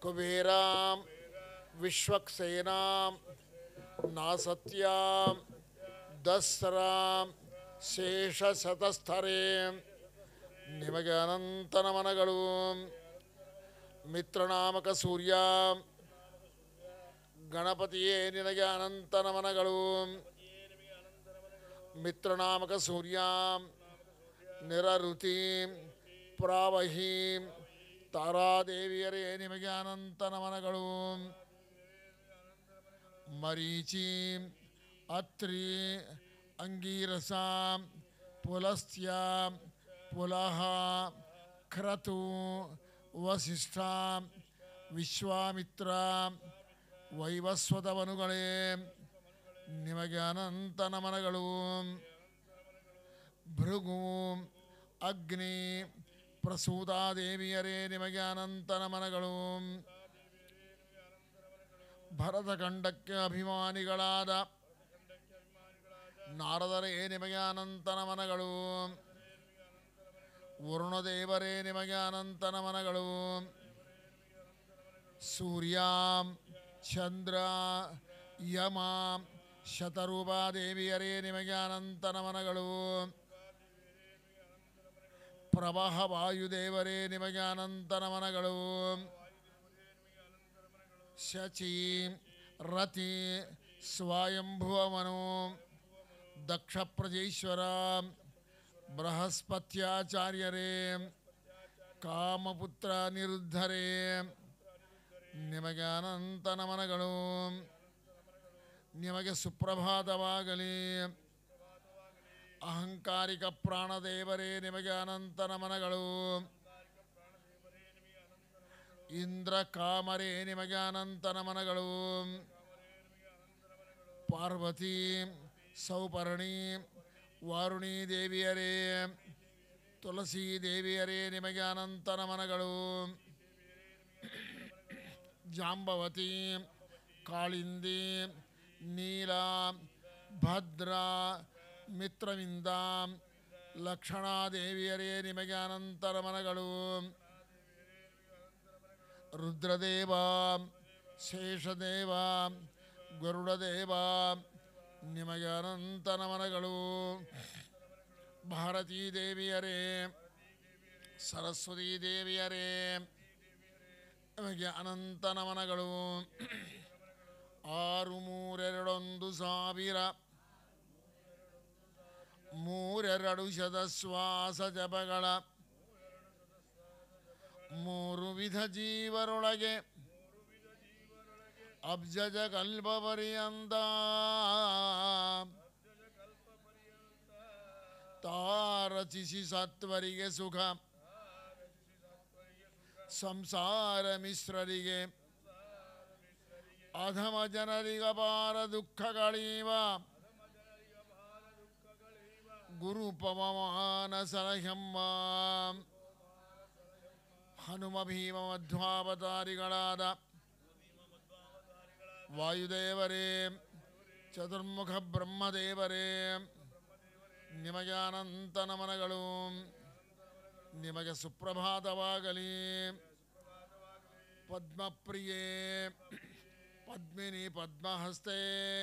ಕುಬೇರಾಂ ವಿಶ್ವಕ್ಸೇನಾಂ ನಾಸತ್ಯಾಂ ದಸ್ರಾಂ ಶೇಷಶತಸ್ಥರೇ ನಿಮಗೆ ಅನಂತ ನಮನಗಳು ಮಿತ್ರನಾಮಕ ಸೂರ್ಯ ಗಣಪತಿಯೇ ನಿನಗೆ ಅನಂತ ನಮನಗಳು ಮಿತ್ರನಾಮಕ ಸೂರ್ಯ ನಿರಋತಿ ಪ್ರಾವಹಿ ತಾರಾದೇವಿಯರೇ ನಿಮಗೆ ಅನಂತ ನಮನಗಳು ಮರೀಚಿ ಅತ್ರಿ ಅಂಗೀರಸ ಪುಲಸ್ತ್ಯ ಪುಲಹ ಕ್ರತು ವಸಿಷ್ಠ ವಿಶ್ವಾಮಿತ್ರ ವೈವಸ್ವತವನುಗಳೇ ನಿಮಗೆ ಅನಂತ ನಮನಗಳು ಭೃಗು ಅಗ್ನಿ ಪ್ರಸೂತಾದೇವಿಯರೇ ನಿಮಗೆ ಅನಂತ ನಮನಗಳು ಭರತಖಂಡಕ್ಕೆ ಅಭಿಮಾನಿಗಳಾದ ನಾರದರೇ ನಿಮಗೆ ಅನಂತ ನಮನಗಳು ವರುಣದೇವರೇ ನಿಮಗೆ ಅನಂತ ನಮನಗಳು ಸೂರ್ಯ ಚಂದ್ರ ಯಮ ಶತರೂಪಾದೇವಿಯರೇ ನಿಮಗೆ ಅನಂತ ನಮನಗಳು ಪ್ರವಾಹ ವಾಯುದೇವರೇ ನಿಮಗೆ ಅನಂತ ನಮನಗಳು ಶಚಿ ರತಿ ಸ್ವಯಂಭುವಮನು ದಕ್ಷ ಪ್ರಜೇಶ್ವರ ಬೃಹಸ್ಪತ್ಯಾಚಾರ್ಯರೇ ಕಾಮಪುತ್ರ ನಿರುದ್ಧರೇ ನಿಮಗೆ ಅನಂತ ನಮನಗಳು ನಿಮಗೆ ಸುಪ್ರಭಾತವಾಗಲಿ ಅಹಂಕಾರಿಕ ಪ್ರಾಣದೇವರೇ ನಿಮಗೆ ಅನಂತ ನಮನಗಳು ಇಂದ್ರ ಕಾಮರೇ ನಿಮಗೆ ಅನಂತ ನಮನಗಳು ಪಾರ್ವತಿ ಸೌಪರ್ಣಿ ವಾರುಣಿ ದೇವಿಯರೇ ತುಳಸಿ ದೇವಿಯರೇ ನಿಮಗೆ ಅನಂತ ನಮನಗಳು ಜಾಂಬವತಿ ಕಾಳಿಂದಿ ನೀಲ ಭದ್ರ ಮಿತ್ರವಿಂದ ಲಕ್ಷಣಾದೇವಿಯರೇ ನಿಮಗೆ ಅನಂತ ನಮನಗಳು ರುದ್ರದೇವ ಶೇಷದೇವ ಗರುಡದೇವ ನಿಮಗೆ ಅನಂತ ನಮನಗಳು ಭಾರತೀ ದೇವಿಯರೇ ಸರಸ್ವತೀ ದೇವಿಯರೇ ನಿಮಗೆ ಅನಂತ ನಮನಗಳು ಆರು ಮೂರೆರಡೊಂದು ಸಾವಿರ ಮೂರೆರಡು ಶತಶ್ವಾಸ ಜಪಗಳ ಮೂರು ವಿಧ ಜೀವರೊಳಗೆ ಅಬ್ಜಜ ಕಲ್ಪ ಪರ್ಯಂತ ತಾರಚಿಸಿ ಸತ್ವರಿಗೆ ಸುಖ ಸಂಸಾರ ಮಿಶ್ರರಿಗೆ ಅಧಮ ಜನರಿಗಪಾರ ದುಃಖಗಳೀವ ಗುರು ಪವಮಾನ ಸಲಹೆಮ್ಮ ಹನುಮ ಭೀಮ ಮಧ್ವಾವತಾರಿಗಳಾದ ವಾಯುದೇವರೇ ಚತುರ್ಮುಖ ಬ್ರಹ್ಮದೇವರೇ ನಿಮಗೆ ಅನಂತ ನಮನಗಳು ನಿಮಗೆ ಸುಪ್ರಭಾತವಾಗಲಿ ಪದ್ಮಪ್ರಿಯೇ ಪದ್ಮಿನಿ ಪದ್ಮಹಸ್ತೆ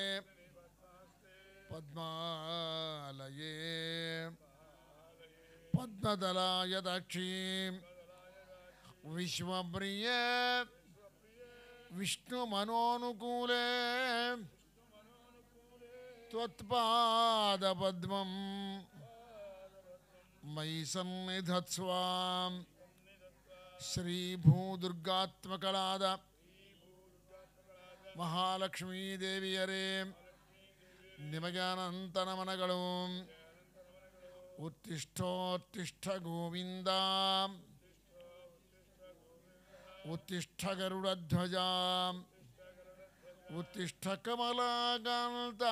ಪದ್ಮಾಲಯೇ ಪದ್ಮದಲಾಯ ದಕ್ಷಿ ವಿಶ್ವಪ್ರಿಯೇ ವಿಷ್ಣು ಮನೋನುಕೂಲೇ ತ್ವತ್ಪಾದ ಪದ್ಮಂ ಮಯಿ ಸನ್ನಿಧತ್ಸ್ವಾಂ ಶ್ರೀಭೂದುರ್ಗಾತ್ಮಕಳಾದ ಮಹಾಲಕ್ಷ್ಮೀ ದೇವಿಯರೇ ನಿಮಗೆ ಅನಂತ ನಮನಗಳು ಉತ್ತಿಷ್ಠೋತ್ತಿಷ್ಠ ಗೋವಿಂದ ಉತ್ತಿಷ್ಠ ಗರುಡಧ್ವಜ ಉತ್ತಿಷ್ಠ ಕಮಲಾಕಾಂತ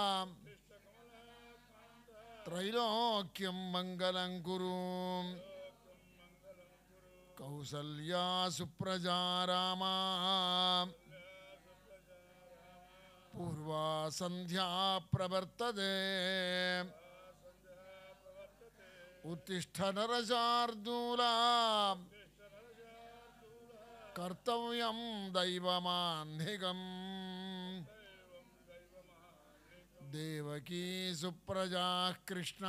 ತ್ರೈಲೋಕ್ಯಂ ಮಂಗಲಂ ಕುರು ಕೌಸಲ್ಯಾ ಸುಪ್ರಜಾ ರಾಮ ಪೂರ್ವಾ ಸಂಧ್ಯಾ ಪ್ರವರ್ತದೆ ಉತ್ತಿಷ್ಠ ನರಶಾರ್ದೂಲ ಕರ್ತವ್ಯಂ ದೈವಮಾನ್ಹಿಗಂ ದೇವಕೀ ಸುಪ್ರಜಾ ಕೃಷ್ಣ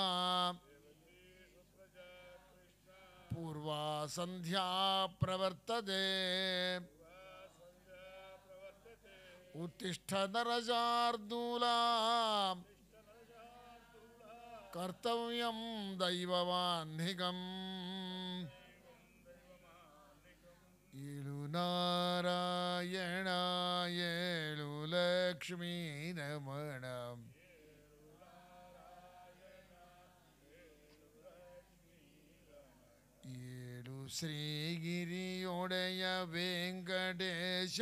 ಪೂರ್ವಾ ಸಂಧ್ಯಾ ಪ್ರವರ್ತತೆ ಉತ್ತಿಷ್ಠ ನರಜಾರ್ದೂಲ ಕರ್ತವ್ಯಂ ದೈವವಾನ್ಹಿಗಂ ಏಳು ನಾರಾಯಣ ಏಳು ಲಕ್ಷ್ಮೀ ರಮಣ ಏಳು ಶ್ರೀಗಿರಿಯೊಡೆಯ ವೆಂಕಟೇಶ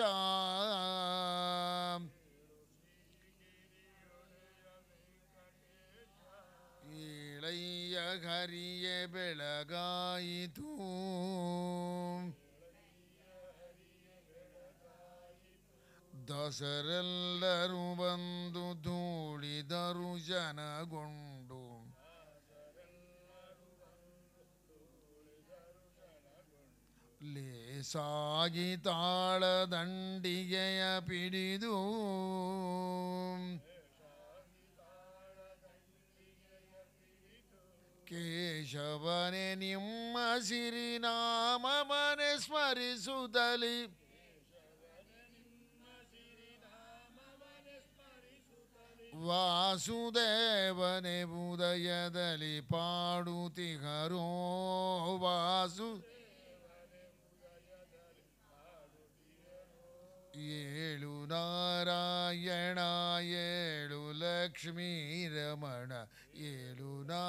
ಏಳಯ್ಯ ಹರಿಯೇ ಬೆಳಗಾಯಿತು ದಸರೆಲ್ಲರೂ ಬಂದು ಧೂಳಿದರು ಜನಗೊಂಡು ಲೇಸಾಗಿ ತಾಳದಂಡಿಗೆಯ ಪಿಡಿದು ಕೇಶವನೆ ನಿಮ್ಮ ಸಿರಿನಾಮವನೆ ಸ್ಮರಿಸುತ್ತಲಿ ವಾಸುದೇವನೆ ಉದಯದಲ್ಲಿ ಪಾಡುತಿಗರೋ ವಾಸು ಏಳು ನಾರಾಯಣ ಏಳು ಲಕ್ಷ್ಮೀ ರಮಣ ಏಳು ನಾ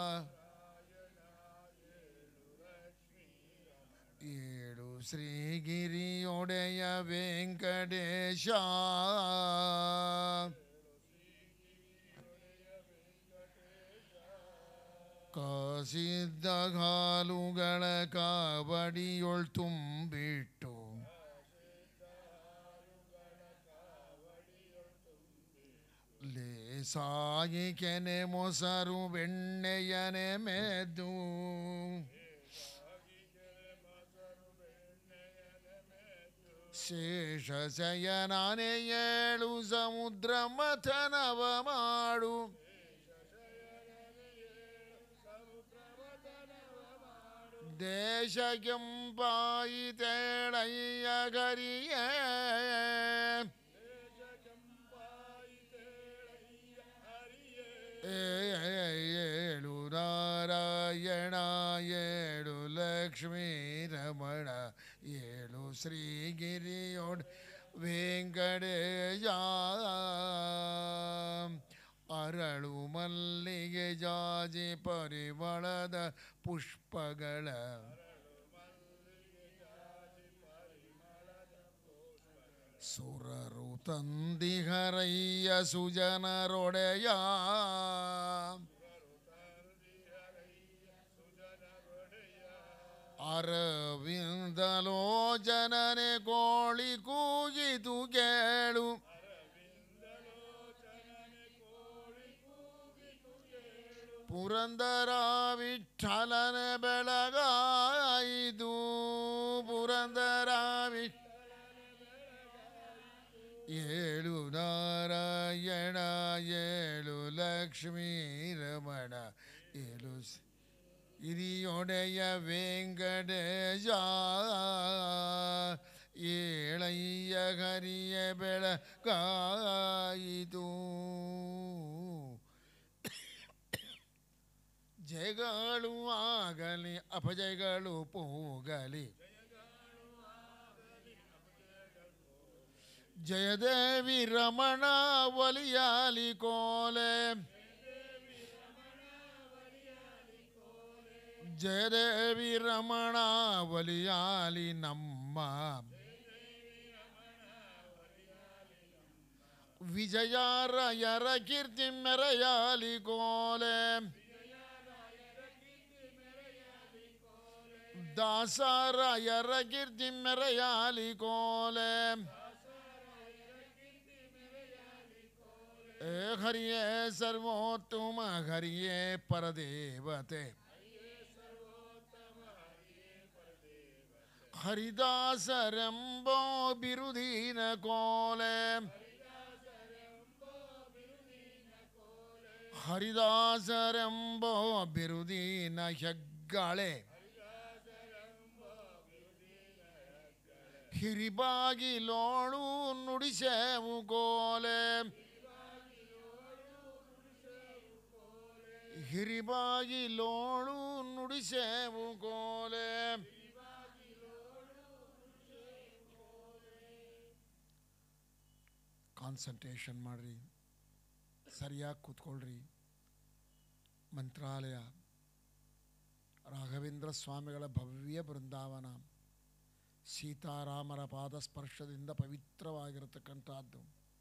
ಏಳು ಶ್ರೀಗಿರಿಯೊಡೆಯ ವೆಂಕಟೇಶ ಕಾಸಿದ್ದ ಕಾಲುಗಳ ಕಾವಡಿಯೊಳ್ ತುಂಬಿಟ್ಟು ಲೇಸಾಗಿ ಕೆನೆ ಮೊಸರು ಬೆಣ್ಣೆಯನೆ ಮೆದ್ದು ಶೇಷ ಶಯನಾನೆ ಏಳು ಸಮುದ್ರ ಮಥನವ ಮಾಡು ದೇಶ ಕೆಂಪಾಯಿ ತೇಳಯ್ಯ ಗರಿಯ ಏಳು ನಾರಾಯಣ ಏಳು ಲಕ್ಷ್ಮೀ ರಮಣ ಏಳು ಶ್ರೀಗಿರಿಯೋಡ್ ವೆಂಕಟೇಶ ಅರಳು ಮಲ್ಲಿಗೆ ಜಾಜಿ ಪರಿಮಳದ ಪುಷ್ಪಗಳ ಸುರರು ತಂದಿಹರಯ್ಯ ಸುಜನರೊಡೆಯ ಅರವಿಂದಲೋ ಜನನೆ ಕೋಳಿ ಕೂಗಿತು ಕೇಳು ಪುರಂದರ ವಿಠಲನ ಬೆಳಗಾಯಿತು ಪುರಂದರ ವಿಠ ಏಳು ನಾರಾಯಣ ಏಳು ಲಕ್ಷ್ಮೀ ರಮಣ ಏಳು ಸ್- ಹಿರಿಯೊಡೆಯ ವೆಂಕಟೇಶ ಏಳಯ್ಯ ಹರಿಯ ಬೆಳಗಾಯಿತು ಜಯಗಳು ಆಗಲಿ ಅಪಜಯಗಳು ಹೋಗಲಿ ಜಯದೇವಿ ರಮಣ ಒಲಿಯಾಲಿ ಕೋಲೆ ಜಯದೇವಿ ರಮಣ ಒಲಿಯಾಲಿ ನಮ್ಮ ವಿಜಯಾರಯರ ಕೀರ್ತಿ ಮೆರೆಯಾಲಿ ಕೋಲೆ ದಾಸರಾಯರ ಕೀರ್ತಿ ಮೆರೆಯಾಲಿ ಕೋಲೆ ಏ ಹರಿಯೇ ಸರ್ವೋತ್ತಮ ಹರಿಯೇ ಪರದೇವತೆ ಹರಿದಾಸರೆಂಬೋ ಬಿರುದಿನ ಕೋಲೆ ಹರಿದಾಸರೆಂಬೋ ಬಿರುದಿನ ಹೆಗ್ಗಾಳೆ ಹಿರಿಬಾಗಿಲೋಳು ನುಡಿಸೆವು ಕೋಲೆ ಹಿರಿಬಾಗಿಲೋಳು ನುಡಿಸೆವು ಕೋಲೆ ಕಾನ್ಸಂಟ್ರೇಷನ್ ಮಾಡ್ರಿ ಸರಿಯಾಗಿ ಕೂತ್ಕೊಳ್ರಿ ಮಂತ್ರಾಲಯ ರಾಘವೇಂದ್ರ ಸ್ವಾಮಿಗಳ ಭವ್ಯ ಬೃಂದಾವನ ಸೀತಾರಾಮರ ಪಾದ ಸ್ಪರ್ಶದಿಂದ ಪವಿತ್ರವಾಗಿರತಕ್ಕಂಥದ್ದು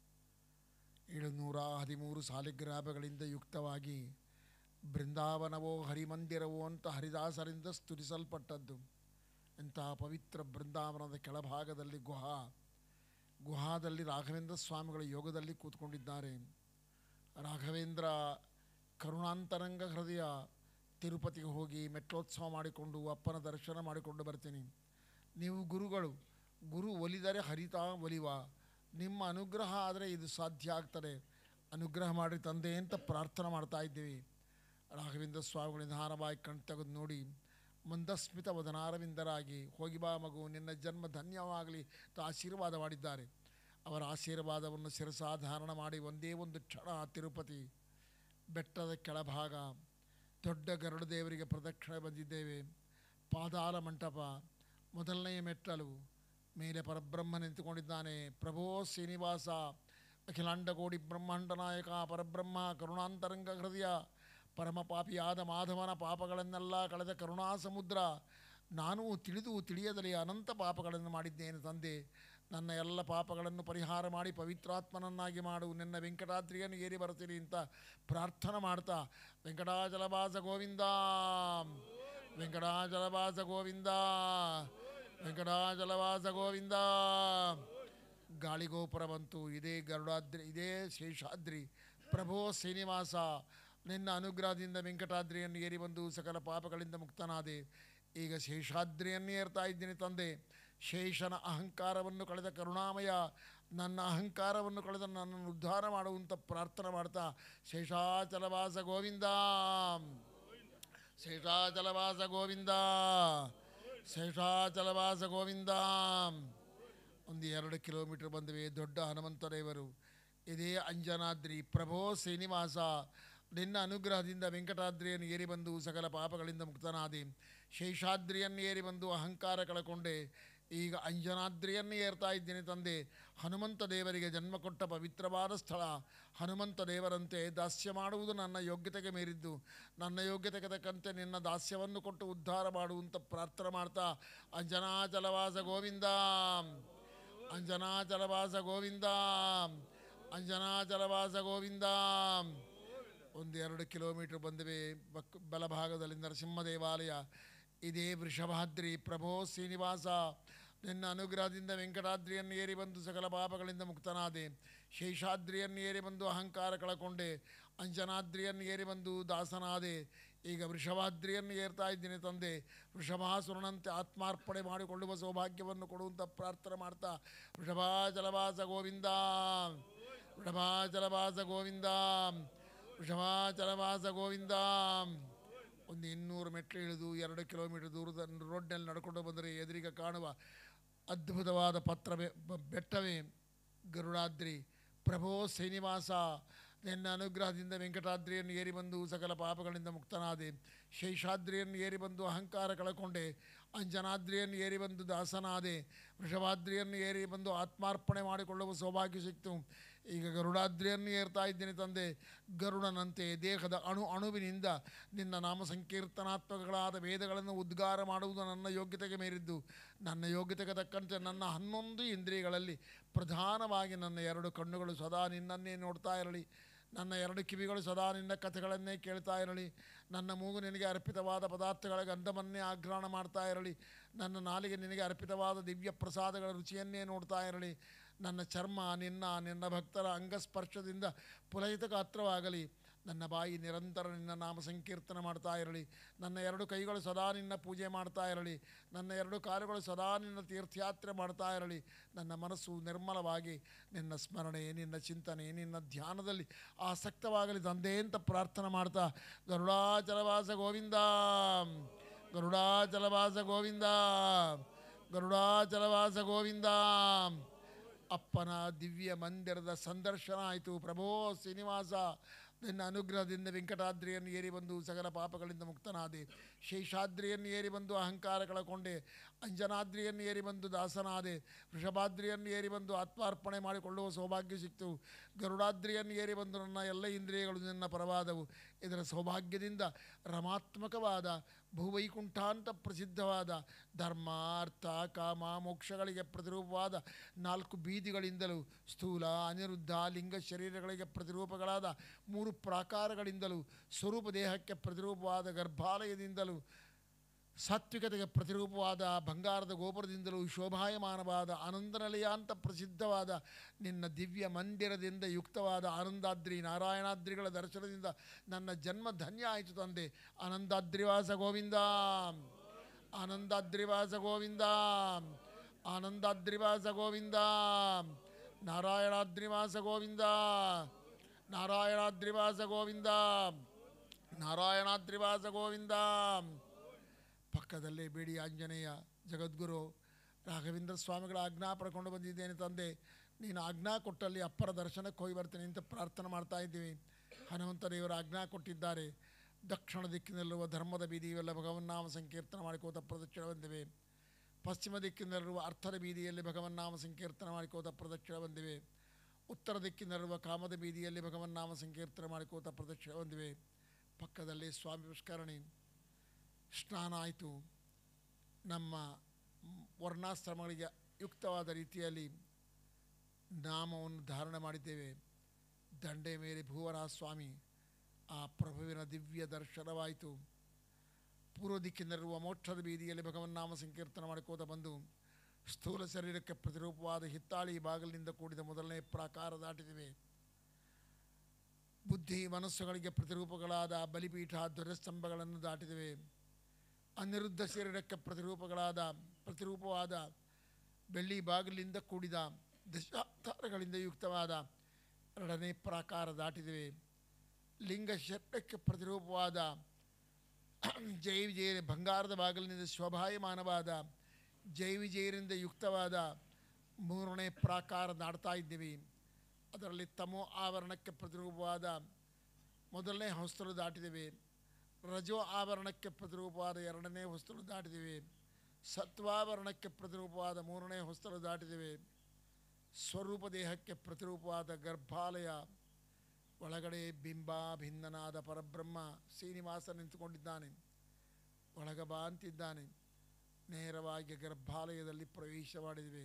ಏಳುನೂರ ಹದಿಮೂರು ಸಾಲಿಗ್ರಾಮಗಳಿಂದ ಯುಕ್ತವಾಗಿ ಬೃಂದಾವನವೋ ಹರಿಮಂದಿರವೋ ಅಂತ ಹರಿದಾಸರಿಂದ ಸ್ತುತಿಸಲ್ಪಟ್ಟದ್ದು ಇಂತಹ ಪವಿತ್ರ ಬೃಂದಾವನದ ಕೆಳಭಾಗದಲ್ಲಿ ಗುಹಾ ಗುಹಾದಲ್ಲಿ ರಾಘವೇಂದ್ರ ಸ್ವಾಮಿಗಳ ಯೋಗದಲ್ಲಿ ಕೂತ್ಕೊಂಡಿದ್ದಾರೆ ರಾಘವೇಂದ್ರ ಕರುಣಾಂತರಂಗ ಹೃದಯ ತಿರುಪತಿಗೆ ಹೋಗಿ ಮೆಟ್ಲೋತ್ಸವ ಮಾಡಿಕೊಂಡು ಅಪ್ಪನ ದರ್ಶನ ಮಾಡಿಕೊಂಡು ಬರ್ತೀನಿ ನೀವು ಗುರುಗಳು ಗುರು ಒಲಿದರೆ ಹರಿತಾ ಒಲಿವ ನಿಮ್ಮ ಅನುಗ್ರಹ ಆದರೆ ಇದು ಸಾಧ್ಯ ಆಗ್ತದೆ ಅನುಗ್ರಹ ಮಾಡಿ ತಂದೆ ಅಂತ ಪ್ರಾರ್ಥನೆ ಮಾಡ್ತಾ ಇದ್ದೀವಿ ರಾಘವೇಂದ್ರ ಸ್ವಾಮಿಗಳು ನಿಧಾನವಾಗಿ ಕಣ್ ತೆಗೆದು ನೋಡಿ ಮಂದಸ್ಮಿತ ವದನಾರವಿಂದರಾಗಿ ಹೋಗಿ ಬಾ ಮಗು ನಿನ್ನ ಜನ್ಮ ಧನ್ಯವಾಗಲಿ ಅಂತ ಆಶೀರ್ವಾದ ಮಾಡಿದ್ದಾರೆ ಅವರ ಆಶೀರ್ವಾದವನ್ನು ಶಿರಸಾಧಾರಣ ಮಾಡಿ ಒಂದೇ ಒಂದು ಕ್ಷಣ ತಿರುಪತಿ ಬೆಟ್ಟದ ಕೆಳಭಾಗ ದೊಡ್ಡ ಗರುಡ ದೇವರಿಗೆ ಪ್ರದಕ್ಷಿಣೆ ಬಂದಿದ್ದೇವೆ ಪಾದಾಲ ಮಂಟಪ ಮೊದಲನೆಯ ಮೆಟ್ಟಲು ಮೇಲೆ ಪರಬ್ರಹ್ಮ ನಿಂತುಕೊಂಡಿದ್ದಾನೆ ಪ್ರಭೋ ಶ್ರೀನಿವಾಸ ಅಖಿಲಾಂಡಕೋಡಿ ಬ್ರಹ್ಮಾಂಡ ನಾಯಕ ಪರಬ್ರಹ್ಮ ಕರುಣಾಂತರಂಗ ಹೃದಯ ಪರಮ ಪಾಪಿಯಾದ ಮಾಧವನ ಪಾಪಗಳನ್ನೆಲ್ಲ ಕಳೆದ ಕರುಣಾ ಸಮುದ್ರ ನಾನು ತಿಳಿದು ತಿಳಿಯದಲ್ಲಿ ಅನಂತ ಪಾಪಗಳನ್ನು ಮಾಡಿದ್ದೇನೆ ತಂದೆ ನನ್ನ ಎಲ್ಲ ಪಾಪಗಳನ್ನು ಪರಿಹಾರ ಮಾಡಿ ಪವಿತ್ರಾತ್ಮನನ್ನಾಗಿ ಮಾಡು ನಿನ್ನ ವೆಂಕಟಾದ್ರಿಯನ್ನು ಏರಿ ಬರ್ತೀನಿ ಅಂತ ಪ್ರಾರ್ಥನೆ ಮಾಡ್ತಾ ವೆಂಕಟಾಚಲವಾಸ ಗೋವಿಂದ ವೆಂಕಟಾಚಲವಾಸ ಗೋವಿಂದ ವೆಂಕಟಾಚಲವಾಸ ಗೋವಿಂದ ಗಾಳಿಗೋಪುರ ಬಂತು ಇದೇ ಗರುಡಾದ್ರಿ ಇದೇ ಶೇಷಾದ್ರಿ ಪ್ರಭೋ ಶ್ರೀನಿವಾಸ ನಿನ್ನ ಅನುಗ್ರಹದಿಂದ ವೆಂಕಟಾದ್ರಿಯನ್ನು ಏರಿ ಬಂದು ಸಕಲ ಪಾಪಗಳಿಂದ ಮುಕ್ತನಾದೆ ಈಗ ಶೇಷಾದ್ರಿಯನ್ನೇ ಏರ್ತಾ ಇದ್ದೀನಿ ತಂದೆ ಶೇಷನ ಅಹಂಕಾರವನ್ನು ಕಳೆದ ಕರುಣಾಮಯ ನನ್ನ ಅಹಂಕಾರವನ್ನು ಕಳೆದ ನನ್ನನ್ನು ಉದ್ಧಾರ ಮಾಡುವಂತ ಪ್ರಾರ್ಥನೆ ಮಾಡ್ತಾ ಶೇಷಾಚಲವಾಸ ಗೋವಿಂದ ಶೇಷಾಚಲವಾಸ ಗೋವಿಂದ ಶೇಷಾಚಲವಾಸ ಗೋವಿಂದ ಒಂದು ಎರಡು ಕಿಲೋಮೀಟರ್ ಬಂದ್ವಿ ದೊಡ್ಡ ಹನುಮಂತ ದೇವರು ಇದೇ ಅಂಜನಾದ್ರಿ ಪ್ರಭೋ ಶ್ರೀನಿವಾಸ ನಿನ್ನ ಅನುಗ್ರಹದಿಂದ ವೆಂಕಟಾದ್ರಿಯನ್ನು ಏರಿ ಬಂದು ಸಕಲ ಪಾಪಗಳಿಂದ ಮುಕ್ತನಾದೆ ಶೇಷಾದ್ರಿಯನ್ನು ಏರಿ ಬಂದು ಅಹಂಕಾರ ಕಳಕೊಂಡೆ ಈಗ ಅಂಜನಾದ್ರಿಯನ್ನು ಏರ್ತಾ ಇದ್ದೇನೆ ತಂದೆ ಹನುಮಂತ ದೇವರಿಗೆ ಜನ್ಮ ಕೊಟ್ಟ ಪವಿತ್ರವಾದ ಸ್ಥಳ ಹನುಮಂತ ದೇವರಂತೆ ದಾಸ್ಯ ಮಾಡುವುದು ನನ್ನ ಯೋಗ್ಯತೆಗೆ ಮೀರಿದ್ದು ನನ್ನ ಯೋಗ್ಯತೆಗೆ ತಕ್ಕಂತೆ ನಿನ್ನ ದಾಸ್ಯವನ್ನು ಕೊಟ್ಟು ಉದ್ಧಾರ ಮಾಡುವಂತ ಪ್ರಾರ್ಥನೆ ಮಾಡ್ತಾ ಅಂಜನಾಚಲವಾಸ ಗೋವಿಂದ ಅಂಜನಾಚಲವಾಸ ಗೋವಿಂದ ಅಂಜನಾಚಲವಾಸ ಗೋವಿಂದ ಒಂದು ಎರಡು ಕಿಲೋಮೀಟರ್ ಬಂದಿವೆ ಬಕ್ ಬಲಭಾಗದಲ್ಲಿ ನರಸಿಂಹ ದೇವಾಲಯ ಇದೇ ವೃಷಭಾದ್ರಿ ಪ್ರಭೋ ಶ್ರೀನಿವಾಸ ನಿನ್ನ ಅನುಗ್ರಹದಿಂದ ವೆಂಕಟಾದ್ರಿಯನ್ನು ಏರಿ ಬಂದು ಸಕಲ ಪಾಪಗಳಿಂದ ಮುಕ್ತನಾದೆ ಶೇಷಾದ್ರಿಯನ್ನು ಏರಿ ಬಂದು ಅಹಂಕಾರ ಕಳಕೊಂಡೆ ಅಂಜನಾದ್ರಿಯನ್ನು ಏರಿ ಬಂದು ದಾಸನಾದೆ ಈಗ ವೃಷಭಾದ್ರಿಯನ್ನು ಏರ್ತಾ ಇದ್ದೀನಿ ತಂದೆ ವೃಷಭಾಸುರನಂತೆ ಆತ್ಮಾರ್ಪಣೆ ಮಾಡಿಕೊಳ್ಳುವ ಸೌಭಾಗ್ಯವನ್ನು ಕೊಡುವಂಥ ಪ್ರಾರ್ಥನೆ ಮಾಡ್ತಾ ವೃಷಭಾಚಲವಾಸ ಗೋವಿಂದ ವೃಷಭಾಚಲವಾಸ ಗೋವಿಂದ ವೃಷಭಾಚಲವಾಸ ಗೋವಿಂದ ಒಂದು ಇನ್ನೂರು ಮೆಟ್ಲು ಇಳಿದು ಎರಡು ಕಿಲೋಮೀಟರ್ ದೂರದ ರೋಡ್ನಲ್ಲಿ ನಡ್ಕೊಂಡು ಬಂದರೆ ಎದುರಿಗೆ ಕಾಣುವ ಅದ್ಭುತವಾದ ಪತ್ರ ಬೆ- ಬ- ಬೆಟ್ಟವೇ ಗರುಡಾದ್ರಿ ಪ್ರಭೋ ಶ್ರೀನಿವಾಸ ನಿನ್ನ ಅನುಗ್ರಹದಿಂದ ವೆಂಕಟಾದ್ರಿಯನ್ನು ಏರಿ ಬಂದು ಸಕಲ ಪಾಪಗಳಿಂದ ಮುಕ್ತನಾದೆ ಶೇಷಾದ್ರಿಯನ್ನು ಏರಿ ಬಂದು ಅಹಂಕಾರ ಕಳಕೊಂಡೆ ಅಂಜನಾದ್ರಿಯನ್ನು ಏರಿ ಬಂದು ದಾಸನಾದೆ ವೃಷಭಾದ್ರಿಯನ್ನು ಏರಿ ಬಂದು ಆತ್ಮಾರ್ಪಣೆ ಮಾಡಿಕೊಳ್ಳುವ ಸೌಭಾಗ್ಯ ಸಿಕ್ತು ಈಗ ಗರುಡಾದ್ರಿಯನ್ನು ಏರ್ತಾ ಇದ್ದೀನಿ ತಂದೆ ಗರುಡನಂತೆ ದೇಹದ ಅಣು ಅಣುವಿನಿಂದ ನಿನ್ನ ನಾಮ ಸಂಕೀರ್ತನಾತ್ಮಕಗಳಾದ ವೇದಗಳನ್ನು ಉದ್ಗಾರ ಮಾಡುವುದು ನನ್ನ ಯೋಗ್ಯತೆಗೆ ಮೀರಿದ್ದು ನನ್ನ ಯೋಗ್ಯತೆಗೆ ತಕ್ಕಂತೆ ನನ್ನ ಹನ್ನೊಂದು ಇಂದ್ರಿಯಗಳಲ್ಲಿ ಪ್ರಧಾನವಾಗಿ ನನ್ನ ಎರಡು ಕಣ್ಣುಗಳು ಸದಾ ನಿನ್ನನ್ನೇ ನೋಡ್ತಾ ಇರಲಿ ನನ್ನ ಎರಡು ಕಿವಿಗಳು ಸದಾ ನಿನ್ನ ಕಥೆಗಳನ್ನೇ ಕೇಳ್ತಾ ಇರಲಿ ನನ್ನ ಮೂಗು ನಿನಗೆ ಅರ್ಪಿತವಾದ ಪದಾರ್ಥಗಳ ಗಂಧವನ್ನೇ ಆಘ್ರಾಣ ಮಾಡ್ತಾ ಇರಲಿ ನನ್ನ ನಾಲಿಗೆ ನಿನಗೆ ಅರ್ಪಿತವಾದ ದಿವ್ಯ ಪ್ರಸಾದಗಳ ರುಚಿಯನ್ನೇ ನೋಡ್ತಾ ಇರಲಿ ನನ್ನ ಚರ್ಮ ನಿನ್ನ ನಿನ್ನ ಭಕ್ತರ ಅಂಗಸ್ಪರ್ಶದಿಂದ ಪುಲಹಿತ ಗಾತ್ರವಾಗಲಿ ನನ್ನ ಬಾಯಿ ನಿರಂತರ ನಿನ್ನ ನಾಮ ಸಂಕೀರ್ತನೆ ಮಾಡ್ತಾ ಇರಲಿ ನನ್ನ ಎರಡು ಕೈಗಳು ಸದಾ ನಿನ್ನ ಪೂಜೆ ಮಾಡ್ತಾ ಇರಲಿ ನನ್ನ ಎರಡು ಕಾಲುಗಳು ಸದಾ ನಿನ್ನ ತೀರ್ಥಯಾತ್ರೆ ಮಾಡ್ತಾ ಇರಲಿ ನನ್ನ ಮನಸ್ಸು ನಿರ್ಮಲವಾಗಿ ನಿನ್ನ ಸ್ಮರಣೆ ನಿನ್ನ ಚಿಂತನೆ ನಿನ್ನ ಧ್ಯಾನದಲ್ಲಿ ಆಸಕ್ತವಾಗಲಿ ತಂದೆ ಅಂತ ಪ್ರಾರ್ಥನೆ ಮಾಡ್ತಾ ಗರುಡಾಚಲವಾಸ ಗೋವಿಂದ ಗರುಡಾಚಲವಾಸ ಗೋವಿಂದ ಗರುಡಾಚಲವಾಸ ಗೋವಿಂದ ಅಪ್ಪನ ದಿವ್ಯ ಮಂದಿರದ ಸಂದರ್ಶನ ಆಯಿತು ಪ್ರಭೋ ಶ್ರೀನಿವಾಸ ನಿನ್ನ ಅನುಗ್ರಹದಿಂದ ವೆಂಕಟಾದ್ರಿಯನ್ನು ಏರಿ ಬಂದು ಸಕಲ ಪಾಪಗಳಿಂದ ಮುಕ್ತನಾದೆ ಶೇಷಾದ್ರಿಯನ್ನು ಏರಿ ಬಂದು ಅಹಂಕಾರ ಕಳಕೊಂಡೆ ಅಂಜನಾದ್ರಿಯನ್ನು ಏರಿ ಬಂದು ದಾಸನಾದೆ ವೃಷಭಾದ್ರಿಯನ್ನು ಏರಿ ಬಂದು ಆತ್ಮಾರ್ಪಣೆ ಮಾಡಿಕೊಳ್ಳುವ ಸೌಭಾಗ್ಯ ಸಿಕ್ತು ಗರುಡಾದ್ರಿಯನ್ನು ಏರಿ ಬಂದು ನನ್ನ ಎಲ್ಲ ಇಂದ್ರಿಯಗಳು ನಿನ್ನ ಪರವಾದವು ಇದರ ಸೌಭಾಗ್ಯದಿಂದ ರಮಾತ್ಮಕವಾದ ಭೂವೈಕುಂಠಾಂತ ಪ್ರಸಿದ್ಧವಾದ ಧರ್ಮ ಅರ್ಥ ಕಾಮ ಮೋಕ್ಷಗಳಿಗೆ ಪ್ರತಿರೂಪವಾದ ನಾಲ್ಕು ಬೀದಿಗಳಿಂದಲೂ ಸ್ಥೂಲ ಅನಿರುದ್ಧ ಲಿಂಗ ಶರೀರಗಳಿಗೆ ಪ್ರತಿರೂಪಗಳಾದ ಮೂರು ಪ್ರಾಕಾರಗಳಿಂದಲೂ ಸ್ವರೂಪ ದೇಹಕ್ಕೆ ಪ್ರತಿರೂಪವಾದ ಗರ್ಭಾಲಯದಿಂದಲೂ ಸಾತ್ವಿಕತೆಗೆ ಪ್ರತಿರೂಪವಾದ ಬಂಗಾರದ ಗೋಪುರದಿಂದಲೂ ಶೋಭಾಯಮಾನವಾದ ಆನಂದನಲಯಾಂತ ಪ್ರಸಿದ್ಧವಾದ ನಿನ್ನ ದಿವ್ಯ ಮಂದಿರದಿಂದ ಯುಕ್ತವಾದ ಆನಂದಾದ್ರಿ ನಾರಾಯಣಾದ್ರಿಗಳ ದರ್ಶನದಿಂದ ನನ್ನ ಜನ್ಮ ಧನ್ಯ ಆಯಿತು ತಂದೆ ಆನಂದಾದ್ರಿವಾಸ ಗೋವಿಂದ ಆನಂದಾದ್ರಿವಾಸ ಗೋವಿಂದ ಆನಂದಾದ್ರಿವಾಸ ಗೋವಿಂದ ನಾರಾಯಣಾದ್ರಿವಾಸ ಗೋವಿಂದ ನಾರಾಯಣಾದ್ರಿವಾಸ ಗೋವಿಂದ ನಾರಾಯಣಾದ್ರಿವಾಸ ಗೋವಿಂದ ಪಕ್ಕದಲ್ಲೇ ಬೇಡಿ ಆಂಜನೇಯ ಜಗದ್ಗುರು ರಾಘವೇಂದ್ರ ಸ್ವಾಮಿಗಳ ಆಜ್ಞಾ ಪಡ್ಕೊಂಡು ಬಂದಿದ್ದೇನೆ ತಂದೆ ನೀನು ಆಜ್ಞಾ ಕೊಟ್ಟಲ್ಲಿ ಅಪ್ಪರ ದರ್ಶನಕ್ಕೆ ಹೋಗಿ ಬರ್ತೀನಿ ಅಂತ ಪ್ರಾರ್ಥನೆ ಮಾಡ್ತಾ ಇದ್ದೀವಿ ಹನುಮಂತ ದೇವರು ಆಜ್ಞಾ ಕೊಟ್ಟಿದ್ದಾರೆ ದಕ್ಷಿಣ ದಿಕ್ಕಿನಲ್ಲಿರುವ ಧರ್ಮದ ಬೀದಿ ಇವೆಲ್ಲ ಭಗವನ್ನಾಮ ಸಂಕೀರ್ತನೆ ಮಾಡಿಕೋತ ಪ್ರದಕ್ಷಿಣ ಬಂದಿವೆ ಪಶ್ಚಿಮ ದಿಕ್ಕಿನಲ್ಲಿರುವ ಅರ್ಥದ ಬೀದಿಯಲ್ಲಿ ಭಗವನ್ನಾಮ ಸಂಕೀರ್ತನೆ ಮಾಡಿಕೋತ ಪ್ರದಕ್ಷಿಣ ಬಂದಿವೆ ಉತ್ತರ ದಿಕ್ಕಿನಲ್ಲಿರುವ ಕಾಮದ ಬೀದಿಯಲ್ಲಿ ಭಗವನ್ನಾಮ ಸಂಕೀರ್ತನೆ ಮಾಡಿಕೋತ ಪ್ರದಕ್ಷಿಣ ಬಂದಿವೆ ಪಕ್ಕದಲ್ಲಿ ಸ್ವಾಮಿ ಪುಷ್ಕರಣಿ ಸ್ನಾನ ಆಯಿತು ನಮ್ಮ ಮ್, ವರ್ಣಾಶ್ರಮಗಳಿಗೆ ಯುಕ್ತವಾದ ರೀತಿಯಲ್ಲಿ ನಾಮವನ್ನು ಧಾರಣೆ ಮಾಡಿದ್ದೇವೆ ದಂಡೆ ಮೇಲೆ ಭೂವರಾಹ ಸ್ವಾಮಿ ಆ ಪ್ರಭುವಿನ ದಿವ್ಯ ದರ್ಶನವಾಯಿತು ಪೂರ್ವ ದಿಕ್ಕಿನಲ್ಲಿರುವ ಮೋಕ್ಷದ ಬೀದಿಯಲ್ಲಿ ಭಗವನ್ನಾಮ ಸಂಕೀರ್ತನ ಮಾಡಿಕೋತ ಬಂದು ಸ್ಥೂಲ ಶರೀರಕ್ಕೆ ಪ್ರತಿರೂಪವಾದ ಹಿತ್ತಾಳಿ ಬಾಗಿಲಿನಿಂದ ಕೂಡಿದ ಮೊದಲನೇ ಪ್ರಾಕಾರ ದಾಟಿದಿವೆ ಬುದ್ಧಿ ಮನಸ್ಸುಗಳಿಗೆ ಪ್ರತಿರೂಪಗಳಾದ ಬಲಿಪೀಠ ಧ್ವಜಸ್ತಂಭಗಳನ್ನು ದಾಟಿದಿವೆ ಅನಿರುದ್ಧ ಶರೀರಕ್ಕೆ ಪ್ರತಿರೂಪಗಳಾದ ಪ್ರತಿರೂಪವಾದ ಬೆಳ್ಳಿ ಬಾಗಿಲಿಂದ ಕೂಡಿದ ದಶಾವತಾರಗಳಿಂದ ಯುಕ್ತವಾದ ಎರಡನೇ ಪ್ರಾಕಾರ ದಾಟಿದಿವೆ ಲಿಂಗ ಶರೀರಕ್ಕೆ ಪ್ರತಿರೂಪವಾದ ಜೈ ವಿಜಯ ಬಂಗಾರದ ಬಾಗಿಲಿನಿಂದ ಶೋಭಾಯಮಾನವಾದ ಜೈ ವಿಜಯರಿಂದ ಯುಕ್ತವಾದ ಮೂರನೇ ಪ್ರಾಕಾರ ದಾಡ್ತಾ ಇದ್ದೀವಿ ಅದರಲ್ಲಿ ತಮೋ ಆವರಣಕ್ಕೆ ಪ್ರತಿರೂಪವಾದ ಮೊದಲನೇ ಹೊಸ್ತಲು ದಾಟಿದ್ದೇವೆ ರಜೋ ಆವರಣಕ್ಕೆ ಪ್ರತಿರೂಪವಾದ ಎರಡನೇ ಹೊಸ್ತಲು ದಾಟಿದ್ದೇವೆ ಸತ್ವಾವರಣಕ್ಕೆ ಪ್ರತಿರೂಪವಾದ ಮೂರನೇ ಹೊಸ್ತಲು ದಾಟಿದ್ದೇವೆ ಸ್ವರೂಪ ದೇಹಕ್ಕೆ ಪ್ರತಿರೂಪವಾದ ಗರ್ಭಾಲಯ ಒಳಗಡೆ ಬಿಂಬ ಭಿನ್ನನಾದ ಪರಬ್ರಹ್ಮ ಶ್ರೀನಿವಾಸ ನಿಂತುಕೊಂಡಿದ್ದಾನೆ ಒಳಗ ಬಾ ಅಂತಿದ್ದಾನೆ ನೇರವಾಗಿ ಗರ್ಭಾಲಯದಲ್ಲಿ ಪ್ರವೇಶ ಮಾಡಿದಿವೆ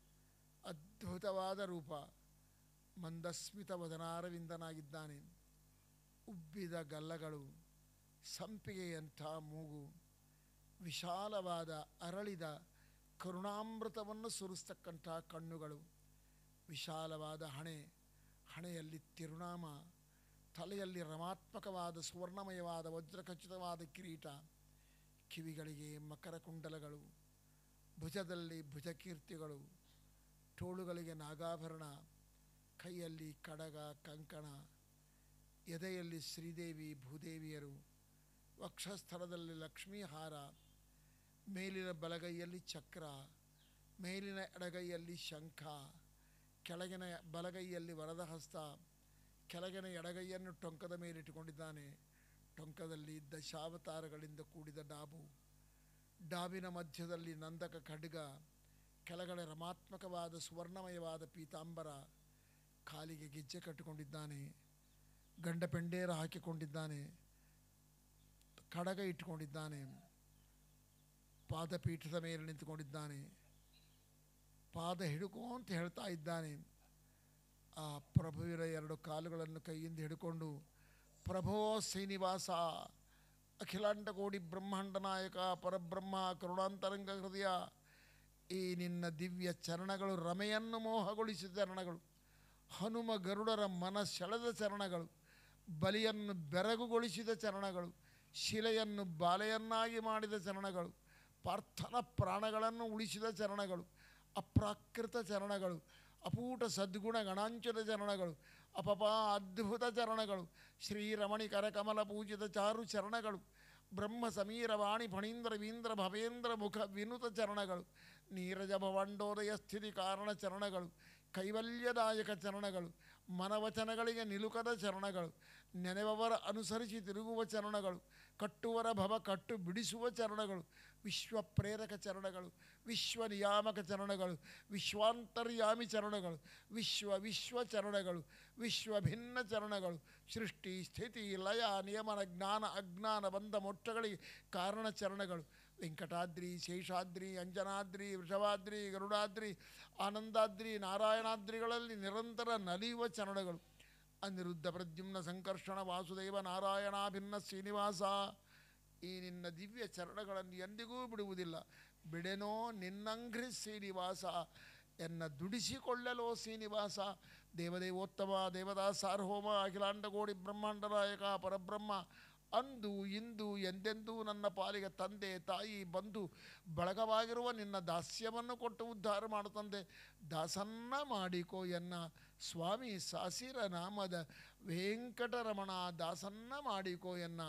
ಅದ್ಭುತವಾದ ರೂಪ ಮಂದಸ್ಮಿತ ವದನಾರವಿಂದನಾಗಿದ್ದಾನೆ ಉಬ್ಬಿದ ಗಲ್ಲಗಳು ಸಂಪಿಗೆಯಂಥ ಮೂಗು ವಿಶಾಲವಾದ ಅರಳಿದ ಕರುಣಾಮೃತವನ್ನು ಸುರಿಸ್ತಕ್ಕಂಥ ಕಣ್ಣುಗಳು ವಿಶಾಲವಾದ ಹಣೆ ಹಣೆಯಲ್ಲಿ ತಿರುನಾಮ ತಲೆಯಲ್ಲಿ ರಮಾತ್ಮಕವಾದ ಸುವರ್ಣಮಯವಾದ ವಜ್ರಖಚಿತವಾದ ಕಿರೀಟ ಕಿವಿಗಳಿಗೆ ಮಕರ ಕುಂಡಲಗಳು ಭುಜದಲ್ಲಿ ಭುಜಕೀರ್ತಿಗಳು ತೋಳುಗಳಿಗೆ ನಾಗಾಭರಣ ಕೈಯಲ್ಲಿ ಕಡಗ ಕಂಕಣ ಎದೆಯಲ್ಲಿ ಶ್ರೀದೇವಿ ಭೂದೇವಿಯರು ವಕ್ಷಸ್ಥಳದಲ್ಲಿ ಲಕ್ಷ್ಮೀ ಹಾರ ಮೇಲಿನ ಬಲಗೈಯಲ್ಲಿ ಚಕ್ರ ಮೇಲಿನ ಎಡಗೈಯಲ್ಲಿ ಶಂಖ ಕೆಳಗಿನ ಬಲಗೈಯಲ್ಲಿ ವರದ ಹಸ್ತ ಕೆಳಗಿನ ಎಡಗೈಯನ್ನು ಟೊಂಕದ ಮೇಲಿಟ್ಟುಕೊಂಡಿದ್ದಾನೆ ಟೊಂಕದಲ್ಲಿ ದಶಾವತಾರಗಳಿಂದ ಕೂಡಿದ ಡಾಬು ಡಾಬಿನ ಮಧ್ಯದಲ್ಲಿ ನಂದಕ ಖಡ್ಗ ಕೆಳಗಡೆ ರಮಾತ್ಮಕವಾದ ಸುವರ್ಣಮಯವಾದ ಪೀತಾಂಬರ ಕಾಲಿಗೆ ಗೆಜ್ಜೆ ಕಟ್ಟಿಕೊಂಡಿದ್ದಾನೆ ಗಂಡ ಪೆಂಡೇರ ಹಾಕಿಕೊಂಡಿದ್ದಾನೆ ಕಡಗ ಇಟ್ಟುಕೊಂಡಿದ್ದಾನೆ ಪಾದಪೀಠದ ಮೇಲೆ ನಿಂತುಕೊಂಡಿದ್ದಾನೆ ಪಾದ ಹಿಡುಕೋ ಅಂತ ಹೇಳ್ತಾ ಇದ್ದಾನೆ ಆ ಪ್ರಭುವಿನ ಎರಡು ಕಾಲುಗಳನ್ನು ಕೈಯಿಂದ ಹಿಡ್ಕೊಂಡು ಪ್ರಭೋ ಶ್ರೀನಿವಾಸ ಅಖಿಲಾಂಡ ಕೋಡಿ ಬ್ರಹ್ಮಾಂಡ ನಾಯಕ ಪರಬ್ರಹ್ಮ ಕರುಣಾಂತರಂಗ ಹೃದಯ ಈ ನಿನ್ನ ದಿವ್ಯ ಚರಣಗಳು ರಮೆಯನ್ನು ಮೋಹಗೊಳಿಸಿದ ಚರಣಗಳು ಹನುಮ ಗರುಡರ ಮನ ಸೆಳೆದ ಚರಣಗಳು ಬಲಿಯನ್ನು ಬೆರಗುಗೊಳಿಸಿದ ಚರಣಗಳು ಶಿಲೆಯನ್ನು ಬಾಲೆಯನ್ನಾಗಿ ಮಾಡಿದ ಚರಣಗಳು ಪಾರ್ಥನ ಪ್ರಾಣಗಳನ್ನು ಉಳಿಸಿದ ಚರಣಗಳು ಅಪ್ರಾಕೃತ ಚರಣಗಳು ಅಪೂಟ ಸದ್ಗುಣ ಗಣಾಂಚದ ಚರಣಗಳು ಅಪಪ ಅದ್ಭುತ ಚರಣಗಳು ಶ್ರೀರಮಣಿ ಕರಕಮಲ ಪೂಜಿತ ಚಾರು ಚರಣಗಳು ಬ್ರಹ್ಮ ಸಮೀರ ವಾಣಿ ಫಣೀಂದ್ರ ವೀಂದ್ರ ಭವೇಂದ್ರ ಮುಖ ವಿನುತ ಚರಣಗಳು ನೀರಜ ಭವಂಡೋದಯ ಸ್ಥಿತಿ ಕಾರಣ ಚರಣಗಳು ಕೈವಲ್ಯದಾಯಕ ಚರಣಗಳು ಮನವಚನಗಳಿಗೆ ನಿಲುಕದ ಚರಣಗಳು ನೆನೆವವರ ಅನುಸರಿಸಿ ತಿರುಗುವ ಚರಣಗಳು ಕಟ್ಟುವರ ಭವ ಕಟ್ಟು ಬಿಡಿಸುವ ಚರಣಗಳು ವಿಶ್ವ ಪ್ರೇರಕ ಚರಣಗಳು ವಿಶ್ವ ನಿಯಾಮಕ ಚರಣಗಳು ವಿಶ್ವಾಂತರ್ಯಾಮಿ ಚರಣಗಳು ವಿಶ್ವ ವಿಶ್ವ ಚರಣಗಳು ವಿಶ್ವ ಭಿನ್ನ ಚರಣಗಳು ಸೃಷ್ಟಿ ಸ್ಥಿತಿ ಲಯ ನಿಯಮನ ಜ್ಞಾನ ಅಜ್ಞಾನ ಬಂಧ ಮೋಕ್ಷಗಳಿಗೆ ಕಾರಣ ಚರಣಗಳು ವೆಂಕಟಾದ್ರಿ ಶೇಷಾದ್ರಿ ಅಂಜನಾದ್ರಿ ವೃಷಭಾದ್ರಿ ಗರುಡಾದ್ರಿ ಆನಂದಾದ್ರಿ ನಾರಾಯಣಾದ್ರಿಗಳಲ್ಲಿ ನಿರಂತರ ನಲಿಯುವ ಚರಣಗಳು ಅನಿರುದ್ಧ ಪ್ರದ್ಯುಮ್ನ ಸಂಕರ್ಷಣ ವಾಸುದೇವ ನಾರಾಯಣಾಭಿನ್ನ ಶ್ರೀನಿವಾಸ ಈ ನಿನ್ನ ದಿವ್ಯ ಚರಣಗಳನ್ನು ಎಂದಿಗೂ ಬಿಡುವುದಿಲ್ಲ ಬಿಡೆನೋ ನಿನ್ನಂಘ್ರಿ ಶ್ರೀನಿವಾಸ ಎನ್ನ ದುಡಿಸಿಕೊಳ್ಳಲೋ ಶ್ರೀನಿವಾಸ ದೇವದೇವೋತ್ತಮ ದೇವದಾಸ ಸಾರ್ವಭೌಮ ಅಖಿಲಾಂಡಗೋಡಿ ಬ್ರಹ್ಮಾಂಡನಾಯಕ ಪರಬ್ರಹ್ಮ ಅಂದು ಇಂದು ಎಂದೆಂದೂ ನನ್ನ ಪಾಲಿಗೆ ತಂದೆ ತಾಯಿ ಬಂಧು ಬಳಗವಾಗಿರುವ ನಿನ್ನ ದಾಸ್ಯವನ್ನು ಕೊಟ್ಟು ಉದ್ಧಾರ ಮಾಡುತ್ತಂದೆ ದಾಸನ್ನ ಮಾಡಿಕೋ ಎನ್ನ ಸ್ವಾಮಿ ಸಾಸಿರ ನಾಮದ ವೆಂಕಟರಮಣ ದಾಸನ್ನ ಮಾಡಿಕೋ ಎನ್ನ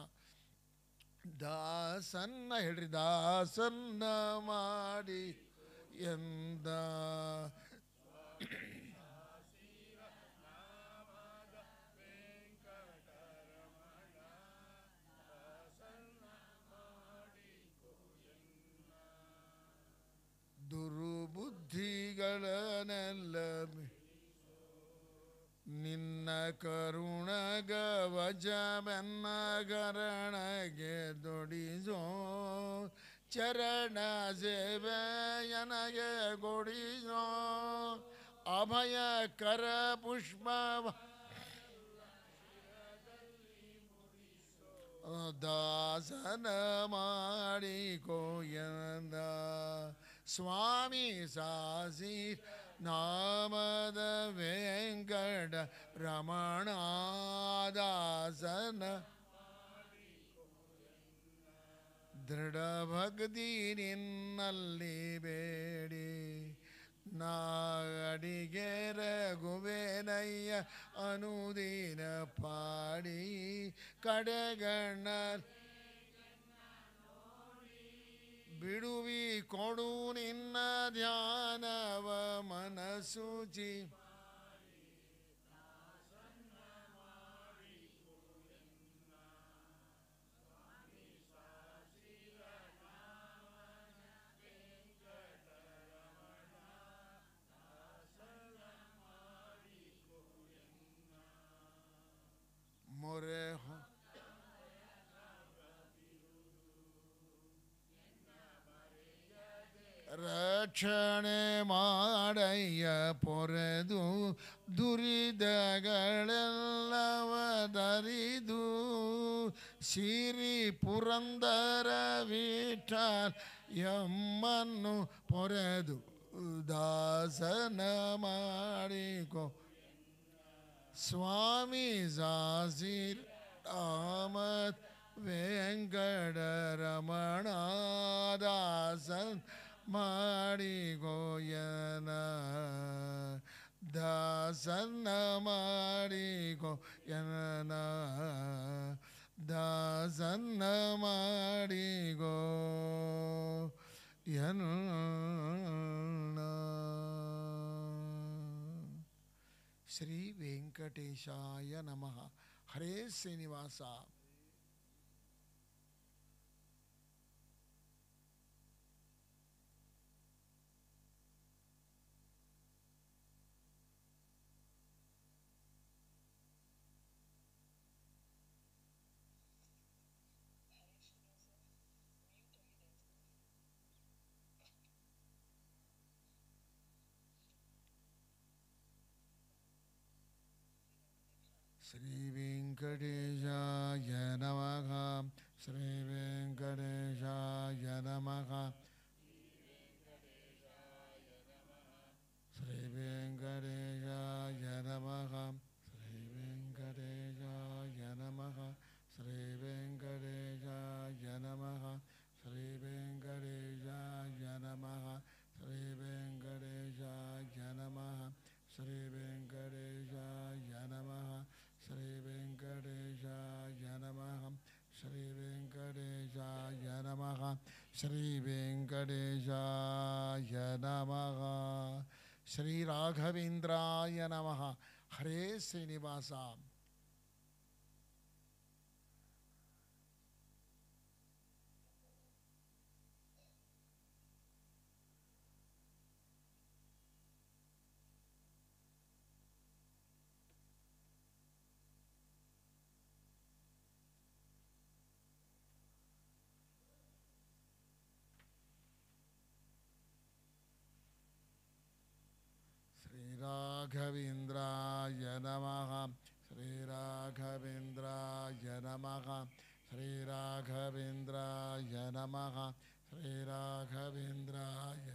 ದಾಸನ್ನ ಹೇಳ್ರಿ ದಾಸನ್ನ ಮಾಡಿ ಎಂದ ದುರ್ಬುದ್ಧಿಗಳನ್ನೆಲ್ಲ ಬಿ- ನಿನ್ನ ಕರುಣ ಗವಜಮೆನ್ನಗರಣಗೆ ದುಡಿಸೋ ಚರಣ ಸೇವೆಯನಗೆ ಕೊಡಿಸೋ ಅಭಯ ಕರ ಪುಷ್ಪ ದಾಸನ ಮಾಡಿಕೋಯಂದ ಸ್ವಾಮಿ ಸಾಸಿ ನಾಮದ ವೆಂಕಟ ರಮಣ ದಾಸನ ದೃಢ ಭಕ್ತಿ ನಿನ್ನಲ್ಲಿ ಬೇಡಿ ನಾಡಿಗೆ ರಘುವೇನಯ್ಯ ಅನುದಿನ ಪಾಡಿ ಕಡೆಗಣ್ಣ ಬಿಡುವಿ ಕೊಡು ನಿನ್ನ ಧ್ಯಾನವ ಮನಸೂಚಿ ಮೊರೆ ಹೊ- ರಕ್ಷಣೆ ಮಾಡಯ್ಯ ಪೊರೆದು ದುರಿದಗಳೆಲ್ಲವ ದರಿದು ಸಿರಿ ಪುರಂದರ ವಿಠಲ್ ಎಮ್ಮನ್ನು ಪೊರೆದು ದಾಸನ ಮಾಡಿಕೊ ಸ್ವಾಮಿ ಜಾಸೀರ್ ಆಮದ್ ವೆಂಕಟರಮಣ ದಾಸನ್ ಮಾಡಿ ಗೋಯನ ದಾಸನ್ನ ಮಾಡಿ ಗೋಯನ ದಾಸನ್ನ ಮಾಡಿ ಗೋ ಎನ್ನ ಶ್ರೀ ವೆಂಕಟೇಶಾಯ ನಮಃ ಹರೇ ಶ್ರೀನಿವಾಸ ಶ್ರೀ ವೆಂಕಟೇಶಾಯ ನಮಃ ಶ್ರೀ ವೆಂಕಟೇಶಾಯ ನಮಃ ಶ್ರೀ ವೆಂಕಟೇಶಾಯ ನಮಃ ಶ್ರೀ ವೆಂಕಟೇಶಾಯ ಶ್ರೀ ವೆಂಕಟೇಶಾಯ ನಮಃ ಶ್ರೀ ರಾಘವೇಂದ್ರಾಯ ನಮಃ ಹರೇ ಶ್ರೀನಿವಾಸ श्रीराघवेन्द्राय नमः श्रीराघवेन्द्राय नमः श्रीराघवेन्द्राय नमः श्रीराघवेन्द्राय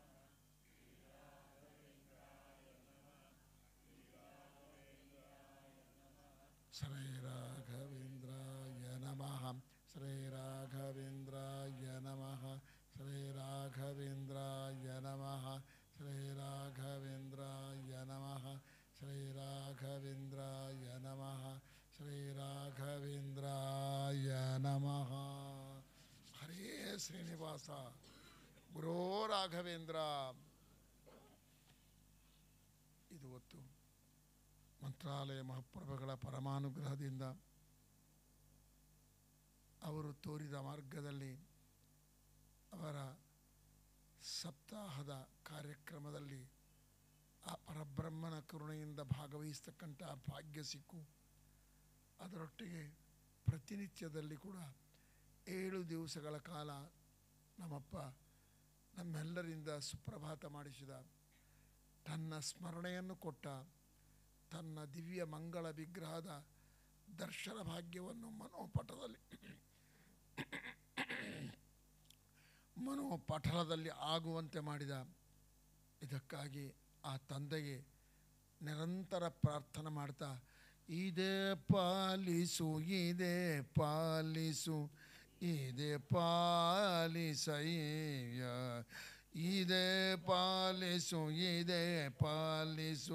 श्रीराघवेन्द्राय नमः श्रीराघवेन्द्राय नमः श्रीराघवेन्द्राय नमः श्रीराघवेन्द्राय नमः श्रीराघवेन्द्राय नमः श्रीराघवेन्द्राय नमः हरे श्रीनिवास ಗುರೋ ರಾಘವೇಂದ್ರ ಇದು ಹೊತ್ತು ಮಂತ್ರಾಲಯ ಮಹಾಪ್ರಭುಗಳ ಪರಮಾನುಗ್ರಹದಿಂದ ಅವರು ತೋರಿದ ಮಾರ್ಗದಲ್ಲಿ ಅವರ ಸಪ್ತಾಹದ ಕಾರ್ಯಕ್ರಮದಲ್ಲಿ ಆ ಪರಬ್ರಹ್ಮನ ಕರುಣೆಯಿಂದ ಭಾಗವಹಿಸ್ತಕ್ಕಂಥ ಭಾಗ್ಯ ಸಿಕ್ಕು ಅದರೊಟ್ಟಿಗೆ ಪ್ರತಿನಿತ್ಯದಲ್ಲಿ ಕೂಡ ಏಳು ದಿವಸಗಳ ಕಾಲ ನಮ್ಮಪ್ಪ ನಮ್ಮೆಲ್ಲರಿಂದ ಸುಪ್ರಭಾತ ಮಾಡಿಸಿದ ತನ್ನ ಸ್ಮರಣೆಯನ್ನು ಕೊಟ್ಟ ತನ್ನ ದಿವ್ಯ ಮಂಗಳ ವಿಗ್ರಹದ ದರ್ಶನ ಭಾಗ್ಯವನ್ನು ಮನೋಪಟದಲ್ಲಿ ಮನೋಪಟಲದಲ್ಲಿ ಆಗುವಂತೆ ಮಾಡಿದ ಇದಕ್ಕಾಗಿ ಆ ತಂದೆಗೆ ನಿರಂತರ ಪ್ರಾರ್ಥನೆ ಮಾಡ್ತಾ ಇದೇ ಪಾಲಿಸು ಇದೇ ಪಾಲಿಸು ಇದೇ ಪಾಲಿಸಯ್ಯ ಇದೇ ಪಾಲಿಸು ಇದೇ ಪಾಲಿಸು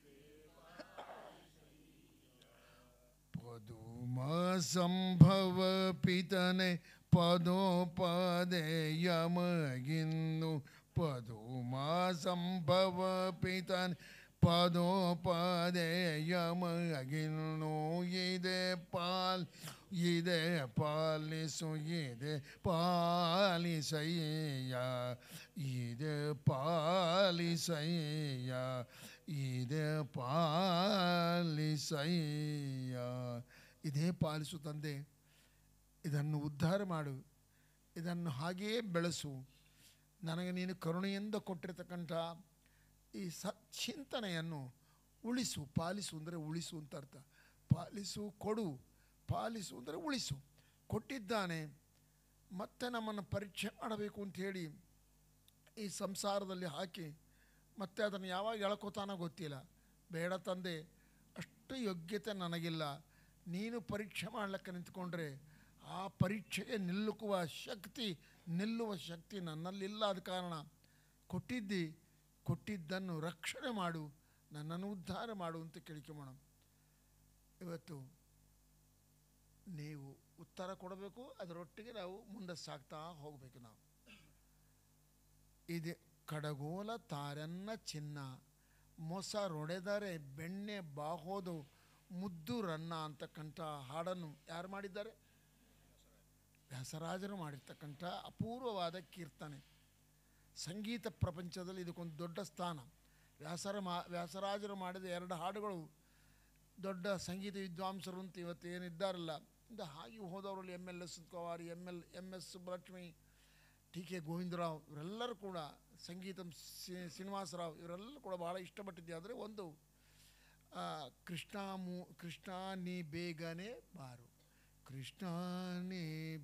ಪದುಮ ಸಂಭವ ಪಿತನೆ ಪದೋಪದೆ ಯಮಗಿನ್ನು ಪದುಮ ಸಂಭವ ಪಿತನೆ ಪದೋಪದೆ ಯಮಗಿನ್ನು ಇದೆ ಪಾಲ್ ಇದೆ ಪಾಲಿಸು ಇದೆ ಪಾಲಿಸಯ್ಯ ಇದೆ ಪಾಲಿಸಯ್ಯ ಇದೆ ಪಾಲಿಸಯ್ಯ ಇದೇ ಪಾಲಿಸು ತಂದೆ ಇದನ್ನು ಉದ್ಧಾರ ಮಾಡು ಇದನ್ನು ಹಾಗೆಯೇ ಬೆಳೆಸು ನನಗೆ ನೀನು ಕರುಣೆಯಿಂದ ಕೊಟ್ಟಿರ್ತಕ್ಕಂಥ ಈ ಸಚ್ಚಿಂತನೆಯನ್ನು ಉಳಿಸು ಪಾಲಿಸು ಅಂದರೆ ಉಳಿಸು ಅಂತ ಅರ್ಥ ಪಾಲಿಸು ಕೊಡು ಪಾಲಿಸು ಅಂದರೆ ಉಳಿಸು ಕೊಟ್ಟಿದ್ದಾನೆ ಮತ್ತೆ ನಮ್ಮನ್ನು ಪರೀಕ್ಷೆ ಮಾಡಬೇಕು ಅಂತ ಹೇಳಿ ಈ ಸಂಸಾರದಲ್ಲಿ ಹಾಕಿ ಮತ್ತೆ ಅದನ್ನು ಯಾವಾಗ ಎಳ್ಕೋತಾನೋ ಗೊತ್ತಿಲ್ಲ ಬೇಡ ತಂದೆ ಅಷ್ಟು ಯೋಗ್ಯತೆ ನನಗಿಲ್ಲ ನೀನು ಪರೀಕ್ಷೆ ಮಾಡಲಿಕ್ಕೆ ನಿಂತ್ಕೊಂಡ್ರೆ ಆ ಪರೀಕ್ಷೆಗೆ ನಿಲ್ಲುಕುವ ಶಕ್ತಿ ನಿಲ್ಲುವ ಶಕ್ತಿ ನನ್ನಲ್ಲಿಲ್ಲ ಆದ ಕಾರಣ ಕೊಟ್ಟಿದ್ದಿ ಕೊಟ್ಟಿದ್ದನ್ನು ರಕ್ಷಣೆ ಮಾಡು ನನ್ನನ್ನು ಉದ್ಧಾರ ಮಾಡು ಅಂತ ಕೇಳಿಕೊಳ್ಳೋಣ ಇವತ್ತು ನೀವು ಉತ್ತರ ಕೊಡಬೇಕು ಅದರೊಟ್ಟಿಗೆ ನಾವು ಮುಂದೆ ಸಾಗ್ತಾ ಹೋಗಬೇಕು ನಾವು ಇದೆ ಕಡಗೋಲ ತಾರನ್ನ ಚಿನ್ನ ಮೊಸರೊಡೆದರೆ ಬೆಣ್ಣೆ ಬಾಹೋದು ಮುದ್ದು ರನ್ನ ಅಂತಕ್ಕಂಥ ಹಾಡನ್ನು ಯಾರು ಮಾಡಿದ್ದಾರೆ ವ್ಯಾಸರಾಜರು ಮಾಡಿರ್ತಕ್ಕಂಥ ಅಪೂರ್ವವಾದ ಕೀರ್ತನೆ ಸಂಗೀತ ಪ್ರಪಂಚದಲ್ಲಿ ಇದಕ್ಕೊಂದು ದೊಡ್ಡ ಸ್ಥಾನ ವ್ಯಾಸರ ಮಾ ವ್ಯಾಸರಾಜರು ಮಾಡಿದ ಎರಡು ಹಾಡುಗಳು ದೊಡ್ಡ ಸಂಗೀತ ವಿದ್ವಾಂಸರು ಅಂತ ಇವತ್ತು ಏನಿದ್ದಾರಲ್ಲ ಇಂದ ಹಾಗೆ ಹೋದವರಲ್ಲಿ M L S Kumar M L M S Subbulakshmi T K Govindarao ಇವರೆಲ್ಲರೂ ಕೂಡ ಸಂಗೀತ ಶ್ರೀನಿವಾಸರಾವ್ ಇವರೆಲ್ಲ ಕೂಡ ಭಾಳ ಇಷ್ಟಪಟ್ಟಿದ್ದೆ ಆದರೆ ಒಂದು ಆ, ಕೃಷ್ಣ ಮೂ ಕೃಷ್ಣ ನೀ ಬೇಗನೆ ಬಾರು ಕೃಷ್ಣ ನೀ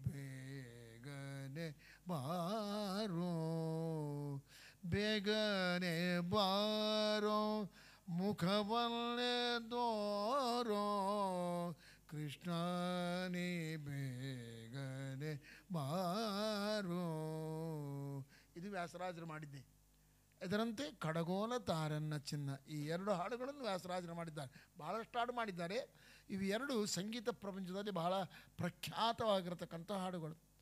ಬೇಗನೆ ಬಾರೋ ಬೇಗನೆ ಬಾರೋ ಮುಖವನ್ನೇ ದೋರೋ ಕೃಷ್ಣ ನೀ ಬೇಗನೆ ಬಾರೋ ಇದು ವ್ಯಾಸರಾಜರು ಮಾಡಿದ್ದೆ ಇದರಂತೆ ಕಡಗೋಲ ತಾರನ್ನ ಚಿನ್ನ ಈ ಎರಡು ಹಾಡುಗಳನ್ನು ವ್ಯಾಸರಾಜರು ಮಾಡಿದ್ದಾರೆ ಭಾಳಷ್ಟು ಹಾಡು ಮಾಡಿದ್ದಾರೆ ಇವು ಎರಡು ಸಂಗೀತ ಪ್ರಪಂಚದಲ್ಲಿ ಬಹಳ ಪ್ರಖ್ಯಾತವಾಗಿರತಕ್ಕಂಥ ಹಾಡುಗಳು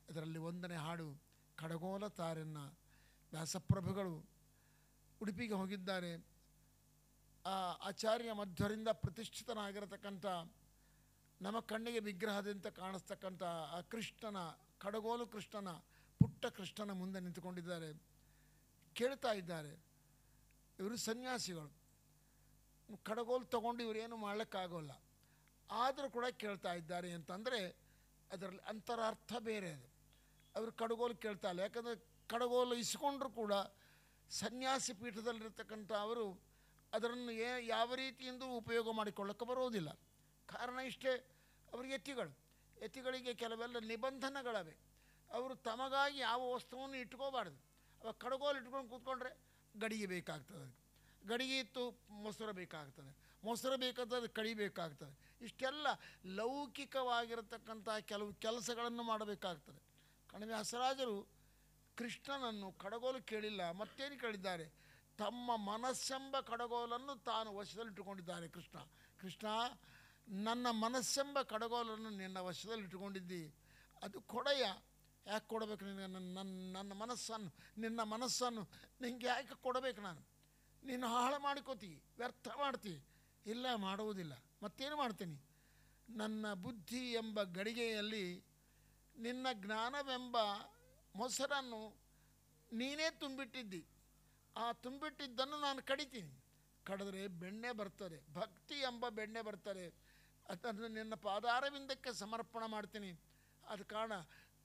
ಇದರಲ್ಲಿ ಒಂದನೇ ಹಾಡು ಕಡಗೋಲ ತಾರನ್ನ ವ್ಯಾಸಪ್ರಭುಗಳು ಉಡುಪಿಗೆ ಹೋಗಿದ್ದಾರೆ ಆ ಆಚಾರ್ಯ ಮಧ್ವರಿಂದ ಪ್ರತಿಷ್ಠಿತನಾಗಿರತಕ್ಕಂಥ ನಮ್ಮ ಕಣ್ಣಿಗೆ ವಿಗ್ರಹದಂತೆ ಕಾಣಿಸ್ತಕ್ಕಂಥ ಆ ಕೃಷ್ಣನ ಕಡಗೋಲು ಕೃಷ್ಣನ ಪುಟ್ಟ ಕೃಷ್ಣನ ಮುಂದೆ ನಿಂತುಕೊಂಡಿದ್ದಾರೆ ಕೇಳ್ತಾ ಇದ್ದಾರೆ ಇವರು ಸನ್ಯಾಸಿಗಳು ಕಡಗೋಲು ತಗೊಂಡು ಇವರೇನು ಮಾಡಲಿಕ್ಕಾಗೋಲ್ಲ ಆದರೂ ಕೂಡ ಕೇಳ್ತಾ ಇದ್ದಾರೆ ಅಂತಂದರೆ ಅದರಲ್ಲಿ ಅಂತರಾರ್ಥ ಬೇರೆ ಅದು ಅವರು ಕಡಗೋಲು ಕೇಳ್ತಾ ಇಲ್ಲ ಯಾಕಂದರೆ ಕಡಗೋಲು ಇಸ್ಕೊಂಡ್ರು ಕೂಡ ಸನ್ಯಾಸಿ ಪೀಠದಲ್ಲಿರ್ತಕ್ಕಂಥ ಅವರು ಅದನ್ನು ಏ ಯಾವ ರೀತಿಯಿಂದ ಉಪಯೋಗ ಮಾಡಿಕೊಳ್ಳಕ್ಕೆ ಬರೋದಿಲ್ಲ ಕಾರಣ ಇಷ್ಟೇ ಅವರು ಎತ್ತಿಗಳು ಎತ್ತಿಗಳಿಗೆ ಕೆಲವೆಲ್ಲ ನಿಬಂಧನೆಗಳವೆ ಅವರು ತಮಗಾಗಿ ಯಾವ ವಸ್ತುವನ್ನು ಇಟ್ಕೋಬಾರ್ದು ಅವಾಗ ಕಡಗೋಲು ಇಟ್ಕೊಂಡು ಕೂತ್ಕೊಂಡ್ರೆ ಗಡಿಗೆ ಬೇಕಾಗ್ತದೆ ಅದಕ್ಕೆ ಗಡಿಗೆ ಇತ್ತು ಮೊಸರು ಬೇಕಾಗ್ತದೆ ಮೊಸರು ಬೇಕಾದ್ರೆ ಕಡಿಬೇಕಾಗ್ತದೆ ಇಷ್ಟೆಲ್ಲ ಲೌಕಿಕವಾಗಿರತಕ್ಕಂಥ ಕೆಲವು ಕೆಲಸಗಳನ್ನು ಮಾಡಬೇಕಾಗ್ತದೆ ಕಣಿವೆ ಹಸರಾಜರು ಕೃಷ್ಣನನ್ನು ಕಡಗೋಲು ಕೇಳಿಲ್ಲ ಮತ್ತೇನು ಕೇಳಿದ್ದಾರೆ ತಮ್ಮ ಮನಸ್ಸೆಂಬ ಕಡಗೋಲನ್ನು ತಾನು ವಶದಲ್ಲಿಟ್ಟುಕೊಂಡಿದ್ದಾರೆ ಕೃಷ್ಣ ಕೃಷ್ಣ ನನ್ನ ಮನಸ್ಸೆಂಬ ಕಡಗೋಲನ್ನು ನಿನ್ನ ವಶದಲ್ಲಿಟ್ಟುಕೊಂಡಿದ್ದಿ ಅದು ಕೊಡೆಯ ಯಾಕೆ ಕೊಡಬೇಕು ನಿನಗೆ ನನ್ನ ನನ್ನ ನನ್ನ ಮನಸ್ಸನ್ನು ನಿನ್ನ ಮನಸ್ಸನ್ನು ನಿಂಗೆ ಯಾಕೆ ಕೊಡಬೇಕು ನಾನು ನೀನು ಹಾಳು ಮಾಡ್ಕೋತಿ ವ್ಯರ್ಥ ಮಾಡ್ತಿ ಇಲ್ಲ ಮಾಡುವುದಿಲ್ಲ ಮತ್ತೇನು ಮಾಡ್ತೀನಿ ನನ್ನ ಬುದ್ಧಿ ಎಂಬ ಗಡಿಗೆಯಲ್ಲಿ ನಿನ್ನ ಜ್ಞಾನವೆಂಬ ಮೊಸರನ್ನು ನೀನೇ ತುಂಬಿಟ್ಟಿದ್ದಿ ಆ ತುಂಬಿಟ್ಟಿದ್ದನ್ನು ನಾನು ಕಡಿತೀನಿ ಕಡಿದ್ರೆ ಬೆಣ್ಣೆ ಬರ್ತದೆ ಭಕ್ತಿ ಎಂಬ ಬೆಣ್ಣೆ ಬರ್ತದೆ ಅದನ್ನು ನಿನ್ನ ಪಾದಾರವಿಂದಕ್ಕೆ ಸಮರ್ಪಣೆ ಮಾಡ್ತೀನಿ ಅದು ಕಾರಣ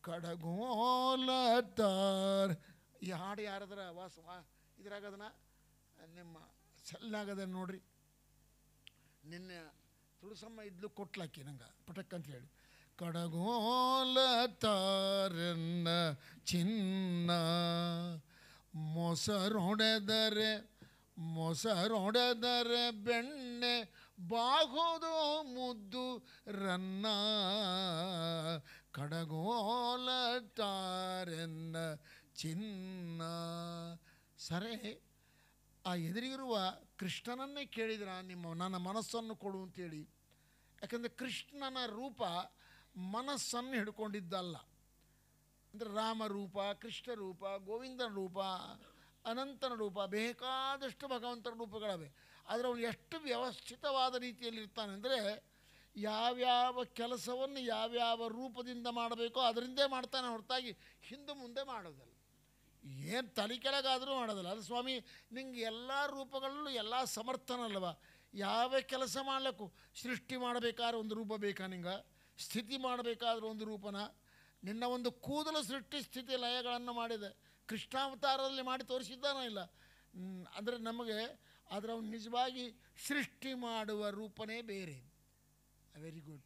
ಕಡಗೋಲತಾರ್ ಈ ಹಾಡು ಯಾರದರ ವಾಸ ವಾ ಇದ್ರಾಗದನ ನಿಮ್ಮ ಸಲ್ಲಾಗದ ನೋಡ್ರಿ ನಿನ್ನೆ ತುಳಸಮ್ಮ ಇದ್ಲು ಕೊಟ್ಲಾಕಿ ನಂಗೆ ಪಟಕ್ ಅಂತ ಹೇಳಿ ಕಡಗೋಲ ತಾರನ್ನ ಚಿನ್ನ ಮೊಸರೊಡೆದರೆ ಮೊಸರೊಡೆದರೆ ಬೆಣ್ಣೆ ಬಾಹುದು ಮುದ್ದು ರನ್ನ ಕಡಗೋಲ ತಾರೆನ್ನ ಚಿನ್ನ ಸರಿ ಆ ಎದುರಿಗಿರುವ ಕೃಷ್ಣನನ್ನೇ ಕೇಳಿದ್ರ ನಿಮ್ಮ ನನ್ನ ಮನಸ್ಸನ್ನು ಕೊಡು ಅಂತೇಳಿ ಯಾಕಂದರೆ ಕೃಷ್ಣನ ರೂಪ ಮನಸ್ಸನ್ನು ಹಿಡ್ಕೊಂಡಿದ್ದಲ್ಲ ಅಂದರೆ ರಾಮ ರೂಪ ಕೃಷ್ಣ ರೂಪ ಗೋವಿಂದನ ರೂಪ ಅನಂತನ ರೂಪ ಬೇಕಾದಷ್ಟು ಭಗವಂತನ ರೂಪಗಳವೆ ಆದರೆ ಅವನು ಎಷ್ಟು ವ್ಯವಸ್ಥಿತವಾದ ರೀತಿಯಲ್ಲಿ ಇರ್ತಾನೆ ಅಂದರೆ ಯಾವ್ಯಾವ ಕೆಲಸವನ್ನು ಯಾವ್ಯಾವ ರೂಪದಿಂದ ಮಾಡಬೇಕೋ ಅದರಿಂದೇ ಮಾಡ್ತಾನೆ ಹೊರತಾಗಿ ಹಿಂದೆ ಮುಂದೆ ಮಾಡೋದಲ್ಲ ಏನು ತಲೆ ಕೆಳಗಾದರೂ ಮಾಡೋದಿಲ್ಲ ಅದು ಸ್ವಾಮಿ ನಿಂಗೆ ಎಲ್ಲ ರೂಪಗಳಲ್ಲೂ ಎಲ್ಲ ಸಮರ್ಥನಲ್ವ ಯಾವ ಕೆಲಸ ಮಾಡಲಿಕ್ಕೂ ಸೃಷ್ಟಿ ಮಾಡಬೇಕಾದ್ರೆ ಒಂದು ರೂಪ ಬೇಕಾ ನಿಂಗೆ ಸ್ಥಿತಿ ಮಾಡಬೇಕಾದ್ರೆ ಒಂದು ರೂಪನ ನಿನ್ನ ಒಂದು ಕೂದಲು ಸೃಷ್ಟಿ ಸ್ಥಿತಿ ಲಯಗಳನ್ನು ಮಾಡಿದೆ ಕೃಷ್ಣಾವತಾರದಲ್ಲಿ ಮಾಡಿ ತೋರಿಸಿದ್ದಾನೋ ಇಲ್ಲ ಅಂದರೆ ನಮಗೆ ಆದರೆ ಅವನು ನಿಜವಾಗಿ ಸೃಷ್ಟಿ ಮಾಡುವ ರೂಪನೇ ಬೇರೆ ವೆರಿ ಗುಡ್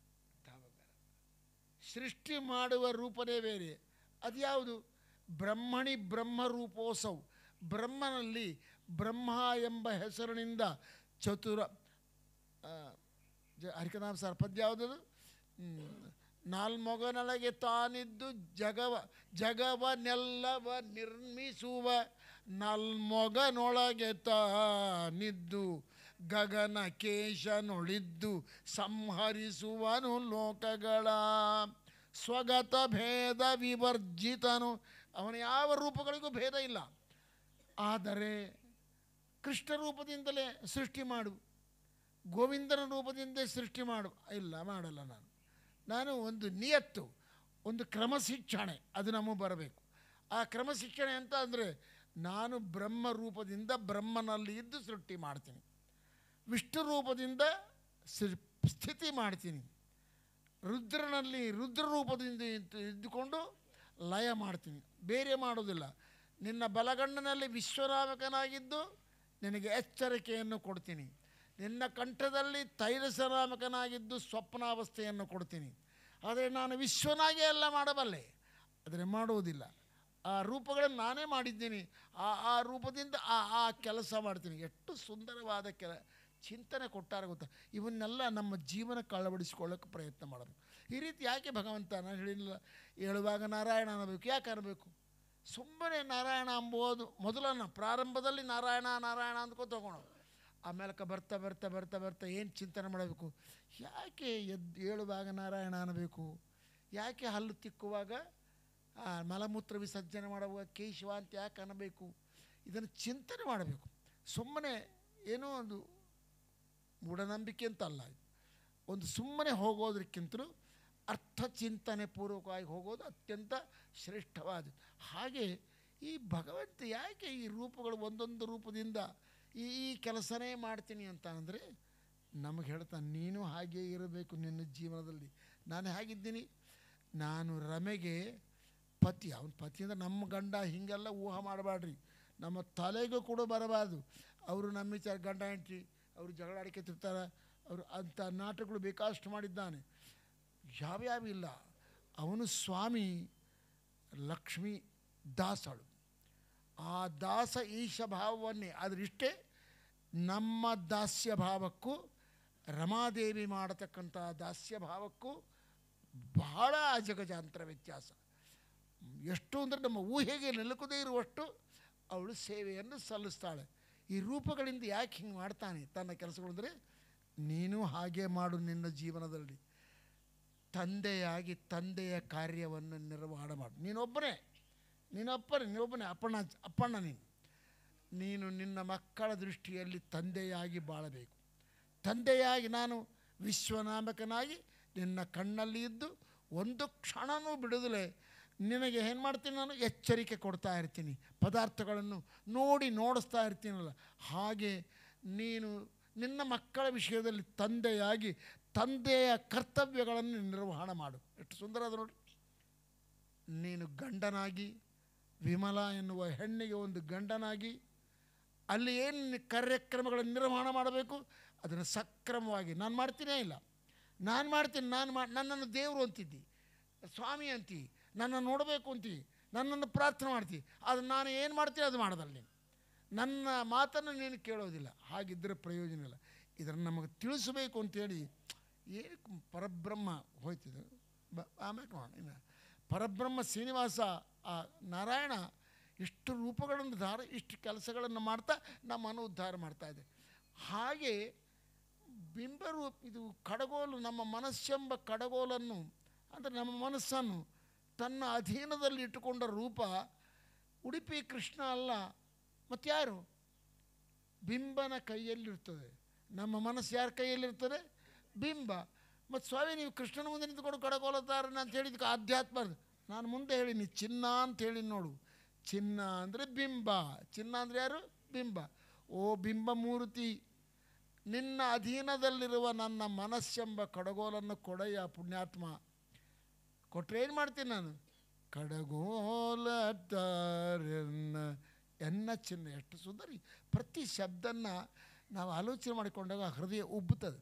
ಸೃಷ್ಟಿ ಮಾಡುವ ರೂಪನೇ ಬೇರೆ ಅದ್ಯಾವುದು ಬ್ರಹ್ಮಣಿ ಬ್ರಹ್ಮರೂಪೋತ್ಸವ್ ಬ್ರಹ್ಮನಲ್ಲಿ ಬ್ರಹ್ಮ ಎಂಬ ಹೆಸರಿನಿಂದ ಚತುರ ಆ, ಜ ಹರಿಕನಾಮ ಸರ್ ಪದ್ಯ ಯಾವುದದು ನಾಲ್ಮೊಗನೊಳಗೆ ತಾನಿದ್ದು ಜಗವ ಜಗವನೆಲ್ಲವ ನಿರ್ಮಿಸುವ ನಾಲ್ಮೊಗನೊಳಗೆ ತಾನಿದ್ದು ಗಗನ ಕೇಶನೊಳಿದ್ದು ಸಂಹರಿಸುವನು ಲೋಕಗಳ ಸ್ವಗತ ಭೇದ ವಿವರ್ಜಿತನು ಅವನ ಯಾವ ರೂಪಗಳಿಗೂ ಭೇದ ಇಲ್ಲ ಆದರೆ ಕೃಷ್ಣ ರೂಪದಿಂದಲೇ ಸೃಷ್ಟಿ ಮಾಡು ಗೋವಿಂದನ ರೂಪದಿಂದ ಸೃಷ್ಟಿ ಮಾಡು ಇಲ್ಲ ಮಾಡಲ್ಲ ನಾನು ನಾನು ಒಂದು ನಿಯತ್ತು ಒಂದು ಕ್ರಮಶಿಕ್ಷಣೆ ಅದು ನಮಗೆ ಬರಬೇಕು ಆ ಕ್ರಮಶಿಕ್ಷಣೆ ಅಂತ ಅಂದರೆ ನಾನು ಬ್ರಹ್ಮ ರೂಪದಿಂದ ಬ್ರಹ್ಮನಲ್ಲಿ ಇದ್ದು ಸೃಷ್ಟಿ ಮಾಡ್ತೀನಿ ವಿಷ್ಣು ರೂಪದಿಂದ ಸೃ- ಸ್ಥಿತಿ ಮಾಡ್ತೀನಿ ರುದ್ರನಲ್ಲಿ ರುದ್ರ ರೂಪದಿಂದ ಇದ್ದು- ಇದ್ದುಕೊಂಡು ಲಯ ಮಾಡ್ತೀನಿ ಬೇರೆ ಮಾಡೋದಿಲ್ಲ ನಿನ್ನ ಬಲಗಣ್ಣಿನಲ್ಲಿ ವಿಶ್ವನಾಮಕನಾಗಿದ್ದು ನಿನಗೆ ಎಚ್ಚರಿಕೆಯನ್ನು ಕೊಡ್ತೀನಿ ನಿನ್ನ ಕಂಠದಲ್ಲಿ ತೈಲಸನಾಮಕನಾಗಿದ್ದು ಸ್ವಪ್ನಾವಸ್ಥೆಯನ್ನು ಕೊಡ್ತೀನಿ ಆದರೆ ನಾನು ವಿಶ್ವನಾಗೆ ಎಲ್ಲ ಮಾಡಬಲ್ಲೆ ಆದರೆ ಮಾಡುವುದಿಲ್ಲ ಆ ರೂಪಗಳನ್ನು ನಾನೇ ಮಾಡಿದ್ದೀನಿ ಆ ಆ ರೂಪದಿಂದ ಆ ಆ ಕೆಲಸ ಮಾಡ್ತೀನಿ ಎಷ್ಟು ಸುಂದರವಾದ ಕೆಲ ಚಿಂತನೆ ಕೊಟ್ಟಾರ ಗೊತ್ತಾ ಇವನ್ನೆಲ್ಲ ನಮ್ಮ ಜೀವನಕ್ಕೆ ಅಳವಡಿಸಿಕೊಳ್ಳೋಕೆ ಪ್ರಯತ್ನ ಮಾಡಬೇಕು ಈ ರೀತಿ ಯಾಕೆ ಭಗವಂತ ನಾನು ಹೇಳಿಲ್ಲ ಹೇಳುವಾಗ ನಾರಾಯಣ ಅನ್ನಬೇಕು ಯಾಕೆ ಅನ್ನಬೇಕು ಸುಮ್ಮನೆ ನಾರಾಯಣ ಅಂಬೋದು ಮೊದಲನ್ನು ಪ್ರಾರಂಭದಲ್ಲಿ ನಾರಾಯಣ ನಾರಾಯಣ ಅಂದ್ಕೊ ತಗೊಳೋದು ಆಮೇಲೆ ಬರ್ತಾ ಬರ್ತಾ ಬರ್ತಾ ಬರ್ತಾ ಏನು ಚಿಂತನೆ ಮಾಡಬೇಕು ಯಾಕೆ ಎದ್ದು ಹೇಳುವಾಗ ನಾರಾಯಣ ಅನ್ನಬೇಕು ಯಾಕೆ ಹಲ್ಲು ತಿಕ್ಕುವಾಗ ಆ, ಮಲಮೂತ್ರ ವಿಸರ್ಜನೆ ಮಾಡುವಾಗ ಕೇಶವ ಅಂತ ಯಾಕೆ ಅನ್ನಬೇಕು ಇದನ್ನು ಚಿಂತನೆ ಮಾಡಬೇಕು ಸುಮ್ಮನೆ ಏನೋ ಒಂದು ಮೂಢನಂಬಿಕೆ ಅಂತ ಅಲ್ಲ ಇದು. ಒಂದು ಸುಮ್ಮನೆ ಹೋಗೋದಕ್ಕಿಂತಲೂ ಅರ್ಥ ಚಿಂತನೆ ಪೂರ್ವಕವಾಗಿ ಹೋಗೋದು ಅತ್ಯಂತ ಶ್ರೇಷ್ಠವಾದ ಹಾಗೆ ಈ ಭಗವಂತ ಯಾಕೆ ಈ ರೂಪಗಳು ಒಂದೊಂದು ರೂಪದಿಂದ ಈ ಈ ಕೆಲಸನೇ ಮಾಡ್ತೀನಿ ಅಂತ ಅಂದರೆ ನಮಗೆ ಹೇಳ್ತಾನೆ ನೀನು ಹಾಗೆ ಇರಬೇಕು ನಿನ್ನ ಜೀವನದಲ್ಲಿ ನಾನು ಹೇಗಿದ್ದೀನಿ ನಾನು ರಮೆಗೆ ಪತಿ ಅವನ ಪತಿ ಅಂದರೆ ನಮ್ಮ ಗಂಡ ಹೀಗೆಲ್ಲ ಊಹೆ ಮಾಡಬೇಡ್ರಿ ನಮ್ಮ ತಲೆಗೂ ಕೂಡ ಬರಬಾರ್ದು ಅವರು ನಮ್ಮ ವಿಚಾರ ಗಂಡ ಹೆಂಡ್ತಿ ಅವರು ಜಗಳ ಆಡ್ಕೊತಿರ್ತಾರೆ ಅವರು ಅಂಥ ನಾಟಕಗಳು ಬೇಕಾಷ್ಟು ಮಾಡಿದ್ದಾನೆ ಯಾವ್ಯಾವ ಇಲ್ಲ ಅವನು ಸ್ವಾಮಿ ಲಕ್ಷ್ಮೀ ದಾಸಳು ಆ ದಾಸ ಈಶ ಭಾವವನ್ನೇ ಅದರಿಷ್ಟೇ ನಮ್ಮ ದಾಸ್ಯ ಭಾವಕ್ಕೂ ರಮಾದೇವಿ ಮಾಡತಕ್ಕಂಥ ದಾಸ್ಯ ಭಾವಕ್ಕೂ ಬಹಳ ಅಜಗಜಾಂತರ ವ್ಯತ್ಯಾಸ ಎಷ್ಟು ಅಂದರೆ ನಮ್ಮ ಊಹೆಗೆ ನಿಲುಕದೇ ಇರುವಷ್ಟು ಅವಳು ಸೇವೆಯನ್ನು ಸಲ್ಲಿಸ್ತಾಳೆ ಈ ರೂಪಗಳಿಂದ ಯಾಕೆ ಹಿಂಗೆ ಮಾಡ್ತಾನೆ ತನ್ನ ಕೆಲಸಗಳು ಅಂದರೆ ನೀನು ಹಾಗೆ ಮಾಡು ನಿನ್ನ ಜೀವನದಲ್ಲಿ ತಂದೆಯಾಗಿ ತಂದೆಯ ಕಾರ್ಯವನ್ನು ನಿರ್ವಹಣೆ ಮಾಡು ನೀನೊಬ್ಬನೇ ನೀನೊಬ್ಬನೇ ನೀನೊಬ್ಬನೇ ಅಪ್ಪಣ್ಣ ಅಪ್ಪಣ್ಣ ನೀನು ನೀನು ನಿನ್ನ ಮಕ್ಕಳ ದೃಷ್ಟಿಯಲ್ಲಿ ತಂದೆಯಾಗಿ ಬಾಳಬೇಕು ತಂದೆಯಾಗಿ ನಾನು ವಿಶ್ವನಾಮಕನಾಗಿ ನಿನ್ನ ಕಣ್ಣಲ್ಲಿ ಇದ್ದು ಒಂದು ಕ್ಷಣನೂ ಬಿಡುದಲೆ ನಿನಗೆ ಏನು ಮಾಡ್ತೀನಿ ನಾನು ಎಚ್ಚರಿಕೆ ಕೊಡ್ತಾ ಇರ್ತೀನಿ ಪದಾರ್ಥಗಳನ್ನು ನೋಡಿ ನೋಡಿಸ್ತಾ ಇರ್ತೀನಲ್ಲ ಹಾಗೆ ನೀನು ನಿನ್ನ ಮಕ್ಕಳ ವಿಷಯದಲ್ಲಿ ತಂದೆಯಾಗಿ ತಂದೆಯ ಕರ್ತವ್ಯಗಳನ್ನು ನಿರ್ವಹಣೆ ಮಾಡು ಎಷ್ಟು ಸುಂದರ ಅದು ನೋಡಿ ನೀನು ಗಂಡನಾಗಿ ವಿಮಲ ಎನ್ನುವ ಹೆಣ್ಣಿಗೆ ಒಂದು ಗಂಡನಾಗಿ ಅಲ್ಲಿ ಏನು ಕಾರ್ಯಕ್ರಮಗಳನ್ನು ನಿರ್ವಹಣೆ ಮಾಡಬೇಕು ಅದನ್ನು ಸಕ್ರಮವಾಗಿ ನಾನು ಮಾಡ್ತೀನೇ ಇಲ್ಲ ನಾನು ಮಾಡ್ತೀನಿ ನಾನು ಮಾ ನನ್ನನ್ನು ದೇವರು ಅಂತಿದ್ದಿ ಸ್ವಾಮಿ ಅಂತಿ ನನ್ನ ನೋಡಬೇಕು ಅಂತಿ ನನ್ನನ್ನು ಪ್ರಾರ್ಥನೆ ಮಾಡ್ತಿ ಅದು ನಾನು ಏನು ಮಾಡ್ತೀನಿ ಅದು ಮಾಡೋದಲ್ಲ ನೀನು ನನ್ನ ಮಾತನ್ನು ನೀನು ಕೇಳೋದಿಲ್ಲ ಹಾಗಿದ್ದರೆ ಪ್ರಯೋಜನ ಇಲ್ಲ ಇದನ್ನು ನಮಗೆ ತಿಳಿಸಬೇಕು ಅಂತೇಳಿ ಏನಕ್ಕೆ ಪರಬ್ರಹ್ಮ ಹೋಯ್ತಿದ್ದು ಬ ಆಮೇಲೆ ನೋಡೋಣ ಇನ್ನು ಪರಬ್ರಹ್ಮ ಶ್ರೀನಿವಾಸ ಆ ನಾರಾಯಣ ಇಷ್ಟು ರೂಪಗಳನ್ನು ಧಾರ ಇಷ್ಟು ಕೆಲಸಗಳನ್ನು ಮಾಡ್ತಾ ನಮ್ಮನ್ನು ಉದ್ಧಾರ ಮಾಡ್ತಾ ಇದೆ ಹಾಗೆ ಬಿಂಬರೂಪ ಇದು ಕಡಗೋಲು ನಮ್ಮ ಮನಸ್ಸೆಂಬ ಕಡಗೋಲನ್ನು ಅಂದರೆ ನಮ್ಮ ಮನಸ್ಸನ್ನು ತನ್ನ ಅಧೀನದಲ್ಲಿ ಇಟ್ಟುಕೊಂಡ ರೂಪ ಉಡುಪಿ ಕೃಷ್ಣ ಅಲ್ಲ ಮತ್ತಾರು ಬಿಂಬನ ಕೈಯಲ್ಲಿರ್ತದೆ ನಮ್ಮ ಮನಸ್ಸು ಯಾರ ಕೈಯಲ್ಲಿರ್ತದೆ ಬಿಂಬ ಮತ್ತು ಸ್ವಾಮಿ ನೀವು ಕೃಷ್ಣನ ಮುಂದೆ ನಿಂತ್ಕೊಂಡು ಕಡಗೋಲತಾರನ ಅಂತ ಹೇಳಿದಕ್ಕೆ ಆಧ್ಯಾತ್ಮ ಅದು. ನಾನು ಮುಂದೆ ಹೇಳಿನಿ ಚಿನ್ನ ಅಂತ ಹೇಳಿ ನೋಡು ಚಿನ್ನ ಅಂದರೆ ಬಿಂಬ ಚಿನ್ನ ಅಂದರೆ ಯಾರು ಬಿಂಬ ಓ ಬಿಂಬ ಮೂರ್ತಿ ನಿನ್ನ ಅಧೀನದಲ್ಲಿರುವ ನನ್ನ ಮನಸ್ಸೆಂಬ ಕಡಗೋಲನ್ನು ಕೊಡೆಯ ಪುಣ್ಯಾತ್ಮ ಕೊಟ್ಟರೆ ಏನು ಮಾಡ್ತೀನಿ ನಾನು ಕಡಗೋಲ ತಾರನ್ನ ಎನ್ನ ಚಿನ್ನ ಎಷ್ಟು ಸುಂದರಿ ಪ್ರತಿ ಶಬ್ದನ್ನ ನಾವು ಆಲೋಚನೆ ಮಾಡಿಕೊಂಡಾಗ ಹೃದಯ ಉಬ್ಬುತ್ತದೆ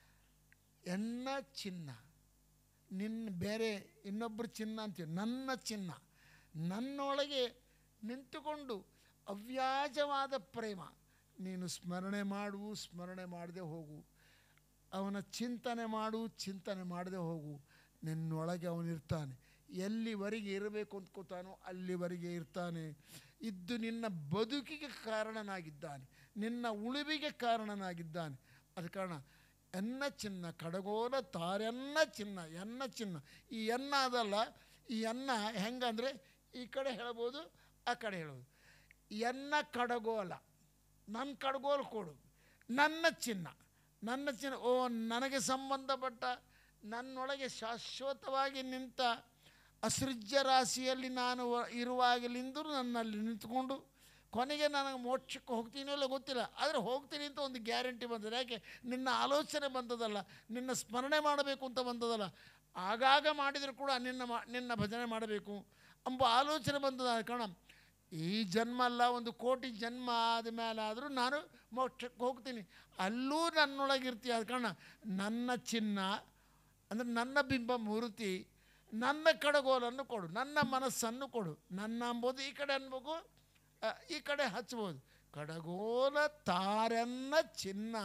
ಎನ್ನ ಚಿನ್ನ ನಿನ್ನ ಬೇರೆ ಇನ್ನೊಬ್ಬರು ಚಿನ್ನ ಅಂತೀವಿ ನನ್ನ ಚಿನ್ನ ನನ್ನೊಳಗೆ ನಿಂತುಕೊಂಡು ಅವ್ಯಾಜವಾದ ಪ್ರೇಮ ನೀನು ಸ್ಮರಣೆ ಮಾಡು ಸ್ಮರಣೆ ಮಾಡದೆ ಹೋಗು ಅವನ ಚಿಂತನೆ ಮಾಡು ಚಿಂತನೆ ಮಾಡದೆ ಹೋಗು ನಿನ್ನೊಳಗೆ ಅವನಿರ್ತಾನೆ ಎಲ್ಲಿವರೆಗೆ ಇರಬೇಕು ಅಂದ್ಕೋತಾನೋ ಅಲ್ಲಿವರೆಗೆ ಇರ್ತಾನೆ ಇದ್ದು ನಿನ್ನ ಬದುಕಿಗೆ ಕಾರಣನಾಗಿದ್ದಾನೆ ನಿನ್ನ ಉಳಿವಿಗೆ ಕಾರಣನಾಗಿದ್ದಾನೆ ಅದ ಕಾರಣ ಎನ್ನ ಚಿನ್ನ ಕಡಗೋಲ ತಾರೆನ್ನ ಚಿನ್ನ ಎನ್ನ ಚಿನ್ನ ಈ ಎನ್ನ ಅದಲ್ಲ ಈ ಎನ್ನ ಹೆಂಗಂದರೆ ಈ ಕಡೆ ಹೇಳ್ಬೋದು ಆ ಕಡೆ ಹೇಳ್ಬೋದು ಎನ್ನ ಕಡಗೋಲ ನನ್ನ ಕಡಗೋಲು ಕೊಡು ನನ್ನ ಚಿನ್ನ ನನ್ನ ಚಿನ್ನ ಓ ನನಗೆ ಸಂಬಂಧಪಟ್ಟ ನನ್ನೊಳಗೆ ಶಾಶ್ವತವಾಗಿ ನಿಂತ ಅಸೃಜ್ಯ ರಾಶಿಯಲ್ಲಿ ನಾನು ವ- ಇರುವಾಗಲಿಂದ ನನ್ನಲ್ಲಿ ನಿಂತ್ಕೊಂಡು ಕೊನೆಗೆ ನನಗೆ ಮೋಕ್ಷಕ್ಕೆ ಹೋಗ್ತೀನೋ ಇಲ್ಲ ಗೊತ್ತಿಲ್ಲ ಆದರೆ ಹೋಗ್ತೀನಿ ಅಂತ ಒಂದು ಗ್ಯಾರಂಟಿ ಬಂದದ ಯಾಕೆ ನಿನ್ನ ಆಲೋಚನೆ ಬಂದದಲ್ಲ ನಿನ್ನ ಸ್ಮರಣೆ ಮಾಡಬೇಕು ಅಂತ ಬಂದದಲ್ಲ ಆಗಾಗ ಮಾಡಿದರೂ ಕೂಡ ನಿನ್ನ ಮಾ ನಿನ್ನ ಭಜನೆ ಮಾಡಬೇಕು ಎಂಬ ಆಲೋಚನೆ ಬಂದದ ಆದ ಕಾರಣ ಈ ಜನ್ಮ ಅಲ್ಲ ಒಂದು ಕೋಟಿ ಜನ್ಮ ಆದ ಮೇಲೆ ಆದರೂ ನಾನು ಮೋಕ್ಷಕ್ಕೆ ಹೋಗ್ತೀನಿ ಅಲ್ಲೂ ನನ್ನೊಳಗಿರ್ತೀಯ ಆದ ಕಾರಣ ನನ್ನ ಚಿನ್ನ ಅಂದರೆ ನನ್ನ ಬಿಂಬ ಮೂರ್ತಿ ನನ್ನ ಕಡಗೋಲನ್ನು ಕೊಡು ನನ್ನ ಮನಸ್ಸನ್ನು ಕೊಡು ನನ್ನ ಅಂಬೋದು ಈ ಕಡೆ ಅನ್ಬೇಕು ಆ, ಈ ಕಡೆ ಹಚ್ಬೋದು ಕಡಗೋಲ ತಾರನ್ನ ಚಿನ್ನ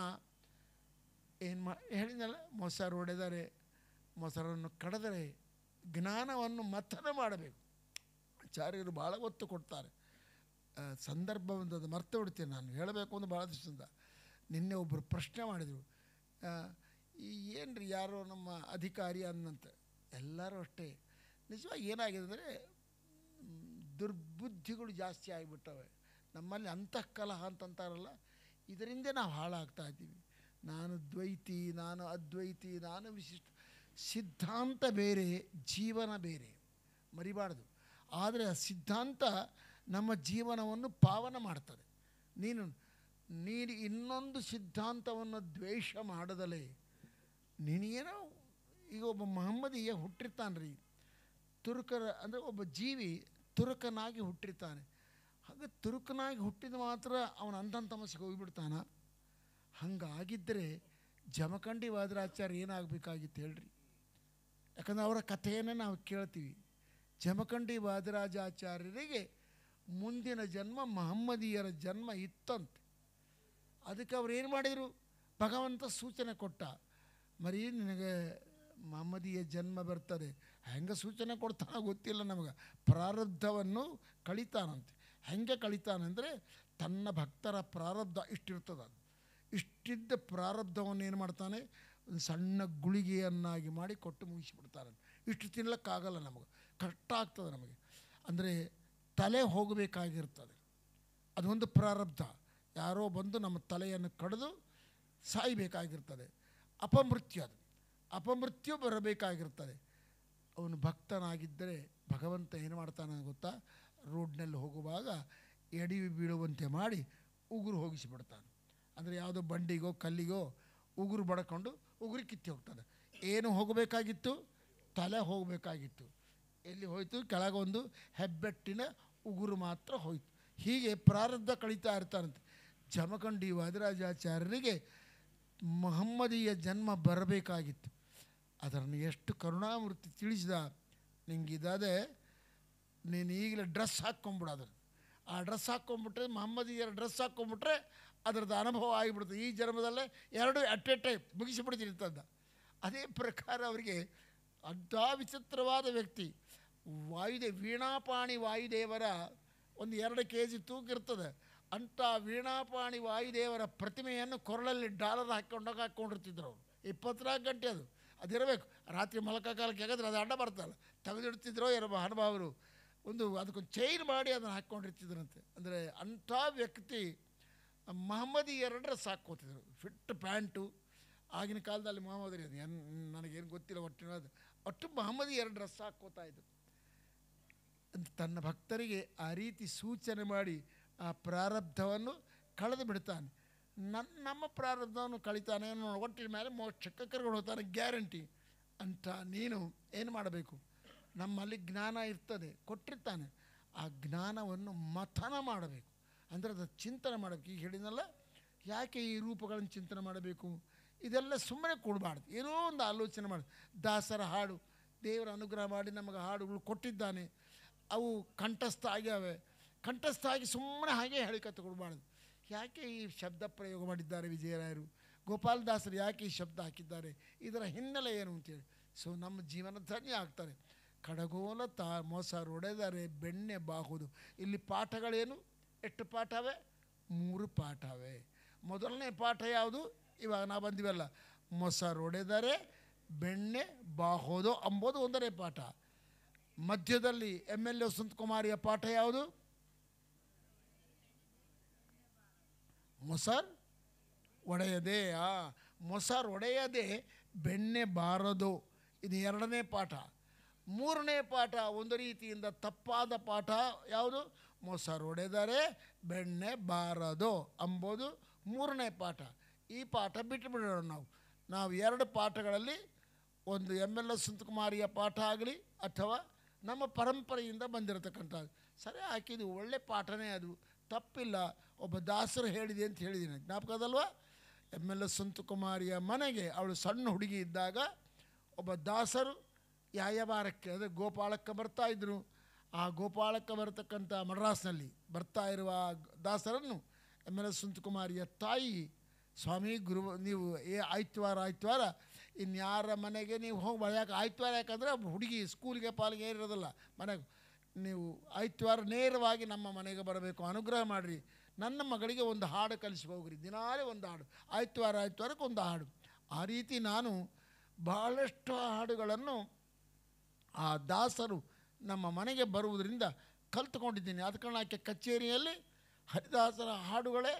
ಏನು ಮಾ ಹೇಳಿದ್ನಲ್ಲ ಮೊಸರು ಹೊಡೆದರೆ ಮೊಸರನ್ನು ಕಡಿದರೆ ಜ್ಞಾನವನ್ನು ಮಥನ ಮಾಡಬೇಕು ಆಚಾರ್ಯರು ಭಾಳ ಒತ್ತು ಕೊಡ್ತಾರೆ ಆ, ಸಂದರ್ಭ ಬಂದದ್ದು ಮರ್ತು ಬಿಡ್ತೀನಿ ನಾನು ಹೇಳಬೇಕು ಅಂತ ಭಾಳ ದಿವಸದಿಂದ ನಿನ್ನೆ ಒಬ್ಬರು ಪ್ರಶ್ನೆ ಮಾಡಿದರು ಈ ಏನು ರೀ ಯಾರೋ ನಮ್ಮ ಅಧಿಕಾರಿ ಅನ್ನಂತೆ ಎಲ್ಲರೂ ಅಷ್ಟೇ ನಿಜವಾಗಿ ಏನಾಗಿದೆ ಅಂದರೆ ದುರ್ಬುದ್ಧಿಗಳು ಜಾಸ್ತಿ ಆಗಿಬಿಟ್ಟವೆ ನಮ್ಮಲ್ಲಿ ಅಂತಃಕಲಹ ಅಂತಂತಾರಲ್ಲ ಇದರಿಂದ ನಾವು ಹಾಳಾಗ್ತಾ ಇದ್ದೀವಿ ನಾನು ದ್ವೈತಿ ನಾನು ಅದ್ವೈತಿ ನಾನು ವಿಶಿಷ್ಟ ಸಿದ್ಧಾಂತ ಬೇರೆ ಜೀವನ ಬೇರೆ ಮರಿಬಾರ್ದು ಆದರೆ ಆ ಸಿದ್ಧಾಂತ ನಮ್ಮ ಜೀವನವನ್ನು ಪಾವನ ಮಾಡ್ತದೆ ನೀನು ನೀನು ಇನ್ನೊಂದು ಸಿದ್ಧಾಂತವನ್ನು ದ್ವೇಷ ಮಾಡದಲೇ ನೀನೇನೋ ಈಗ ಒಬ್ಬ ಮಹಮ್ಮದೀಯ ಹುಟ್ಟಿರ್ತಾನ್ರಿ ತುರುಕರ ಅಂದರೆ ಒಬ್ಬ ಜೀವಿ ತುರುಕನಾಗಿ ಹುಟ್ಟಿರ್ತಾನೆ ಹಾಗೆ ತುರುಕನಾಗಿ ಹುಟ್ಟಿದ ಮಾತ್ರ ಅವನ ಅಂಧನ್ ತಮಸ್ಸಿಗೆ ಹೋಗಿಬಿಡ್ತಾನ ಹಂಗಾಗಿದ್ದರೆ ಜಮಖಂಡಿ ವಾದರಾಚಾರ್ಯ ಏನಾಗಬೇಕಾಗಿತ್ತು ಹೇಳ್ರಿ ಯಾಕಂದ್ರೆ ಅವರ ಕಥೆಯನ್ನೇ ನಾವು ಕೇಳ್ತೀವಿ ಜಮಖಂಡಿ ವಾದರಾಜಾಚಾರ್ಯರಿಗೆ ಮುಂದಿನ ಜನ್ಮ ಮಹಮ್ಮದೀಯರ ಜನ್ಮ ಇತ್ತಂತೆ ಅದಕ್ಕೆ ಅವ್ರು ಏನು ಮಾಡಿದರು ಭಗವಂತ ಸೂಚನೆ ಕೊಟ್ಟ ಮರಿ ನಿನಗೆ ಮಹಮ್ಮದೀಯ ಜನ್ಮ ಬರ್ತದೆ ಹೆಂಗೆ ಸೂಚನೆ ಕೊಡ್ತಾನೋ ಗೊತ್ತಿಲ್ಲ ನಮಗೆ ಪ್ರಾರಬ್ಧವನ್ನು ಕಳಿತಾನಂತೆ ಹೆಂಗೆ ಕಳಿತಾನಂದರೆ ತನ್ನ ಭಕ್ತರ ಪ್ರಾರಬ್ಧ ಇಷ್ಟಿರ್ತದೆ ಅದು ಇಷ್ಟಿದ್ದ ಪ್ರಾರಬ್ಧವನ್ನು ಏನು ಮಾಡ್ತಾನೆ ಒಂದು ಸಣ್ಣ ಗುಳಿಗೆಯನ್ನಾಗಿ ಮಾಡಿ ಕೊಟ್ಟು ಮುಗಿಸಿಬಿಡ್ತಾನೆ ಇಷ್ಟು ತಿನ್ನಲಿಕ್ಕಾಗಲ್ಲ ನಮಗೆ ಕಷ್ಟ ಆಗ್ತದೆ ನಮಗೆ ಅಂದರೆ ತಲೆ ಹೋಗಬೇಕಾಗಿರ್ತದೆ ಅದೊಂದು ಪ್ರಾರಬ್ಧ ಯಾರೋ ಬಂದು ನಮ್ಮ ತಲೆಯನ್ನು ಕಡಿದು ಸಾಯಬೇಕಾಗಿರ್ತದೆ ಅಪಮೃತ್ಯು ಅದು ಅಪಮೃತ್ಯು ಬರಬೇಕಾಗಿರ್ತದೆ ಅವನು ಭಕ್ತನಾಗಿದ್ದರೆ ಭಗವಂತ ಏನು ಮಾಡ್ತಾನೆ ಗೊತ್ತಾ ರೋಡ್ನಲ್ಲಿ ಹೋಗುವಾಗ ಎಡಿ ಬೀಳುವಂತೆ ಮಾಡಿ ಉಗುರು ಹೋಗಿಸಿಬಿಡ್ತಾನೆ ಅಂದರೆ ಯಾವುದೋ ಬಂಡಿಗೋ ಕಲ್ಲಿಗೋ ಉಗುರು ಬಡ್ಕೊಂಡು ಉಗುರು ಕಿತ್ತಿ ಹೋಗ್ತಾನೆ ಏನು ಹೋಗಬೇಕಾಗಿತ್ತು ತಲೆ ಹೋಗಬೇಕಾಗಿತ್ತು ಎಲ್ಲಿ ಹೋಯಿತು ಕೆಳಗೊಂದು ಹೆಬ್ಬೆಟ್ಟಿನ ಉಗುರು ಮಾತ್ರ ಹೋಯಿತು ಹೀಗೆ ಪ್ರಾರಬ್ಧ ಕಳೀತಾ ಇರ್ತಾರಂತೆ ಜಮಖಂಡಿ ವಾದಿರಾಜಾಚಾರ್ಯರಿಗೆ ಮಹಮ್ಮದೀಯ ಜನ್ಮ ಬರಬೇಕಾಗಿತ್ತು ಅದನ್ನು ಎಷ್ಟು ಕರುಣಾಮೂರ್ತಿ ತಿಳಿಸಿದ ನಿಂಗಿದಾದೆ ನೀನು ಈಗಲೇ ಡ್ರೆಸ್ ಹಾಕ್ಕೊಂಬಿಡೋದು ಆ ಡ್ರೆಸ್ ಹಾಕ್ಕೊಂಬಿಟ್ರೆ ಮಹಮ್ಮದೀಯರ ಡ್ರೆಸ್ ಹಾಕ್ಕೊಂಬಿಟ್ರೆ ಅದರದ್ದು ಅನುಭವ ಆಗಿಬಿಡ್ತದೆ ಈ ಜನ್ಮದಲ್ಲೇ ಎರಡು ಅಟ್ ಎ ಟೈಮ್ ಮುಗಿಸಿಬಿಡ್ತಿರ್ತದ ಅದೇ ಪ್ರಕಾರ ಅವರಿಗೆ ಅಂಥ ವಿಚಿತ್ರವಾದ ವ್ಯಕ್ತಿ ವಾಯುದೇ ವೀಣಾಪಾಣಿ ವಾಯುದೇವರ ಒಂದು ಎರಡು ಕೆ ಜಿ ತೂಕ ಇರ್ತದೆ ಅಂಥ ವೀಣಾಪಾಣಿ ವಾಯುದೇವರ ಪ್ರತಿಮೆಯನ್ನು ಕೊರಳಲ್ಲಿ ಡಾಲರ್ ಹಾಕ್ಕೊಂಡೋಗಿ ಹಾಕ್ಕೊಂಡಿರ್ತಿದ್ರು ಅವರು ಇಪ್ಪತ್ನಾಲ್ಕು ಗಂಟೆ ಅದು ಅದಿರಬೇಕು ರಾತ್ರಿ ಮಲಕ ಕಾಲಕ್ಕೆ ಹೇಗಿದ್ರೆ ಅದು ಅಡ್ಡ ಬರ್ತಲ್ಲ ತೆಗೆದಿಡ್ತಿದ್ರು ಯಾರೋ ಮಹಾನುಭಾವರು ಒಂದು ಅದಕ್ಕೊಂದು ಚೈನ್ ಮಾಡಿ ಅದನ್ನು ಹಾಕ್ಕೊಂಡಿರ್ತಿದ್ರಂತೆ ಅಂದರೆ ಅಂಥ ವ್ಯಕ್ತಿ ಮಹಮ್ಮದಿಯರ ಡ್ರೆಸ್ ಹಾಕ್ಕೋತಿದ್ರು ಫಿಟ್ ಪ್ಯಾಂಟು ಆಗಿನ ಕಾಲದಲ್ಲಿ ಮಹಮ್ಮದಿ ಅದು ಏನು ನನಗೇನು ಗೊತ್ತಿಲ್ಲ ಒಟ್ಟಿನದು ಒಟ್ಟು ಮಹಮ್ಮದಿಯರ ಡ್ರೆಸ್ ಹಾಕ್ಕೋತಾ ಇದ್ರು ಅಂತ ತನ್ನ ಭಕ್ತರಿಗೆ ಆ ರೀತಿ ಸೂಚನೆ ಮಾಡಿ ಆ ಪ್ರಾರಬ್ಧವನ್ನು ಕಳೆದು ಬಿಡ್ತಾನೆ ನನ್ನ ನಮ್ಮ ಪ್ರಾರಬ್ಧವನ್ನು ಕಳಿತಾನೆ ಅನ್ನೋ ಒಟ್ಟಿನ ಮೇಲೆ ಮೋಕ್ಷಕ್ಕೆ ಕರ್ಕೊಂಡು ಹೋಗ್ತಾನೆ ಗ್ಯಾರಂಟಿ ಅಂತ ನೀನು ಏನು ಮಾಡಬೇಕು ನಮ್ಮಲ್ಲಿ ಜ್ಞಾನ ಇರ್ತದೆ ಕೊಟ್ಟಿರ್ತಾನೆ ಆ ಜ್ಞಾನವನ್ನು ಮಥನ ಮಾಡಬೇಕು ಅಂದರೆ ಅದು ಚಿಂತನೆ ಮಾಡಬೇಕು ಈಗ ಹೇಳಿದ್ನಲ್ಲ ಯಾಕೆ ಈ ರೂಪಗಳನ್ನು ಚಿಂತನೆ ಮಾಡಬೇಕು ಇದೆಲ್ಲ ಸುಮ್ಮನೆ ಕೊಡಬಾರ್ದು ಏನೋ ಒಂದು ಆಲೋಚನೆ ಮಾಡಿ ದಾಸರ ಹಾಡು ದೇವರ ಅನುಗ್ರಹ ಮಾಡಿ ನಮಗೆ ಹಾಡುಗಳು ಕೊಟ್ಟಿದ್ದಾನೆ ಅವು ಕಂಠಸ್ಥ ಆಗ್ಯಾವೆ ಕಂಠಸ್ಥ ಆಗಿ ಸುಮ್ಮನೆ ಹಾಗೆ ಹೇಳಿಕತ್ತ ಕೊಡಬಾರ್ದು ಯಾಕೆ ಈ ಶಬ್ದ ಪ್ರಯೋಗ ಮಾಡಿದ್ದಾರೆ ವಿಜಯರಾಯರು ಗೋಪಾಲದಾಸರು ಯಾಕೆ ಈ ಶಬ್ದ ಹಾಕಿದ್ದಾರೆ ಇದರ ಹಿನ್ನೆಲೆ ಏನು ಅಂತೇಳಿ ಸೊ ನಮ್ಮ ಜೀವನ ಧನ್ಯ ಆಗ್ತಾರೆ ಕಡಗೋಲ ತಾ ಮೋಸ ರೊಡೆದರೆ ಬೆಣ್ಣೆ ಬಾಹುದು ಇಲ್ಲಿ ಪಾಠಗಳೇನು ಎಷ್ಟು ಪಾಠವೇ ಮೂರು ಪಾಠವೇ ಮೊದಲನೇ ಪಾಠ ಯಾವುದು ಇವಾಗ ನಾವು ಬಂದಿವಲ್ಲ ಮೊಸರೊಡೆದರೆ ಬೆಣ್ಣೆ ಬಾಹೋದು ಅಂಬೋದು ಒಂದನೇ ಪಾಠ ಮಧ್ಯದಲ್ಲಿ ಎಮ್ ಎಲ್ ಎ ಕುಮಾರಿಯ ಪಾಠ ಯಾವುದು ಮೊಸರ್ ಒಡೆಯದೆ ಆ ಮೊಸರು ಒಡೆಯದೆ ಬೆಣ್ಣೆ ಬಾರದು ಇದು ಎರಡನೇ ಪಾಠ ಮೂರನೇ ಪಾಠ ಒಂದು ರೀತಿಯಿಂದ ತಪ್ಪಾದ ಪಾಠ ಯಾವುದು ಮೊಸರು ಒಡೆದರೆ ಬೆಣ್ಣೆ ಬಾರದು ಅಂಬೋದು ಮೂರನೇ ಪಾಠ ಈ ಪಾಠ ಬಿಟ್ಟು ಬಿಡೋಣ ನಾವು ನಾವು ಎರಡು ಪಾಠಗಳಲ್ಲಿ ಒಂದು ಎಮ್ ಎಲ್ ಎಸ್ ಸುಂತಕುಮಾರಿಯ ಪಾಠ ಆಗಲಿ ಅಥವಾ ನಮ್ಮ ಪರಂಪರೆಯಿಂದ ಬಂದಿರತಕ್ಕಂಥ ಸರಿ ಹಾಕಿದ್ದು ಒಳ್ಳೆ ಪಾಠನೇ ಅದು ತಪ್ಪಿಲ್ಲ ಒಬ್ಬ ದಾಸರು ಹೇಳಿದೆ ಅಂತ ಹೇಳಿದ್ದೀನಿ ಜ್ಞಾಪಕ ಅದಲ್ವಾ ಎಮ್ ಎಲ್ ಎಸ್ ಸುಂತಕುಮಾರಿಯ ಮನೆಗೆ ಅವಳು ಸಣ್ಣ ಹುಡುಗಿ ಇದ್ದಾಗ ಒಬ್ಬ ದಾಸರು ಯಾಯವಾರಕ್ಕೆ ಅಂದರೆ ಗೋಪಾಳಕ್ಕೆ ಬರ್ತಾ ಇದ್ದರು ಆ ಗೋಪಾಳಕ್ಕೆ ಬರತಕ್ಕಂಥ ಮಡ್ರಾಸ್ನಲ್ಲಿ ಬರ್ತಾ ಇರುವ ಆ ದಾಸರನ್ನು ಎಮ್ ಎಲ್ ಎಸ್ ಸುಂತಕುಮಾರಿಯ ತಾಯಿ ಸ್ವಾಮಿ ಗುರು ನೀವು ಏ ಆಯ್ತವಾರ ಆಯ್ತವಾರ ಇನ್ಯಾರ ಮನೆಗೆ ನೀವು ಹೋಗ್ಬಾರ್ದು ಯಾಕೆ ಆಯ್ತವಾರ ಯಾಕಂದರೆ ಹುಡುಗಿ ಸ್ಕೂಲಿಗೆ ಪಾಲಿಗೆ ಏನಿರೋದಿಲ್ಲ ಮನೆಗೆ ನೀವು ಆಯ್ತವಾರ ನೇರವಾಗಿ ನಮ್ಮ ಮನೆಗೆ ಬರಬೇಕು ಅನುಗ್ರಹ ಮಾಡಿರಿ ನನ್ನ ಮಗಳಿಗೆ ಒಂದು ಹಾಡು ಕಲಿಸಿ ಹೋಗ್ರಿ ದಿನಾಲೇ ಒಂದು ಹಾಡು ಆಯ್ತವಾರ ಆಯ್ತವಾರಕ್ಕೆ ಒಂದು ಹಾಡು ಆ ರೀತಿ ನಾನು ಬಹಳಷ್ಟು ಹಾಡುಗಳನ್ನು ಆ ದಾಸರು ನಮ್ಮ ಮನೆಗೆ ಬರುವುದರಿಂದ ಕಲ್ತ್ಕೊಂಡಿದ್ದೀನಿ ಅದ ಕಾರಣ ಆಕೆ ಕಚೇರಿಯಲ್ಲಿ ಹರಿದಾಸರ ಹಾಡುಗಳೇ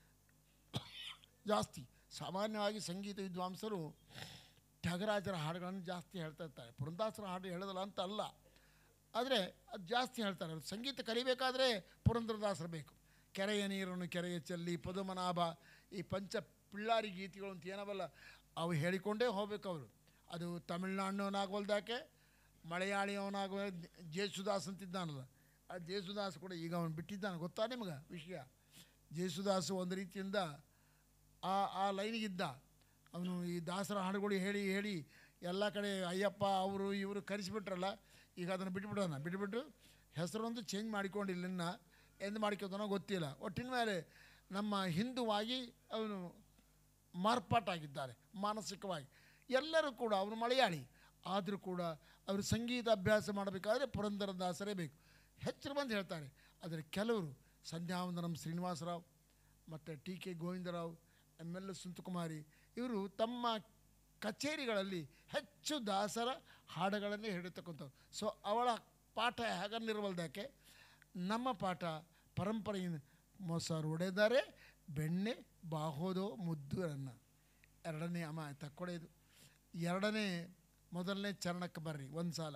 ಜಾಸ್ತಿ ಸಾಮಾನ್ಯವಾಗಿ ಸಂಗೀತ ವಿದ್ವಾಂಸರು ತ್ಯಾಗರಾಜರ ಹಾಡುಗಳನ್ನು ಜಾಸ್ತಿ ಹೇಳ್ತಾ ಇರ್ತಾರೆ ಪುರಂದಾಸರ ಹಾಡು ಹೇಳೋದಲ್ಲ ಅಂತ ಅಲ್ಲ ಆದರೆ ಅದು ಜಾಸ್ತಿ ಹೇಳ್ತಾರೆ ಅವ್ರು ಸಂಗೀತ ಕಲಿಬೇಕಾದ್ರೆ ಪುರಂದರದಾಸರು ಬೇಕು ಕೆರೆಯ ನೀರನ್ನು ಕೆರೆಯ ಚೆಲ್ಲಿ ಪದುಮನಾಭ ಈ ಪಂಚ ಪಿಳ್ಳಾರಿ ಗೀತೆಗಳು ಅಂತ ಏನವಲ್ಲ ಅವು ಹೇಳಿಕೊಂಡೇ ಹೋಗ್ಬೇಕು ಅವರು ಅದು ತಮಿಳ್ನಾಡಿನವನಾಗವಲ್ದಾಕೆ ಮಲಯಾಳಿಯವನಾಗುವ ಜೇಸುದಾಸ್ ಅಂತಿದ್ದಾನಲ್ಲ ಆ ಜೇಸುದಾಸ್ ಕೂಡ ಈಗ ಅವನು ಬಿಟ್ಟಿದ್ದಾನೆ ಗೊತ್ತಾ ನಿಮಗೆ ವಿಷಯ ಜೇಸುದಾಸು ಒಂದು ರೀತಿಯಿಂದ ಆ ಆ ಲೈನಿಗಿದ್ದ ಅವನು ಈ ದಾಸರ ಹಾಡುಗಳು ಹೇಳಿ ಹೇಳಿ ಎಲ್ಲ ಕಡೆ ಅಯ್ಯಪ್ಪ ಅವರು ಇವರು ಕರೆಸಿಬಿಟ್ರಲ್ಲ ಈಗ ಅದನ್ನು ಬಿಟ್ಬಿಡೋಣ ಬಿಟ್ಬಿಟ್ಟು ಹೆಸರೊಂದು ಚೇಂಜ್ ಮಾಡಿಕೊಂಡಿಲ್ಲ ಇನ್ನು ಎಂದು ಮಾಡ್ಕೋತಾನೋ ಗೊತ್ತಿಲ್ಲ ಒಟ್ಟಿನ ಮೇಲೆ ನಮ್ಮ ಹಿಂದುವಾಗಿ ಅವನು ಮಾರ್ಪಾಟಾಗಿದ್ದಾರೆ ಮಾನಸಿಕವಾಗಿ ಎಲ್ಲರೂ ಕೂಡ ಅವನು ಮಲಯಾಳಿ ಆದರೂ ಕೂಡ ಅವರು ಸಂಗೀತ ಅಭ್ಯಾಸ ಮಾಡಬೇಕಾದ್ರೆ ಪುರಂದರದಾಸರೇ ಬೇಕು ಹೆಚ್ಚು ಮಂದಿ ಹೇಳ್ತಾರೆ ಆದರೆ ಕೆಲವರು ಸಂಧ್ಯಾವಂದನಂ ಶ್ರೀನಿವಾಸರಾವ್ ಮತ್ತು T K Govindarao M L Suntakumari ಇವರು ತಮ್ಮ ಕಚೇರಿಗಳಲ್ಲಿ ಹೆಚ್ಚು ದಾಸರ ಹಾಡುಗಳನ್ನೇ ಹೇಳಿರ್ತಕ್ಕಂಥವ್ರು ಸೊ ಅವಳ ಪಾಠ ಹೇಗನ್ನಿರುವಲ್ದಕ್ಕೆ ನಮ್ಮ ಪಾಠ ಪರಂಪರೆಯಿಂದ ಮೊಸರು ಒಡೆದರೆ ಬೆಣ್ಣೆ ಬಾಹೋದೋ ಮುದ್ದು ಅನ್ನ ಎರಡನೇ ಅಮ್ಮ ತಕ್ಕೊಡೆದು ಎರಡನೇ ಮೊದಲನೇ ಚರಣಕ್ಕೆ ಬರ್ರಿ ಒಂದು ಸಾಲ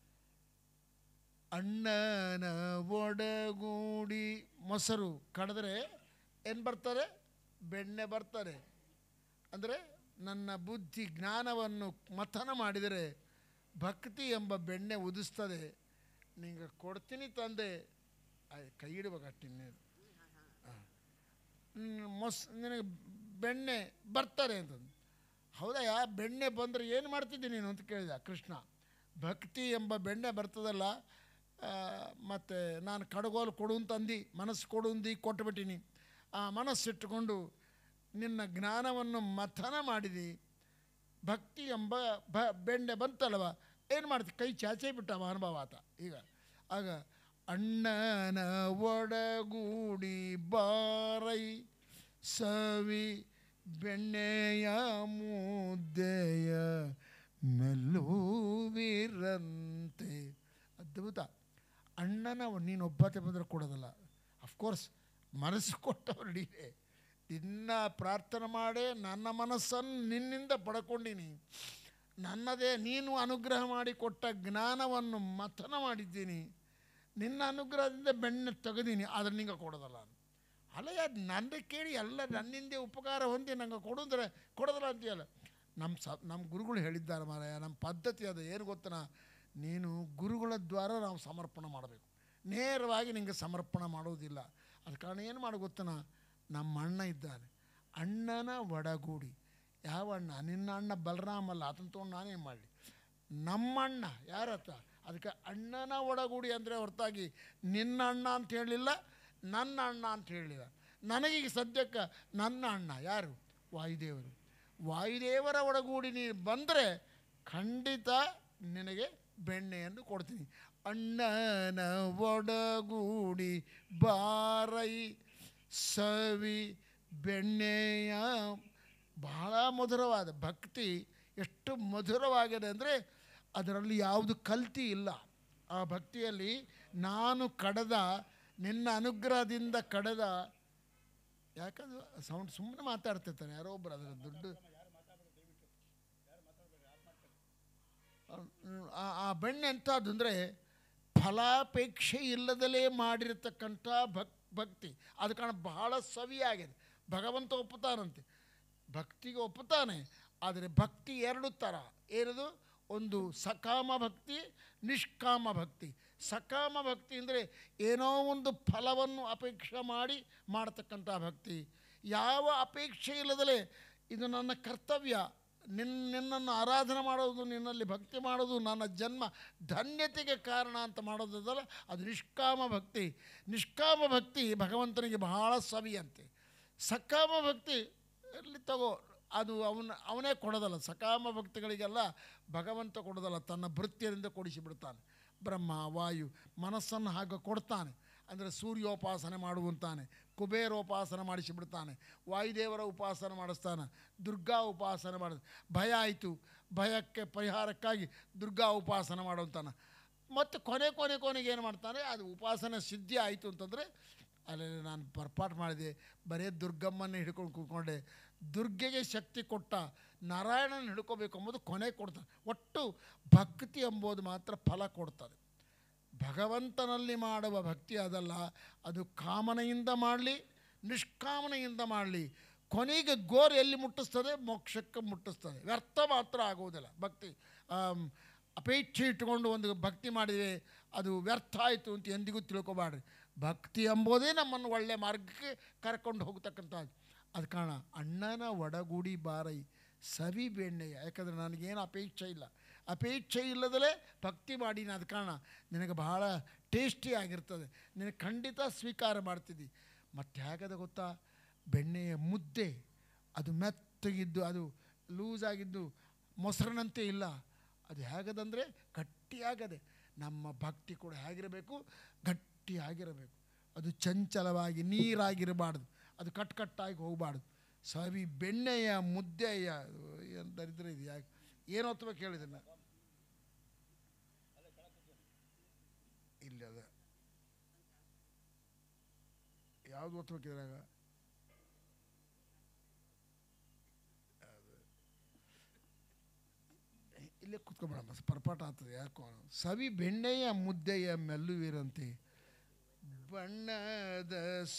ಅಣ್ಣನ ಒಡಗೂಡಿ ಮೊಸರು ಕಡಿದ್ರೆ ಏನು ಬರ್ತಾರೆ ಬೆಣ್ಣೆ ಬರ್ತಾರೆ ಅಂದರೆ ನನ್ನ ಬುದ್ಧಿ ಜ್ಞಾನವನ್ನು ಮಥನ ಮಾಡಿದರೆ ಭಕ್ತಿ ಎಂಬ ಬೆಣ್ಣೆ ಉದಿಸ್ತದೆ ನಿಂಗೆ ಕೊಡ್ತೀನಿ ತಂದೆ ಆಯ್ ಕೈ ಇಡ್ಬೇಕಟ್ಟಿನ್ನೇನು ಮೊಸ್ ನಿನಗೆ ಬೆಣ್ಣೆ ಬರ್ತಾರೆ ಅಂತಂದು ಹೌದಯ್ಯ ಬೆಣ್ಣೆ ಬಂದರೆ ಏನು ಮಾಡ್ತಿದ್ದೆ ನೀನು ಅಂತ ಕೇಳಿದ ಕೃಷ್ಣ ಭಕ್ತಿ ಎಂಬ ಬೆಣ್ಣೆ ಬರ್ತದಲ್ಲ ಮತ್ತು ನಾನು ಕಡಗೋಲು ಕೊಡು ಅಂತಂದು ಮನಸ್ಸು ಕೊಡು ಅಂದು ಕೊಟ್ಟುಬಿಟ್ಟಿನಿ ಆ ಮನಸ್ಸಿಟ್ಟುಕೊಂಡು ನಿನ್ನ ಜ್ಞಾನವನ್ನು ಮಥನ ಮಾಡಿದಿ ಭಕ್ತಿ ಎಂಬ ಬ ಬೆಣ್ಣೆ ಬಂತಲ್ವ ಏನು ಮಾಡ್ತಿ ಕೈ ಚಾಚೇ ಬಿಟ್ಟ ಅನುಭವ ಆತ ಈಗ ಆಗ ಅಣ್ಣನ ಒಡಗೂಡಿ ಬಾರೈ ಸವಿ ಬೆಣ್ಣೆಯ ಮುದ್ದೆಯ ಮೆಲ್ಲುವಿರಂತೆ ಅದ್ಭುತ ಅಣ್ಣನ ನೀನು ಒಬ್ಬತ್ತೆ ಬಂದರೆ ಕೊಡೋದಲ್ಲ ಅಫ್ಕೋರ್ಸ್ ಮನಸ್ಸು ಕೊಟ್ಟವ್ರು ನೀವೇ ನಿನ್ನ ಪ್ರಾರ್ಥನೆ ಮಾಡೇ ನನ್ನ ಮನಸ್ಸನ್ನು ನಿನ್ನಿಂದ ಪಡ್ಕೊಂಡಿನಿ ನನ್ನದೇ ನೀನು ಅನುಗ್ರಹ ಮಾಡಿ ಕೊಟ್ಟ ಜ್ಞಾನವನ್ನು ಮಥನ ಮಾಡಿದ್ದೀನಿ ನಿನ್ನ ಅನುಗ್ರಹದಿಂದ ಬೆಣ್ಣೆ ತೆಗೆದೀನಿ ಆದರೆ ನಿಂಗೆ ಕೊಡೋದಲ್ಲ ಅಲ್ಲಯ್ಯ ನನ್ನ ಕೇಳಿ ಎಲ್ಲ ನನ್ನಿಂದೆ ಉಪಕಾರ ಹೊಂದಿ ನಂಗೆ ಕೊಡಿದ್ರೆ ಕೊಡೋದಲ್ಲ ಅಂತೀಯಲ್ಲ ನಮ್ಮ ಸ ನಮ್ಮ ಗುರುಗಳು ಹೇಳಿದ್ದಾರೆ ಮಾರಾಯ ನಮ್ಮ ಪದ್ಧತಿ ಅದು ಏನು ಗೊತ್ತನ ನೀನು ಗುರುಗಳ ದ್ವಾರ ನಾವು ಸಮರ್ಪಣೆ ಮಾಡಬೇಕು ನೇರವಾಗಿ ನಿಂಗೆ ಸಮರ್ಪಣೆ ಮಾಡೋದಿಲ್ಲ ಅದ ಕಾರಣ ಏನು ಮಾಡು ಗೊತ್ತನ ನಮ್ಮ ಅಣ್ಣ ಇದ್ದಾನೆ ಅಣ್ಣನ ಒಡಗೂಡಿ ಯಾವ ಅಣ್ಣ ನಿನ್ನ ಅಣ್ಣ ಬಲರಾಮ ಅಲ್ಲ ಅದನ್ನು ತೊಗೊಂಡು ನಾನೇನು ಮಾಡಲಿ ನಮ್ಮಣ್ಣ ಯಾರತ್ತ ಅದಕ್ಕೆ ಅಣ್ಣನ ಒಡಗೂಡಿ ಅಂದರೆ ಹೊರತಾಗಿ ನಿನ್ನ ಅಣ್ಣ ಅಂತ ಹೇಳಲಿಲ್ಲ ನನ್ನ ಅಣ್ಣ ಅಂತ ಹೇಳಲಿಲ್ಲ ನನಗೀಗ ಸದ್ಯಕ್ಕೆ ನನ್ನ ಅಣ್ಣ ಯಾರು ವಾಯುದೇವರು ವಾಯುದೇವರ ಒಡಗೂಡಿ ನೀನು ಬಂದರೆ ಖಂಡಿತ ನಿನಗೆ ಬೆಣ್ಣೆಯನ್ನು ಕೊಡ್ತೀನಿ ಅಣ್ಣನ ಒಡಗೂಡಿ ಬಾರೈ ಸವಿ ಬೆಣ್ಣೆಯ ಬಹಳ ಮಧುರವಾದ ಭಕ್ತಿ ಎಷ್ಟು ಮಧುರವಾಗಿದೆ ಅಂದರೆ ಅದರಲ್ಲಿ ಯಾವುದು ಕಲ್ತಿ ಇಲ್ಲ ಆ ಭಕ್ತಿಯಲ್ಲಿ ನಾನು ಕಡದ ನಿನ್ನ ಅನುಗ್ರಹದಿಂದ ಕಡದ ಯಾಕಂದ್ರೆ ಸೌಂಡ್ ಸುಮ್ಮನೆ ಮಾತಾಡ್ತಿರ್ತಾರೆ ಯಾರೋ ಒಬ್ಬರು ಅದರ ದುಡ್ಡು ಆ- ಆ ಬೆಣ್ಣೆ ಎಂಥದ್ದು ಅಂದರೆ ಫಲಾಪೇಕ್ಷೆ ಇಲ್ಲದಲೇ ಮಾಡಿರ್ತಕ್ಕಂಥ ಭಕ್ ಭಕ್ತಿ ಅದು ಕಾರಣ ಬಹಳ ಸವಿಯಾಗಿದೆ ಭಗವಂತ ಒಪ್ಪುತ್ತಾನಂತೆ ಭಕ್ತಿಗೆ ಒಪ್ಪುತ್ತಾನೆ ಆದರೆ ಭಕ್ತಿ ಎರಡು ಥರ ಏನದು ಒಂದು ಸಕಾಮ ಭಕ್ತಿ ನಿಷ್ಕಾಮ ಭಕ್ತಿ ಸಕಾಮ ಭಕ್ತಿ ಅಂದರೆ ಏನೋ ಒಂದು ಫಲವನ್ನು ಅಪೇಕ್ಷೆ ಮಾಡಿ ಮಾಡತಕ್ಕಂಥ ಭಕ್ತಿ ಯಾವ ಅಪೇಕ್ಷೆ ಇಲ್ಲದಲೇ ಇದು ನನ್ನ ಕರ್ತವ್ಯ ನಿನ್ನ ನಿನ್ನನ್ನು ಆರಾಧನೆ ಮಾಡೋದು ನಿನ್ನಲ್ಲಿ ಭಕ್ತಿ ಮಾಡೋದು ನನ್ನ ಜನ್ಮ ಧನ್ಯತೆಗೆ ಕಾರಣ ಅಂತ ಮಾಡೋದಲ್ಲ ಅದು ನಿಷ್ಕಾಮ ಭಕ್ತಿ ನಿಷ್ಕಾಮ ಭಕ್ತಿ ಭಗವಂತನಿಗೆ ಬಹಳ ಸವಿಯಂತೆ ಸಕಾಮ ಭಕ್ತಿ ಇಲ್ಲಿ ತಗೋ ಅದು ಅವನ ಅವನೇ ಕೊಡೋದಲ್ಲ ಸಕಾಮ ಭಕ್ತಿಗಳಿಗೆಲ್ಲ ಭಗವಂತ ಕೊಡೋದಲ್ಲ ತನ್ನ ಭೃತ್ಯರಿಂದ ಕೊಡಿಸಿಬಿಡ್ತಾನೆ ಬ್ರಹ್ಮ ವಾಯು ಮನಸ್ಸನ್ನು ಹಾಗೆ ಕೊಡ್ತಾನೆ ಅಂದರೆ ಸೂರ್ಯೋಪಾಸನೆ ಮಾಡುವಂತಾನೆ ಕುಬೇರೋಪಾಸನೆ ಮಾಡಿಸಿಬಿಡ್ತಾನೆ ವಾಯುದೇವರ ಉಪಾಸನೆ ಮಾಡಿಸ್ತಾನೆ ದುರ್ಗಾ ಉಪಾಸನೆ ಮಾಡ ಭಯ ಆಯಿತು ಭಯಕ್ಕೆ ಪರಿಹಾರಕ್ಕಾಗಿ ದುರ್ಗಾ ಉಪಾಸನೆ ಮಾಡುವಂತಾನೆ ಮತ್ತು ಕೊನೆ ಕೊನೆ ಕೊನೆಗೆ ಏನು ಮಾಡ್ತಾನೆ ಅದು ಉಪಾಸನ ಸಿದ್ಧಿ ಆಯಿತು ಅಂತಂದರೆ ಅಲ್ಲಿ ನಾನು ಪರ್ಪಾಟ್ ಮಾಡಿದೆ ಬರೀ ದುರ್ಗಮ್ಮನ ಹಿಡ್ಕೊಂಡು ಕೂತ್ಕೊಂಡೆ ದುರ್ಗೆಗೆ ಶಕ್ತಿ ಕೊಟ್ಟ ನಾರಾಯಣನ ಹಿಡ್ಕೋಬೇಕು ಎಂಬುದು ಕೊನೆ ಕೊಡ್ತಾನೆ ಒಟ್ಟು ಭಕ್ತಿ ಎಂಬುದು ಮಾತ್ರ ಫಲ ಕೊಡ್ತದೆ ಭಗವಂತನಲ್ಲಿ ಮಾಡುವ ಭಕ್ತಿ ಅದಲ್ಲ ಅದು ಕಾಮನೆಯಿಂದ ಮಾಡಲಿ ನಿಷ್ಕಾಮನೆಯಿಂದ ಮಾಡಲಿ ಕೊನೆಗೆ ಗೋರ್ ಎಲ್ಲಿ ಮುಟ್ಟಿಸ್ತದೆ ಮೋಕ್ಷಕ್ಕೆ ಮುಟ್ಟಿಸ್ತದೆ ವ್ಯರ್ಥ ಮಾತ್ರ ಆಗುವುದಿಲ್ಲ ಭಕ್ತಿ ಆಮ್, ಅಪೇಕ್ಷೆ ಇಟ್ಟುಕೊಂಡು ಒಂದು ಭಕ್ತಿ ಮಾಡಿದರೆ ಅದು ವ್ಯರ್ಥ ಆಯಿತು ಅಂತ ಎಂದಿಗೂ ತಿಳ್ಕೊಬಾಡ್ರಿ ಭಕ್ತಿ ಎಂಬುದೇ ನಮ್ಮನ್ನು ಒಳ್ಳೆಯ ಮಾರ್ಗಕ್ಕೆ ಕರ್ಕೊಂಡು ಹೋಗ್ತಕ್ಕಂಥದ್ದು ಅದು ಕಾರಣ ಅಣ್ಣನ ಒಡಗೂಡಿ ಬಾರೈ ಸವಿ ಬೆಣ್ಣೆಯ ಯಾಕಂದರೆ ನನಗೇನು ಅಪೇಕ್ಷೆ ಇಲ್ಲ ಅಪೇಕ್ಷೆ ಇಲ್ಲದಲೇ ಭಕ್ತಿ ಮಾಡಿ ಅದು ಕಾರಣ ನಿನಗೆ ಬಹಳ ಟೇಸ್ಟಿ ಆಗಿರ್ತದೆ ನಿನಗೆ ಖಂಡಿತ ಸ್ವೀಕಾರ ಮಾಡ್ತಿದ್ದಿ ಮತ್ತು ಹೇಗದ ಗೊತ್ತಾ ಬೆಣ್ಣೆಯ ಮುದ್ದೆ ಅದು ಮೆತ್ತಗಿದ್ದು ಅದು ಲೂಸ್ ಆಗಿದ್ದು ಮೊಸರಿನಂತೆ ಇಲ್ಲ ಅದು ಹೇಗದಂದರೆ ಗಟ್ಟಿಯಾಗದೆ ನಮ್ಮ ಭಕ್ತಿ ಕೂಡ ಹೇಗಿರಬೇಕು ಗಟ್ಟಿಯಾಗಿರಬೇಕು ಅದು ಚಂಚಲವಾಗಿ ನೀರಾಗಿರಬಾರ್ದು ಅದು ಕಟ್ ಕಟ್ಟಾಗಿ ಹೋಗಬಾರ್ದು ಸವಿ ಬೆಣ್ಣೆಯ ಮುದ್ದೆಯ ಏನು ದರಿದ್ರ ಇದು ಯಾಕೆ ಏನು ಹೊತ್ತಬೇಕು ಹೇಳಿದನ್ನ ಇಲ್ಲ ಅದ ಯಾವುದು ಹೊತ್ತಬೇಕು ಇದ್ರಾಗ ಇಲ್ಲೇ ಕುತ್ಕೊಬೇಡಮ್ಮ ಪರ್ಪಾಟ ಆಗ್ತದೆ ಯಾಕೋ ಸವಿ ಬೆಣ್ಣೆಯ ಮುದ್ದೆಯ ಮೆಲ್ಲುವಿರಂತೆ ಬಣ್ಣದ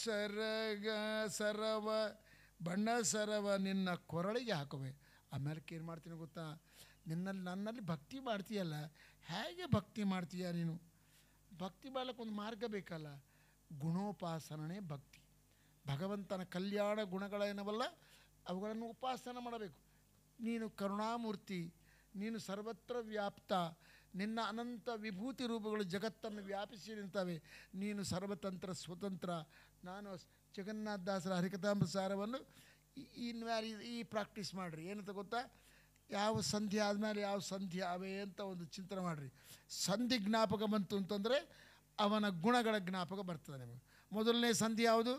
ಸರಗ ಸರವ ಬಣ್ಣ ಸರವ ನಿನ್ನ ಕೊರಳಿಗೆ ಹಾಕುವೆ ಆಮೇಲೆ ಏನು ಮಾಡ್ತೀನಿ ಗೊತ್ತಾ ನಿನ್ನಲ್ಲಿ ನನ್ನಲ್ಲಿ ಭಕ್ತಿ ಮಾಡ್ತೀಯಲ್ಲ ಹೇಗೆ ಭಕ್ತಿ ಮಾಡ್ತೀಯ ನೀನು ಭಕ್ತಿ ಮಾಡ್ಲಿಕ್ಕೆ ಒಂದು ಮಾರ್ಗ ಬೇಕಲ್ಲ ಗುಣೋಪಾಸನೆ ಭಕ್ತಿ ಭಗವಂತನ ಕಲ್ಯಾಣ ಗುಣಗಳೇನವಲ್ಲ ಅವುಗಳನ್ನು ಉಪಾಸನ ಮಾಡಬೇಕು ನೀನು ಕರುಣಾಮೂರ್ತಿ ನೀನು ಸರ್ವತ್ರ ವ್ಯಾಪ್ತ ನಿನ್ನ ಅನಂತ ವಿಭೂತಿ ರೂಪಗಳು ಜಗತ್ತನ್ನು ವ್ಯಾಪಿಸಿ ನಿಂತವೆ ನೀನು ಸರ್ವತಂತ್ರ ಸ್ವತಂತ್ರ ನಾನು ಸ್- ಜಗನ್ನಾಥದಾಸರ ಹರಿಕಥಾಂಬ ಸಾರವನ್ನು ಈ- ಇನ್ಮ್ಯಾಲೆ ಈ- ಈ ಪ್ರಾಕ್ಟೀಸ್ ಮಾಡಿರಿ ಏನಂತ ಗೊತ್ತಾ ಯಾವ ಸಂಧಿ ಆದಮೇಲೆ ಯಾವ ಸಂಧಿ ಅವೆ ಅಂತ ಒಂದು ಚಿಂತನೆ ಮಾಡಿರಿ ಸಂಧಿ ಜ್ಞಾಪಕ ಬಂತು ಅಂತಂದರೆ ಅವನ ಗುಣಗಳ ಜ್ಞಾಪಕ ಬರ್ತದೆ ನಿಮಗೆ ಮೊದಲನೇ ಸಂಧಿ ಯಾವುದು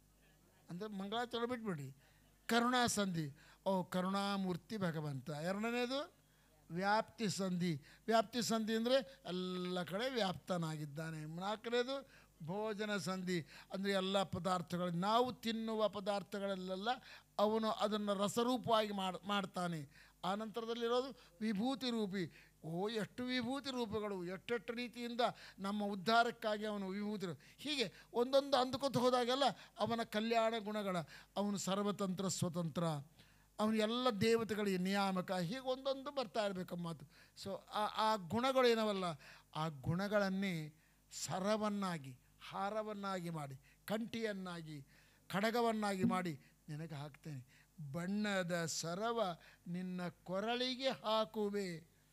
ಅಂದರೆ ಮಂಗಳಾಚರಣೆ ಬಿಟ್ಬಿಡಿ ಕರುಣಾ ಸಂಧಿ ಓ ಕರುಣಾಮೂರ್ತಿ ಭಗವಂತ ಎರಡನೇದು ವ್ಯಾಪ್ತಿ ಸಂಧಿ ವ್ಯಾಪ್ತಿ ಸಂಧಿ ಅಂದರೆ ಎಲ್ಲ ಕಡೆ ವ್ಯಾಪ್ತನಾಗಿದ್ದಾನೆ ನಾಲ್ಕನೇದು ಭೋಜನ ಸಂಧಿ ಅಂದರೆ ಎಲ್ಲ ಪದಾರ್ಥಗಳು ನಾವು ತಿನ್ನುವ ಪದಾರ್ಥಗಳಲ್ಲೆಲ್ಲ ಅವನು ಅದನ್ನು ರಸರೂಪವಾಗಿ ಮಾಡ್ ಮಾಡ್ತಾನೆ ಆ ನಂತರದಲ್ಲಿರೋದು ವಿಭೂತಿ ರೂಪಿ ಓ ಎಷ್ಟು ವಿಭೂತಿ ರೂಪಗಳು ಎಷ್ಟೆಷ್ಟು ರೀತಿಯಿಂದ ನಮ್ಮ ಉದ್ಧಾರಕ್ಕಾಗಿ ಅವನು ವಿಭೂತಿ ರೂ- ಹೀಗೆ ಒಂದೊಂದು ಅಂದುಕೊತ ಹೋದಾಗೆಲ್ಲ ಅವನ ಕಲ್ಯಾಣ ಗುಣಗಳ ಅವನು ಸರ್ವತಂತ್ರ ಸ್ವತಂತ್ರ ಅವನು ಎಲ್ಲ ದೇವತೆಗಳಿಗೆ ನಿಯಾಮಕ ಹೀಗೆ ಒಂದೊಂದು ಬರ್ತಾ ಇರಬೇಕು ಮಾತು ಸೊ ಆ ಆ ಗುಣಗಳು ಏನವಲ್ಲ ಆ ಗುಣಗಳನ್ನೇ ಸರವನ್ನಾಗಿ ಹಾರವನ್ನಾಗಿ ಮಾಡಿ ಕಂಠಿಯನ್ನಾಗಿ ಖಡಗವನ್ನಾಗಿ ಮಾಡಿ ನಿನಗೆ ಹಾಕ್ತೇನೆ ಬಣ್ಣದ ಸರವ ನಿನ್ನ ಕೊರಳಿಗೆ ಹಾಕುವೆ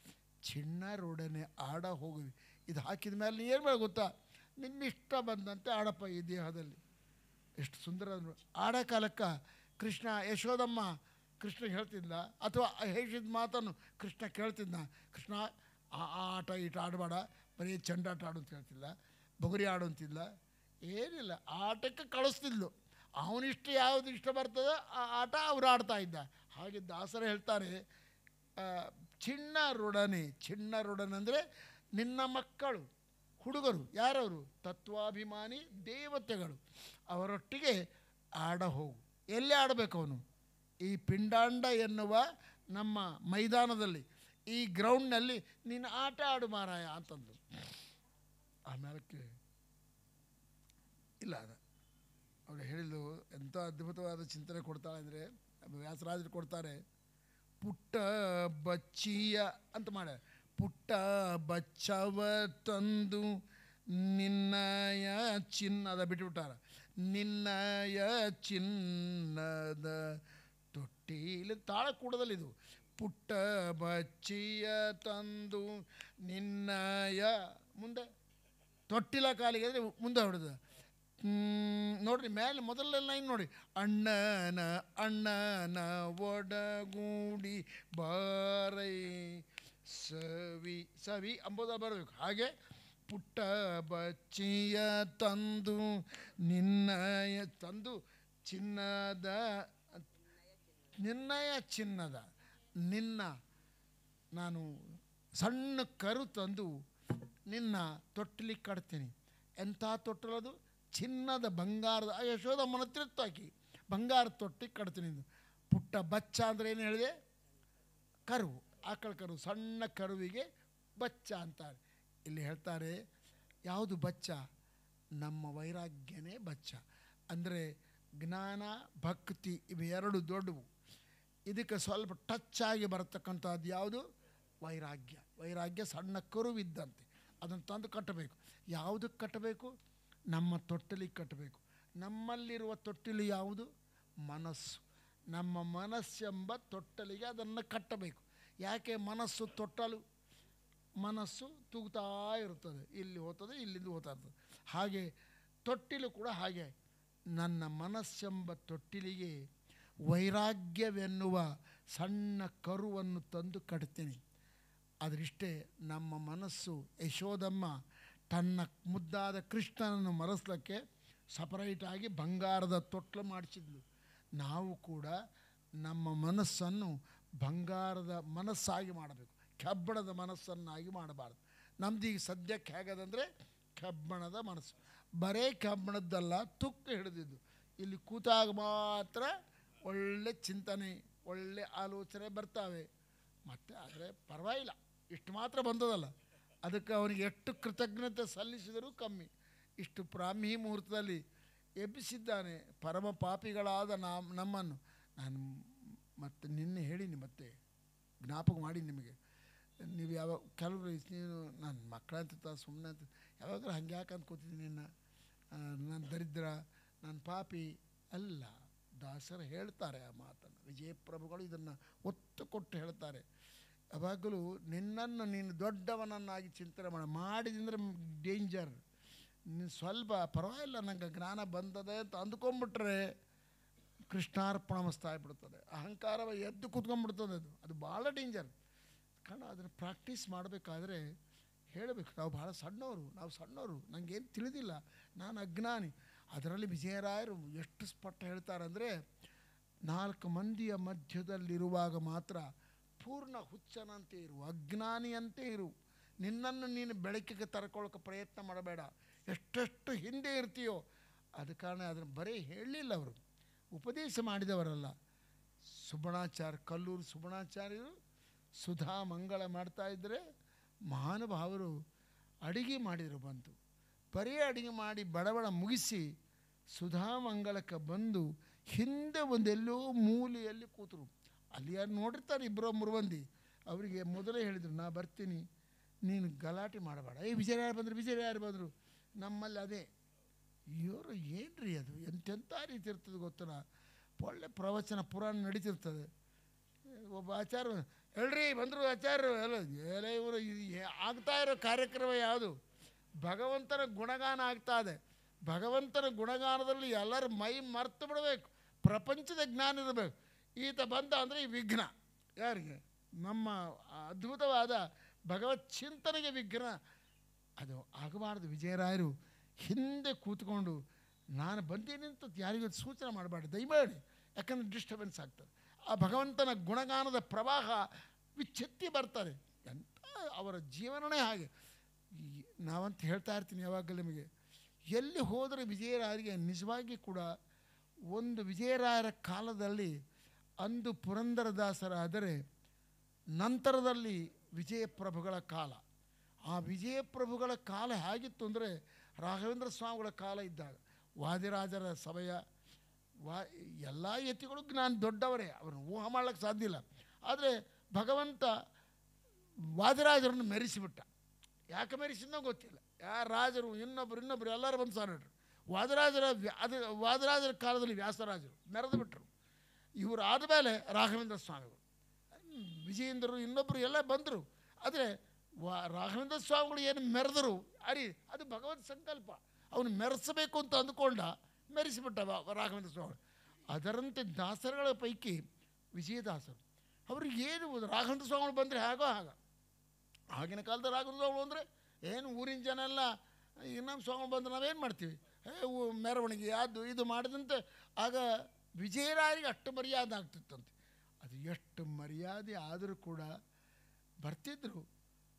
ಚಿಣ್ಣರೊಡನೆ ಆಡ ಹೋಗುವೆ ಇದು ಹಾಕಿದ ಮೇಲೆ ನೀ ಏನು ಮಾಡಿ ಗೊತ್ತಾ ನಿನ್ನಿಷ್ಟ ಬಂದಂತೆ ಆಡಪ್ಪ ಈ ದೇಹದಲ್ಲಿ ಎಷ್ಟು ಸುಂದರ ಅಂದ್ರು. ಆಡ ಕಾಲಕ್ಕೆ ಕೃಷ್ಣ ಯಶೋದಮ್ಮ ಕೃಷ್ಣ ಹೇಳ್ತಿದ್ದ ಅಥವಾ ಹೇಳಿದ ಮಾತನ್ನು ಕೃಷ್ಣ ಕೇಳ್ತಿದ್ದ ಕೃಷ್ಣ ಆ ಆ ಆಟ ಈಟ ಆಡಬೇಡ ಬರೀ ಚೆಂಡಾಟ ಆಡು ಅಂತ ಹೇಳ್ತಿಲ್ಲ ಬುಗುರಿ ಆಡು ಅಂತಿಲ್ಲ ಏನಿಲ್ಲ ಆಟಕ್ಕೆ ಕಳಿಸ್ತಿದ್ಲು ಅವನಿಷ್ಟ ಯಾವುದು ಇಷ್ಟ ಬರ್ತದೋ ಆ ಆಟ ಅವ್ರು ಆಡ್ತಾ ಇದ್ದ ಹಾಗೆ ದಾಸರು ಹೇಳ್ತಾರೆ ಆ, ಚಿಣ್ಣರೊಡನೆ ಚಿಣ್ಣರೊಡನೆ ಅಂದರೆ ನಿನ್ನ ಮಕ್ಕಳು ಹುಡುಗರು ಯಾರವರು ತತ್ವಾಭಿಮಾನಿ ದೇವತೆಗಳು ಅವರೊಟ್ಟಿಗೆ ಆಡ ಹೋಗು ಎಲ್ಲಿ ಆಡಬೇಕು ಅವನು ಈ ಪಿಂಡಾಂಡ ಎನ್ನುವ ನಮ್ಮ ಮೈದಾನದಲ್ಲಿ ಈ ಗ್ರೌಂಡ್ನಲ್ಲಿ ನೀನು ಆಟ ಆಡು ಮಾರಾಯ ಅಂತಂದು ಆಮೇಲಕ್ಕೆ ಇಲ್ಲ ಅದ ಅವಳು ಹೇಳಿದ್ಲು ಎಂಥ ಅದ್ಭುತವಾದ ಚಿಂತನೆ ಕೊಡ್ತಾಳೆ ಅಂದರೆ ವ್ಯಾಸರಾಜರು ಕೊಡ್ತಾರೆ ಪುಟ್ಟ ಬಚ್ಚಿಯ ಅಂತ ಮಾಡ್ಯಾರ ಪುಟ್ಟ ಬಚ್ಚವ ತಂದು ನಿನ್ನಯ ಚಿನ್ನದ ಬಿಟ್ಬಿಟ್ಟಾರ ನಿನ್ನಯ ಚಿನ್ನದ ತೊಟ್ಟಿಲಿ ತಾಳ ಕೂಡದಲ್ಲಿ ಇದು ಪುಟ್ಟ ಬಚ್ಚಿಯ ತಂದು ನಿನ್ನಯ ಮುಂದೆ ತೊಟ್ಟಿಲ ಕಾಲಿಗೆ ಅಂದರೆ ಮುಂದೆ ಹೊಡೆದ ನೋಡ್ರಿ ಮೇಲೆ ಮೊದಲನೇ ಲೈನ್ ನೋಡಿ ಅಣ್ಣನ ಅಣ್ಣನ ಒಡಗೂಡಿ ಬಾರೈ ಸವಿ ಸವಿ ಅಂಬೋದ ಬರಬೇಕು ಹಾಗೆ ಪುಟ್ಟ ಬಚ್ಚಿಯ ತಂದು ನಿನ್ನಯ ತಂದು ಚಿನ್ನದ ನಿನ್ನಯ ಚಿನ್ನದ ನಿನ್ನ ನಾನು ಸಣ್ಣ ಕರು ತಂದು ನಿನ್ನ ತೊಟ್ಟಿಲಿ ಕಟ್ತೀನಿ ಎಂಥ ತೊಟ್ಟಲದು ಚಿನ್ನದ ಬಂಗಾರದ ಆ ಯಶೋದಮ್ಮನ ತಿರುತ್ತಾಕಿ ಬಂಗಾರ ತೊಟ್ಟಿ ಕಟ್ತೀನಿ ಅಂದು. ಪುಟ್ಟ ಬಚ್ಚ ಅಂದರೆ ಏನು ಹೇಳಿದೆ ಕರು ಆಕಳ ಕರು ಸಣ್ಣ ಕರುವಿಗೆ ಬಚ್ಚ ಅಂತಾರೆ ಇಲ್ಲಿ ಹೇಳ್ತಾರೆ ಯಾವುದು ಬಚ್ಚ ನಮ್ಮ ವೈರಾಗ್ಯನೇ ಬಚ್ಚ ಅಂದರೆ ಜ್ಞಾನ ಭಕ್ತಿ ಇವು ಎರಡು ದೊಡ್ಡವು ಇದಕ್ಕೆ ಸ್ವಲ್ಪ ಟಚ್ ಆಗಿ ಬರತಕ್ಕಂಥದ್ದು ಯಾವುದು ವೈರಾಗ್ಯ ವೈರಾಗ್ಯ ಸಣ್ಣ ಕರುವಿದ್ದಂತೆ ಅದನ್ನು ತಂದು ಕಟ್ಟಬೇಕು ಯಾವುದಕ್ಕೆ ಕಟ್ಟಬೇಕು ನಮ್ಮ ತೊಟ್ಟಲಿಗೆ ಕಟ್ಟಬೇಕು ನಮ್ಮಲ್ಲಿರುವ ತೊಟ್ಟಿಲು ಯಾವುದು ಮನಸ್ಸು ನಮ್ಮ ಮನಸ್ಸೆಂಬ ತೊಟ್ಟಲಿಗೆ ಅದನ್ನು ಕಟ್ಟಬೇಕು ಯಾಕೆ ಮನಸ್ಸು ತೊಟ್ಟಲು ಮನಸ್ಸು ತೂಗ್ತಾ ಇರ್ತದೆ ಇಲ್ಲಿ ಹೋಗ್ತದೆ ಇಲ್ಲಿಂದ ಹೋಗ್ತಾ ಇರ್ತದೆ ಹಾಗೆ ತೊಟ್ಟಿಲು ಕೂಡ ಹಾಗೆ ನನ್ನ ಮನಸ್ಸೆಂಬ ತೊಟ್ಟಿಲಿಗೆ ವೈರಾಗ್ಯವೆನ್ನುವ ಸಣ್ಣ ಕರುವನ್ನು ತಂದು ಕಟ್ತೀನಿ ಅದರಿಷ್ಟೇ ನಮ್ಮ ಮನಸ್ಸು ಯಶೋದಮ್ಮ ತನ್ನ ಮುದ್ದಾದ ಕೃಷ್ಣನನ್ನು ಮರೆಸ್ಲಿಕ್ಕೆ ಸಪರೇಟಾಗಿ ಬಂಗಾರದ ತೊಟ್ಲು ಮಾಡಿಸಿದ್ಲು ನಾವು ಕೂಡ ನಮ್ಮ ಮನಸ್ಸನ್ನು ಬಂಗಾರದ ಮನಸ್ಸಾಗಿ ಮಾಡಬೇಕು ಕಬ್ಬಣದ ಮನಸ್ಸನ್ನಾಗಿ ಮಾಡಬಾರ್ದು ನಮ್ದು ಈಗ ಸದ್ಯಕ್ಕೆ ಹೇಗದಂದರೆ ಕಬ್ಬಣದ ಮನಸ್ಸು ಬರೇ ಕಬ್ಬಣದ್ದಲ್ಲ ತುಕ್ಕು ಹಿಡಿದಿದ್ದು ಇಲ್ಲಿ ಕೂತಾಗ ಮಾತ್ರ ಒಳ್ಳೆ ಚಿಂತನೆ ಒಳ್ಳೆ ಆಲೋಚನೆ ಬರ್ತಾವೆ ಮತ್ತು ಆದರೆ ಪರವಾಗಿಲ್ಲ ಇಷ್ಟು ಮಾತ್ರ ಬಂದದಲ್ಲ ಅದಕ್ಕೆ ಅವನಿಗೆ ಎಷ್ಟು ಕೃತಜ್ಞತೆ ಸಲ್ಲಿಸಿದರೂ ಕಮ್ಮಿ ಇಷ್ಟು ಬ್ರಾಹ್ಮಿ ಮುಹೂರ್ತದಲ್ಲಿ ಎಬ್ಬಿಸಿದ್ದಾನೆ ಪರಮ ಪಾಪಿಗಳಾದ ನಾಮ್ ನಮ್ಮನ್ನು ನಾನು ಮತ್ತೆ ನಿನ್ನೆ ಹೇಳೀನಿ ಮತ್ತೆ ಜ್ಞಾಪಕ ಮಾಡಿ ನಿಮಗೆ ನೀವು ಯಾವಾಗ ಕೆಲವರು ನೀನು ನನ್ನ ಮಕ್ಕಳಂತ ಸುಮ್ಮನೆ ಅಂತ ಯಾವಾಗಲೂ ಹಂಗೆ ಯಾಕೆ ಅಂತ ಕೂತಿದ್ದೀನಿ ನಿನ್ನ ನಾನು ದರಿದ್ರ ನಾನು ಪಾಪಿ ಅಲ್ಲ ದಾಸರು ಹೇಳ್ತಾರೆ ಆ ಮಾತನ್ನು ವಿಜಯಪ್ರಭುಗಳು ಇದನ್ನು ಒತ್ತು ಕೊಟ್ಟು ಹೇಳ್ತಾರೆ ಯಾವಾಗಲೂ ನಿನ್ನನ್ನು ನೀನು ದೊಡ್ಡವನನ್ನಾಗಿ ಚಿಂತನೆ ಮಾಡಿ ಮಾಡಿದಂದ್ರೆ ಡೇಂಜರ್ ನೀನು ಸ್ವಲ್ಪ ಪರವಾಗಿಲ್ಲ ನಂಗೆ ಜ್ಞಾನ ಬಂದದೆ ಅಂತ ಅಂದ್ಕೊಂಬಿಟ್ರೆ ಕೃಷ್ಣಾರ್ಪಣ ಮಸ್ತ ಆಗ್ಬಿಡ್ತದೆ ಅಹಂಕಾರ ಎದ್ದು ಕೂತ್ಕೊಂಡ್ಬಿಡ್ತದೆ ಅದು ಅದು ಭಾಳ ಡೇಂಜರ್ ಕಾರಣ ಅದನ್ನು ಪ್ರಾಕ್ಟೀಸ್ ಮಾಡಬೇಕಾದ್ರೆ ಹೇಳಬೇಕು ನಾವು ಭಾಳ ಸಣ್ಣವರು ನಾವು ಸಣ್ಣವರು ನನಗೇನು ತಿಳಿದಿಲ್ಲ ನಾನು ಅಜ್ಞಾನಿ ಅದರಲ್ಲಿ ವಿಜಯರಾಯರು ಎಷ್ಟು ಸ್ಪಷ್ಟ ಹೇಳ್ತಾರಂದರೆ ನಾಲ್ಕು ಮಂದಿಯ ಮಧ್ಯದಲ್ಲಿರುವಾಗ ಮಾತ್ರ ಪೂರ್ಣ ಹುಚ್ಚನಂತೆ ಇರು ಅಜ್ಞಾನಿಯಂತೆ ಇರು ನಿನ್ನನ್ನು ನೀನು ಬೆಳಕಿಗೆ ತರ್ಕೊಳ್ಳೋಕೆ ಪ್ರಯತ್ನ ಮಾಡಬೇಡ ಎಷ್ಟೆಷ್ಟು ಹಿಂದೆ ಇರ್ತೀಯೋ ಅದ ಕಾರಣ ಅದನ್ನು ಬರೀ ಹೇಳಲಿಲ್ಲ ಅವರು ಉಪದೇಶ ಮಾಡಿದವರಲ್ಲ ಸುಬಣಾಚಾರ್ಯ ಕಲ್ಲೂರು ಸುಬಣಾಚಾರ್ಯರು ಸುಧಾ ಮಂಗಳ ಮಾಡ್ತಾ ಇದ್ದರೆ ಮಹಾನುಭಾವರು ಅಡಿಗೆ ಮಾಡಿದರು ಬಂತು ಬರೀ ಅಡಿಗೆ ಮಾಡಿ ಬಡಬಡ ಮುಗಿಸಿ ಸುಧಾ ಮಂಗಳಕ್ಕೆ ಬಂದು ಹಿಂದೆ ಒಂದೆಲ್ಲೋ ಮೂಲೆಯಲ್ಲಿ ಕೂತರು ಅಲ್ಲಿ ಯಾರು ನೋಡಿರ್ತಾರೆ ಇಬ್ಬರು ಮೂರು ಮಂದಿ ಅವರಿಗೆ ಮೊದಲೇ ಹೇಳಿದರು ನಾ ಬರ್ತೀನಿ ನೀನು ಗಲಾಟೆ ಮಾಡಬೇಡ ಏ ವಿಜಯ ಯಾರು ಬಂದರು ವಿಜಯ ಯಾರು ಬಂದರು ನಮ್ಮಲ್ಲಿ ಅದೇ ಇವರು ಏನ್ರಿ ಅದು ಎಂತೆಂಥ ರೀತಿ ಇರ್ತದೆ ಗೊತ್ತಲ್ಲ ಒಳ್ಳೆ ಪ್ರವಚನ ಪುರಾಣ ನಡೀತಿರ್ತದೆ ಒಬ್ಬ ಆಚಾರ್ಯ ಹೇಳ್ರಿ ಬಂದರು ಆಚಾರ್ಯರು ಎಲ್ಲ ಎಲ್ಲ ಇವರು ಆಗ್ತಾ ಇರೋ ಕಾರ್ಯಕ್ರಮ ಯಾವುದು ಭಗವಂತನ ಗುಣಗಾನ ಆಗ್ತಾ ಇದೆ ಭಗವಂತನ ಗುಣಗಾನದಲ್ಲಿ ಎಲ್ಲರ ಮೈ ಮರ್ತು ಬಿಡಬೇಕು ಪ್ರಪಂಚದ ಜ್ಞಾನ ಇರಬೇಕು ಈತ ಬಂದ ಅಂದರೆ ಈ ವಿಘ್ನ ಯಾರಿಗೆ ನಮ್ಮ ಅದ್ಭುತವಾದ ಭಗವತ್ ಚಿಂತನೆಗೆ ವಿಘ್ನ ಅದು ಆಗಬಾರ್ದು ವಿಜಯರಾಯರು ಹಿಂದೆ ಕೂತ್ಕೊಂಡು ನಾನು ಬಂದೀನಿ ಅಂತ ಯಾರಿಗೂ ಸೂಚನೆ ಮಾಡಬಾರ್ದು ದಯಮಾಡಿ ಯಾಕಂದರೆ ಡಿಸ್ಟರ್ಬೆನ್ಸ್ ಆಗ್ತದೆ ಆ ಭಗವಂತನ ಗುಣಗಾನದ ಪ್ರವಾಹ ವಿಚ್ಛೆತ್ತಿ ಬರ್ತಾರೆ ಎಂಥ ಅವರ ಜೀವನನೇ ಹಾಗೆ ಈ ನಾವಂತ ಹೇಳ್ತಾ ಇರ್ತೀನಿ ಯಾವಾಗಲೂ ನಿಮಗೆ ಎಲ್ಲಿ ಹೋದರೆ ವಿಜಯರಾಯರಿಗೆ ನಿಜವಾಗಿ ಕೂಡ ಒಂದು ವಿಜಯರಾಯರ ಕಾಲದಲ್ಲಿ ಅಂದು ಪುರಂದರದಾಸರಾದರೆ ನಂತರದಲ್ಲಿ ವಿಜಯಪ್ರಭುಗಳ ಕಾಲ ಆ ವಿಜಯಪ್ರಭುಗಳ ಕಾಲ ಹೇಗಿತ್ತು ಅಂದರೆ ರಾಘವೇಂದ್ರ ಸ್ವಾಮಿಗಳ ಕಾಲ ಇದ್ದಾಗ ವಾದಿರಾಜರ ಸಮಯ ವಾ ಎಲ್ಲ ಯತಿಗಳು ಜ್ಞಾನ ದೊಡ್ಡವರೇ ಅವ್ರನ್ನ ಊಹ ಮಾಡ್ಲಿಕ್ಕೆ ಸಾಧ್ಯ ಇಲ್ಲ ಆದರೆ ಭಗವಂತ ವಾದಿರಾಜರನ್ನು ಮೆರೆಸಿಬಿಟ್ಟ ಯಾಕೆ ಮೆರೆಸಿದ್ನೋ ಗೊತ್ತಿಲ್ಲ ಯಾರು ರಾಜರು ಇನ್ನೊಬ್ಬರು ಇನ್ನೊಬ್ಬರು ಎಲ್ಲರೂ ಬಂದು ಸಾರಿಟ್ರು ವಾದರಾಜರ ವ್ಯಾ ಅದು ವಾದರಾಜರ ಕಾಲದಲ್ಲಿ ವ್ಯಾಸರಾಜರು ಮೆರೆದು ಬಿಟ್ಟರು ಇವರು ಆದಮೇಲೆ ರಾಘವೇಂದ್ರ ಸ್ವಾಮಿಗಳು ವಿಜಯೇಂದ್ರರು ಇನ್ನೊಬ್ಬರು ಎಲ್ಲ ಬಂದರು ಆದರೆ ವಾ ರಾಘವೇಂದ್ರ ಸ್ವಾಮಿಗಳು ಏನು ಮೆರೆದರು ಅರಿ ಅದು ಭಗವತ್ ಸಂಕಲ್ಪ ಅವನು ಮೆರೆಸಬೇಕು ಅಂತ ಅಂದುಕೊಂಡ ಮೆರೆಸಿಬಿಟ್ಟ ವ- ರಾಘವೇಂದ್ರ ಸ್ವಾಮಿ ಅದರಂತೆ ದಾಸರುಗಳ ಪೈಕಿ ವಿಜಯದಾಸರು ಅವ್ರಿಗೆ ಏನು ರಾಘವೇಂದ್ರ ಸ್ವಾಮಿಗಳು ಬಂದರೆ ಹೇಗೋ ಹಾಗ ಆಗಿನ ಕಾಲದ ರಾಘವೇಂದ್ರ ಸ್ವಾಮಿಗಳು ಅಂದರೆ ಏನು ಊರಿನ ಜನ ಎಲ್ಲ ಈಗ ನಮ್ಮ ಸ್ವಾಮಿ ಬಂದು ನಾವೇನು ಮಾಡ್ತೀವಿ ಏ ಊ- ಮೆರವಣಿಗೆ ಅದು ಇದು ಮಾಡಿದಂತೆ ಆಗ ವಿಜಯರಾಯರಿಗೆ ಅಷ್ಟು ಮರ್ಯಾದೆ ಆಗ್ತಿತ್ತಂತೆ ಅದು ಎಷ್ಟು ಮರ್ಯಾದೆ ಆದರೂ ಕೂಡ ಬರ್ತಿದ್ರು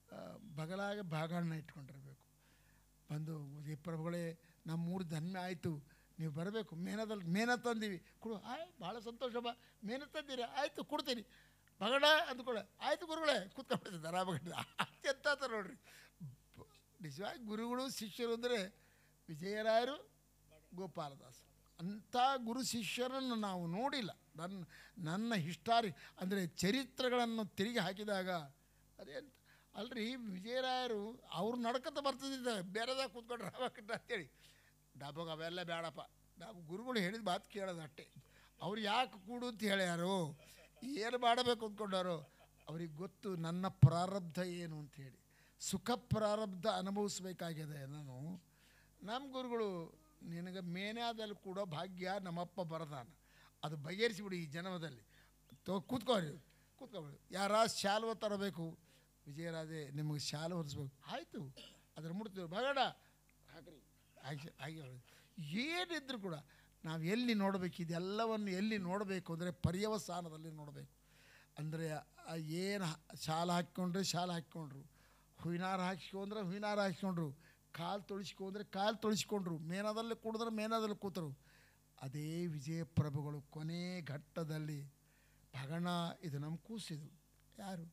ಆ, ಬಗಲಾಗ ಬಾಗಣ್ಣ ಇಟ್ಕೊಂಡಿರ್ಬೇಕು ಬಂದು ಈ ಪ್ರಭುಗಳೇ ನಮ್ಮೂರು ಧನ್ಯ ಆಯಿತು ನೀವು ಬರಬೇಕು ಮೇನದಲ್ಲಿ ಮೇನ ತಂದೀವಿ ಕೊಡು ಆಯ್ ಭಾಳ ಸಂತೋಷ ಬಾ ಮೇನ ತಂದಿರಿ ಆಯಿತು ಕೊಡ್ತೀನಿ ಬಗಡ ಅಂದ್ಕೊಳ್ಳೆ ಆಯಿತು ಗುರುಗಳೇ ಕೂತ್ಕೊಂಡ್ಬಿಡ್ತಿದ್ದಾರೆ ಆ ಬಗಡ ಎಂತ ನೋಡ್ರಿ ಬ- ನಿಜವಾಗಿ ಗುರುಗಳು ಶಿಷ್ಯರು ಅಂದರೆ ವಿಜಯರಾಯರು ಗೋಪಾಲದಾಸ್ ಅಂಥ ಗುರು ಶಿಷ್ಯರನ್ನು ನಾವು ನೋಡಿಲ್ಲ ನನ್ನ ನನ್ನ ಹಿಸ್ಟಾರಿ ಅಂದರೆ ಚರಿತ್ರೆಗಳನ್ನು ತಿರುಗಿ ಹಾಕಿದಾಗ ಅದೇಂತ ಅಲ್ರಿ ವಿಜಯರಾಯರು ಅವ್ರು ನಡ್ಕೊತ ಬರ್ತಿದ್ದ ಬೇರೆದಾಗ ಕೂತ್ಕೊಂಡ್ರೆ ರಾಮಕೃಷ್ಣ ಅಂತೇಳಿ ಡಾಬಾಗ ಅವೆಲ್ಲ ಬೇಡಪ್ಪ ನಾವು ಗುರುಗಳು ಹೇಳಿದ ಮಾತು ಕೇಳೋದು ಅಷ್ಟೇ ಅವ್ರು ಯಾಕೆ ಕೂಡು ಅಂತ ಹೇಳ್ಯಾರು ಏನು ಮಾಡಬೇಕು ಅಂದ್ಕೊಂಡಾರೋ ಅವ್ರಿಗೆ ಗೊತ್ತು ನನ್ನ ಪ್ರಾರಬ್ಧ ಏನು ಅಂಥೇಳಿ ಸುಖ ಪ್ರಾರಬ್ಧ ಅನುಭವಿಸ್ಬೇಕಾಗಿದೆ ನಾನು ನಮ್ಮ ಗುರುಗಳು ನಿನಗೆ ಮೇನ್ಯಾದಲ್ಲಿ ಕೂಡ ಭಾಗ್ಯ ನಮ್ಮಪ್ಪ ಬರದಾನ ಅದು ಬಗೆಹರಿಸಿಬಿಡಿ ಈ ಜನ್ಮದಲ್ಲಿ ತೋ ಕೂತ್ಕೋರಿ ಕೂತ್ಕೊಬಿಡಿ ಯಾರ ಶಾಲ್ವ ತರಬೇಕು ವಿಜಯರಾಜೆ ನಿಮಗೆ ಶಾಲು ಹೊರಿಸ್ಬೇಕು ಆಯಿತು ಅದ್ರ ಮುಡ್ತೀವಿ ಬಗಡ ಹಾಕ್ರಿ ಹಾಗೆ ಹಾಗೆ ಹೇಳಿ ಏನಿದ್ರು ಕೂಡ ನಾವು ಎಲ್ಲಿ ನೋಡಬೇಕು ಇದೆಲ್ಲವನ್ನು ಎಲ್ಲಿ ನೋಡಬೇಕು ಅಂದರೆ ಪರ್ಯವಸಾನದಲ್ಲಿ ನೋಡಬೇಕು ಅಂದರೆ ಏನು ಶಾಲ ಹಾಕ್ಕೊಂಡ್ರೆ ಶಾಲ ಹಾಕ್ಕೊಂಡ್ರು ಹುಯ್ನಾರ ಹಾಕ್ಸ್ಕೊಂಡ್ರೆ ಹುಯ್ನಾರ ಹಾಕ್ಸ್ಕೊಂಡ್ರು ಕಾಲು ತೊಳಿಸ್ಕೊಂಡ್ರೆ ಕಾಲು ತೊಳಿಸ್ಕೊಂಡ್ರು ಮೇನದಲ್ಲಿ ಕುಡಿದ್ರೆ ಮೇನದಲ್ಲಿ ಕೂತರು ಅದೇ ವಿಜಯ ಪ್ರಭುಗಳು ಕೊನೆ ಘಟ್ಟದಲ್ಲಿ ಭಗಣ ಇದು ನಮ್ಮ ಕೂಸಿದು ಯಾರು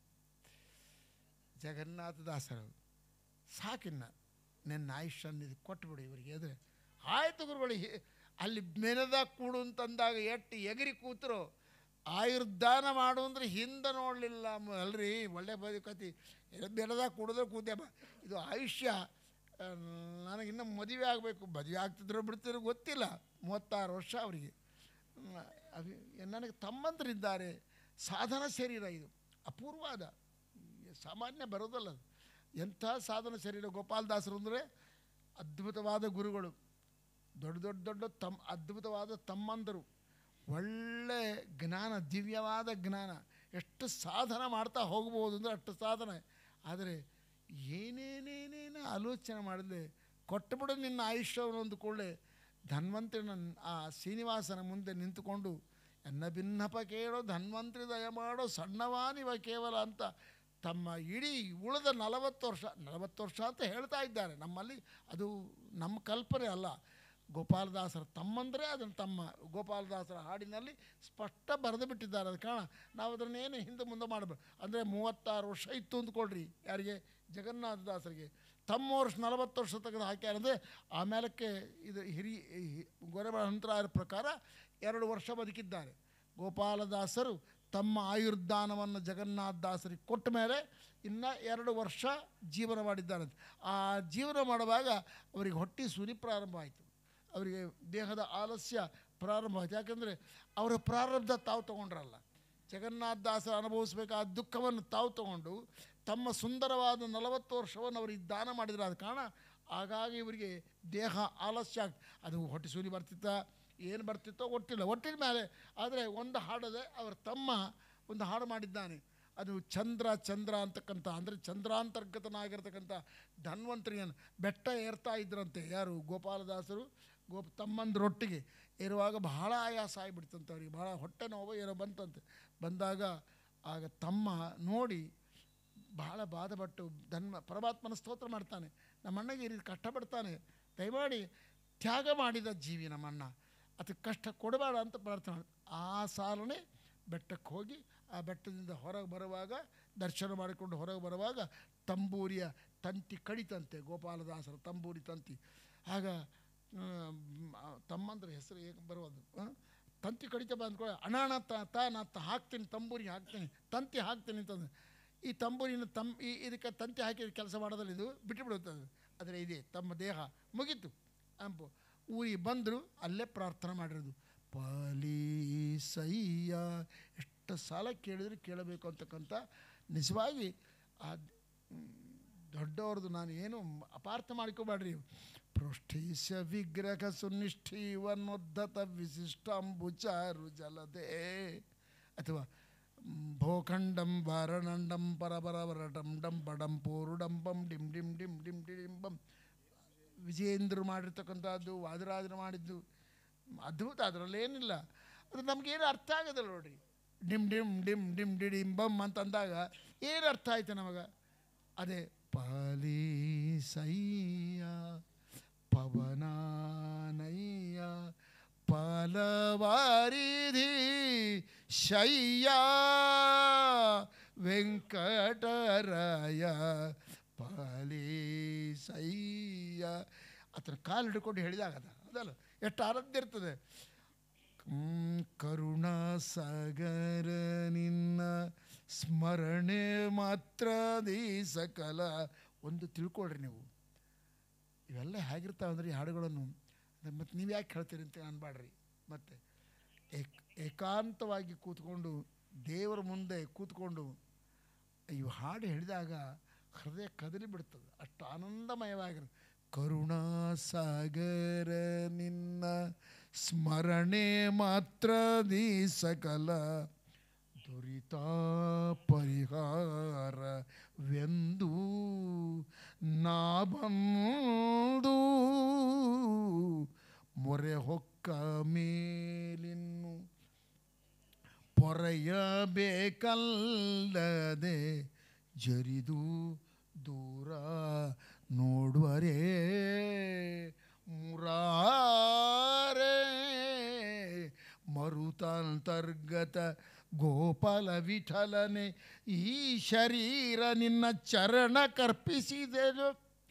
ಜಗನ್ನಾಥದಾಸರು ಸಾಕಿನ್ನ ನಿನ್ನ ಆಯುಷ್ಯನ್ನ ಇದು ಕೊಟ್ಬಿಡು ಇವರಿಗೆ ಅಂದರೆ ಆಯ್ತು ಗುರುಗಳಿಗೆ ಅಲ್ಲಿ ಮೆನದಾಗ ಕೂಡು ಅಂತಂದಾಗ ಎಟ್ಟು ಎಗರಿ ಕೂತರು ಆಯುರ್ದಾನ ಮಾಡು ಅಂದ್ರೆ ಹಿಂದೆ ನೋಡಲಿಲ್ಲ ಅಲ್ರಿ ಒಳ್ಳೆ ಬದುಕತಿ ಬೆಳೆದಾಗ ಕುಡಿದ್ರೆ ಕೂತ್ಯಮ್ಮ ಇದು ಆಯುಷ್ಯ ಆ, ನನಗಿನ್ನೂ ಮದುವೆ ಆಗಬೇಕು ಮದುವೆ ಆಗ್ತಿದ್ರು ಬಿಡ್ತಿದ್ರು ಗೊತ್ತಿಲ್ಲ ಮೂವತ್ತಾರು ವರ್ಷ ಅವರಿಗೆ ಹ್ಮ್, ಅದು ನನಗೆ ತಮ್ಮಂದರಿದ್ದಾರೆ ಸಾಧನ ಶರೀರ ಇದು ಅಪೂರ್ವಾದ ಸಾಮಾನ್ಯ ಬರೋದಲ್ಲ ಅದು ಎಂಥ ಸಾಧನ ಶರೀರ ಗೋಪಾಲದಾಸರು ಅಂದರೆ ಅದ್ಭುತವಾದ ಗುರುಗಳು ದೊಡ್ಡ ದೊಡ್ಡ ದೊಡ್ಡ ತಮ್ಮ ಅದ್ಭುತವಾದ ತಮ್ಮಂದರು ಒಳ್ಳೆ ಜ್ಞಾನ ದಿವ್ಯವಾದ ಜ್ಞಾನ ಎಷ್ಟು ಸಾಧನ ಮಾಡ್ತಾ ಹೋಗ್ಬೋದು ಅಂದರೆ ಅಷ್ಟು ಸಾಧನೆ ಆದರೆ ಏನೇನೇನೇನು ಆಲೋಚನೆ ಮಾಡಿದೆ ಕೊಟ್ಟುಬಿಡು ನಿನ್ನ ಆಯುಷ್ಯವನ್ನು ಅಂದುಕೊಳ್ಳೆ ಧನ್ವಂತರಿನ ಆ ಶ್ರೀನಿವಾಸನ ಮುಂದೆ ನಿಂತುಕೊಂಡು ಎನ್ನ ಭಿನ್ನಪ ಕೇಳೋ ಧನ್ವಂತರಿ ದಯ ಮಾಡೋ ಸಣ್ಣವಾನಿವ ಕೇವಲ ಅಂತ ತಮ್ಮ ಇಡೀ ಉಳಿದ ನಲವತ್ತು ವರ್ಷ ನಲವತ್ತು ವರ್ಷ ಅಂತ ಹೇಳ್ತಾ ಇದ್ದಾರೆ ನಮ್ಮಲ್ಲಿ ಅದು ನಮ್ಮ ಕಲ್ಪನೆ ಅಲ್ಲ ಗೋಪಾಲದಾಸರ ತಮ್ಮಂದರೆ ಅದನ್ನು ತಮ್ಮ ಗೋಪಾಲದಾಸರ ಹಾಡಿನಲ್ಲಿ ಸ್ಪಷ್ಟ ಬರೆದು ಬಿಟ್ಟಿದ್ದಾರೆ ಅದ ಕಾರಣ ನಾವು ಅದನ್ನೇನು ಹಿಂದೆ ಮುಂದೆ ಮಾಡಬೇಕು ಅಂದರೆ ಮೂವತ್ತಾರು ವರ್ಷ ಇತ್ತು ಅಂದ್ಕೊಳ್ರಿ ಯಾರಿಗೆ ಜಗನ್ನಾಥದಾಸರಿಗೆ ತಮ್ಮ ವರ್ಷ ನಲವತ್ತು ವರ್ಷ ತೆಗೆದು ಹಾಕ್ಯಾರ ಅಂದರೆ ಆಮೇಲಕ್ಕೆ ಇದು ಹಿರಿ ಗೊರೆಬಳ ಹಂತರಾಯರ ಪ್ರಕಾರ ಎರಡು ವರ್ಷ ಬದುಕಿದ್ದಾರೆ ಗೋಪಾಲದಾಸರು ತಮ್ಮ ಆಯುರ್ದಾನವನ್ನು ಜಗನ್ನಾಥದಾಸರಿಗೆ ಕೊಟ್ಟ ಮೇಲೆ ಇನ್ನು ಎರಡು ವರ್ಷ ಜೀವನ ಮಾಡಿದ್ದಾರಂತೆ ಆ ಜೀವನ ಮಾಡುವಾಗ ಅವರಿಗೆ ಹೊಟ್ಟೆ ಸುರಿ ಪ್ರಾರಂಭ ಆಯಿತು ಅವರಿಗೆ ದೇಹದ ಆಲಸ್ಯ ಪ್ರಾರಂಭ ಆಯಿತು ಯಾಕಂದರೆ ಅವರ ಪ್ರಾರಬ್ಧ ತಾವು ತಗೊಂಡ್ರಲ್ಲ ಜಗನ್ನಾಥದಾಸರು ಅನುಭವಿಸಬೇಕಾದ ದುಃಖವನ್ನು ತಾವು ತಗೊಂಡು ತಮ್ಮ ಸುಂದರವಾದ ನಲವತ್ತು ವರ್ಷವನ್ನು ಅವರಿಗೆ ದಾನ ಮಾಡಿದ್ರೆ ಆದ ಕಾರಣ ಹಾಗಾಗಿ ಇವರಿಗೆ ದೇಹ ಆಲಸ್ಯ ಆಗ್ ಅದು ಹೊಟ್ಟೆ ಸೂರಿ ಬರ್ತಿತ್ತ ಏನು ಬರ್ತಿತ್ತೋ ಒಟ್ಟಿಲ್ಲ ಒಟ್ಟಿನ ಮೇಲೆ ಆದರೆ ಒಂದು ಹಾಡದೆ ಅವರ ತಮ್ಮ ಒಂದು ಹಾಡು ಮಾಡಿದ್ದಾನೆ ಅದು ಚಂದ್ರ ಚಂದ್ರ ಅಂತಕ್ಕಂಥ ಅಂದರೆ ಚಂದ್ರಾಂತರ್ಗತನಾಗಿರ್ತಕ್ಕಂಥ ಧನ್ವಂತರಿಯನ್ನು ಬೆಟ್ಟ ಏರ್ತಾ ಇದ್ರಂತೆ ಯಾರು ಗೋಪಾಲದಾಸರು ಗೋಪ್ ತಮ್ಮಂದ್ರೊಟ್ಟಿಗೆ ಇರುವಾಗ ಬಹಳ ಆಯಾಸ ಆಗಿಬಿಡ್ತಂತೆ ಅವ್ರಿಗೆ ಭಾಳ ಹೊಟ್ಟೆ ನೋವು ಏನೋ ಬಂತಂತೆ ಬಂದಾಗ ಆಗ ತಮ್ಮ ನೋಡಿ ಬಹಳ ಬಾಧಪಟ್ಟು ಧನ್ಮ ಪರಮಾತ್ಮನ ಸ್ತೋತ್ರ ಮಾಡ್ತಾನೆ ನಮ್ಮ ಅಣ್ಣಗೆ ಈ ರೀತಿ ಕಷ್ಟಪಡ್ತಾನೆ ದಯಮಾಡಿ ತ್ಯಾಗ ಮಾಡಿದ ಜೀವಿ ನಮ್ಮಣ್ಣ ಅದಕ್ಕೆ ಕಷ್ಟ ಕೊಡಬೇಡ ಅಂತ ಪ್ರಾರ್ಥನೆ ಮಾಡ್- ಆ ಸಾಲನೆ ಬೆಟ್ಟಕ್ಕೆ ಹೋಗಿ ಆ ಬೆಟ್ಟದಿಂದ ಹೊರಗೆ ಬರುವಾಗ ದರ್ಶನ ಮಾಡಿಕೊಂಡು ಹೊರಗೆ ಬರುವಾಗ ತಂಬೂರಿಯ ತಂತಿ ಕಡಿತಂತೆ ಗೋಪಾಲದಾಸರ ತಂಬೂರಿ ತಂತಿ ಆಗ ತಮ್ಮಂದ್ರ ಹೆಸರು ಹೇಗೆ ಬರೋದು ಆ? ತಂತಿ ಕಡಿತ ಬಂದ್ಕೊಳ್ಳಿ ಅಣ್ಣ ಅಣ್ಣ ತ ತ ನಾ ತ ಹಾಕ್ತೀನಿ ತಂಬೂರಿ ಹಾಕ್ತೀನಿ ತಂತಿ ಹಾಕ್ತೀನಿ ಅಂತಂದು ಈ ತಂಬೂರಿನ ತಮ್ ಈ ಇದಕ್ಕೆ ತಂತಿ ಹಾಕಿ ಕೆಲಸ ಮಾಡೋದಲ್ಲ ಇದು ಬಿಟ್ಟು ಬಿಡುತ್ತದೆ ಆದರೆ ಇದೆ ತಮ್ಮ ದೇಹ ಮುಗೀತು ಅಂಪು ಊರಿಗೆ ಬಂದರು ಅಲ್ಲೇ ಪ್ರಾರ್ಥನೆ ಮಾಡಿರೋದು ಪಾಲೀಸಯ್ಯ ಎಷ್ಟು ಸಾಲ ಕೇಳಿದ್ರು ಕೇಳಬೇಕು ಅಂತಕ್ಕಂಥ ನಿಜವಾಗಿ ಆ ಮ್, ದೊಡ್ಡವ್ರದ್ದು ನಾನು ಏನು ಅಪಾರ್ಥ ಮಾಡ್ಕೋಬೇಡ್ರಿ ಪೃಷ್ಠೀಶ ವಿಗ್ರಹ ಸುನಿಷ್ಠೀವನ್ನೋದ್ಧತ ವಿಶಿಷ್ಟಾಂಬುಚಾರು ಜಲದೇ ಅಥವಾ ಭೋಖಂಡಂ ವಾರಣಂಡಂ ಪರಪರವರಟಂ ಡಂ ಬಡಂ ಪೂರುಡಂ ಬಂ ಡಿಂ ಡಿಂ ಡಿಂ ಡಿಂ ಡಿಂಬಂ ವಿಜಯೇಂದ್ರರು ಮಾಡಿರ್ತಕ್ಕಂಥದ್ದು ವಾದರಾಜರು ಮಾಡಿದ್ದು ಅದ್ಭುತ ಅದರಲ್ಲೇನಿಲ್ಲ ಅದು ನಮಗೇನು ಅರ್ಥ ಆಗೋದಿಲ್ಲ ನೋಡ್ರಿ ಡಿಮ್ ಡಿಮ್ ಡಿಮ್ ಡಿಮ್ ಡಿಡಿಂ ಬಮ್ ಅಂತಂದಾಗ ಏನು ಅರ್ಥ ಆಯ್ತು ನಮಗೆ ಅದೇ ಪಾಲೀಸಯ್ಯ ಪವನಾನಯ್ಯ ಫಲವಾರಿಧಿ ಶಯ್ಯ ವೆಂಕಟರಾಯ ಪಾಲೀಸಯ್ಯ ಆತನ ಕಾಲು ಹಿಡ್ಕೊಂಡು ಹೇಳಿದಾಗದ ಅದಲ್ಲ ಎಷ್ಟು ಆರಾಧ್ಯ ಇರ್ತದೆ ಹ್ಮ್, ಕರುಣಾ ಸಾಗರ ನಿನ್ನ ಸ್ಮರಣೆ ಮಾತ್ರ ದಿ ಸಕಲ ಒಂದು ತಿಳ್ಕೊಳ್ರಿ ನೀವು ಇವೆಲ್ಲ ಹೇಗಿರ್ತಾವೆ ಅಂದರೆ ಈ ಹಾಡುಗಳನ್ನು ಮತ್ತು ನೀವು ಯಾಕೆ ಹೇಳ್ತೀರಿ ಅಂತ ಅನ್ಬೇಡ್ರಿ ಮತ್ತೆ ಏಕ್ ಏಕಾಂತವಾಗಿ ಕೂತ್ಕೊಂಡು ದೇವರ ಮುಂದೆ ಕೂತ್ಕೊಂಡು ಇವು ಹಾಡು ಹೇಳಿದಾಗ ಹೃದಯ ಕದಲಿ ಬಿಡ್ತದೆ ಅಷ್ಟು ಆನಂದಮಯವಾಗಿರುತ್ತೆ ಕರುಣಾ ಸಾಗರ ನಿನ್ನ ಸ್ಮರಣೆ ಮಾತ್ರ ದಿ ಸಕಲ ದುರಿತ ಪರಿಹಾರವೆಂದು ನಾ ಬಂದು ಮೊರೆ ಹೊಕ್ಕ ಮೇಲಿನ್ನು ಪೊರೆಯಬೇಕಲ್ಲದೆ ಜರಿದು ದೂರ ನೋಡುವರೇ ಮುರಾರೇ ಮರುತಾಂತರ್ಗತ ಗೋಪಾಲ ವಿಠಲನೆ ಈ ಶರೀರ ನಿನ್ನ ಚರಣ ಕರ್ಪಿಸಿದೆನು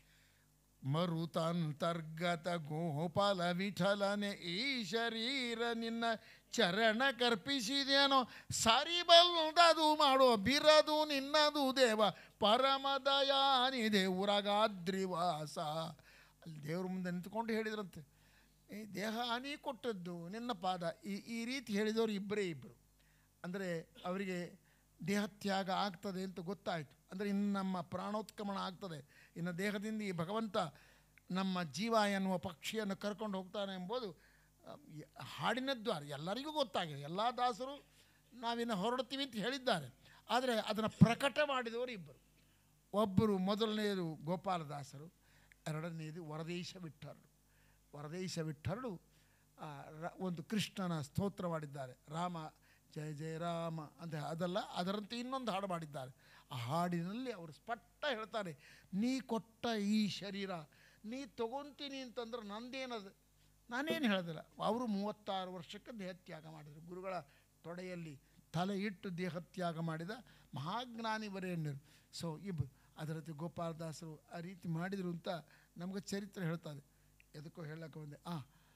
ಮರುತಾಂತರ್ಗತ ಗೋಪಾಲ ವಿಠಲನೆ ಈ ಶರೀರ ನಿನ್ನ ಚರಣ ಕರ್ಪಿಸಿದೇನೋ ಸರಿಬಲ್ಲುದದು ಮಾಡೋ ಬಿರದು ನಿನ್ನದು ದೇವ ಪರಮದಯಾನಿದೆ ಉರಗಾದ್ರಿವಾಸ ಅಲ್ಲಿ ದೇವ್ರ ಮುಂದೆ ನಿಂತ್ಕೊಂಡು ಹೇಳಿದ್ರಂತೆ ಈ ದೇಹ ಹಾನಿ ಕೊಟ್ಟದ್ದು ನಿನ್ನ ಪಾದ ಈ ಈ ರೀತಿ ಹೇಳಿದವರು ಇಬ್ಬರೇ ಇಬ್ಬರು ಅಂದರೆ ಅವರಿಗೆ ದೇಹತ್ಯಾಗ ಆಗ್ತದೆ ಅಂತ ಗೊತ್ತಾಯಿತು ಅಂದರೆ ಇನ್ನು ನಮ್ಮ ಪ್ರಾಣೋತ್ಕ್ರಮಣ ಆಗ್ತದೆ ಇನ್ನು ದೇಹದಿಂದ ಈ ಭಗವಂತ ನಮ್ಮ ಜೀವ ಎನ್ನುವ ಪಕ್ಷಿಯನ್ನು ಕರ್ಕೊಂಡು ಹೋಗ್ತಾನೆ ಎಂಬುದು ಆ, ಯ- ಹಾಡಿನ ದ್ವಾರ ಎಲ್ಲರಿಗೂ ಗೊತ್ತಾಗಿದೆ ಎಲ್ಲ ದಾಸರು ನಾವಿನ್ನು ಹೊರಡ್ತೀವಿ ಅಂತ ಹೇಳಿದ್ದಾರೆ ಆದರೆ ಅದನ್ನು ಪ್ರಕಟ ಮಾಡಿದವರು ಇಬ್ಬರು ಒಬ್ಬರು ಮೊದಲನೆಯದು ಗೋಪಾಲದಾಸರು ಎರಡನೆಯದು ವರದೇಶ ವಿಠರು ವರದೇಶ ವಿಠರು ಆ, ರ- ಒಂದು ಕೃಷ್ಣನ ಸ್ತೋತ್ರ ಮಾಡಿದ್ದಾರೆ ರಾಮ ಜಯ ಜಯ ರಾಮ ಅಂತ ಅದಲ್ಲ ಅದರಂತೆ ಇನ್ನೊಂದು ಹಾಡು ಮಾಡಿದ್ದಾರೆ ಆ ಹಾಡಿನಲ್ಲಿ ಅವರು ಸ್ಪಷ್ಟ ಹೇಳ್ತಾರೆ ನೀ ಕೊಟ್ಟ ಈ ಶರೀರ ನೀ ತಗೊಂತೀನಿ ಅಂತಂದ್ರೆ ನಂದೇನದು ನಾನೇನು ಹೇಳೋದಿಲ್ಲ ಅವರು ಮೂವತ್ತಾರು ವರ್ಷಕ್ಕೆ ದೇಹತ್ಯಾಗ ಮಾಡಿದರು ಗುರುಗಳ ತೊಡೆಯಲ್ಲಿ ತಲೆ ಇಟ್ಟು ದೇಹತ್ಯಾಗ ಮಾಡಿದ ಮಹಾಜ್ಞಾನಿ ವರೇಣ್ಯರು ಸೊ ಇಬ್ಬರು ಅದರ ಜೊತೆ ಗೋಪಾಲದಾಸರು ಆ ರೀತಿ ಮಾಡಿದರು ಅಂತ ನಮಗೆ ಚರಿತ್ರೆ ಹೇಳ್ತಾರೆ ಎದಕ್ಕೋ ಹೇಳಕ್ಕೆ ಬಂದೆ ಆ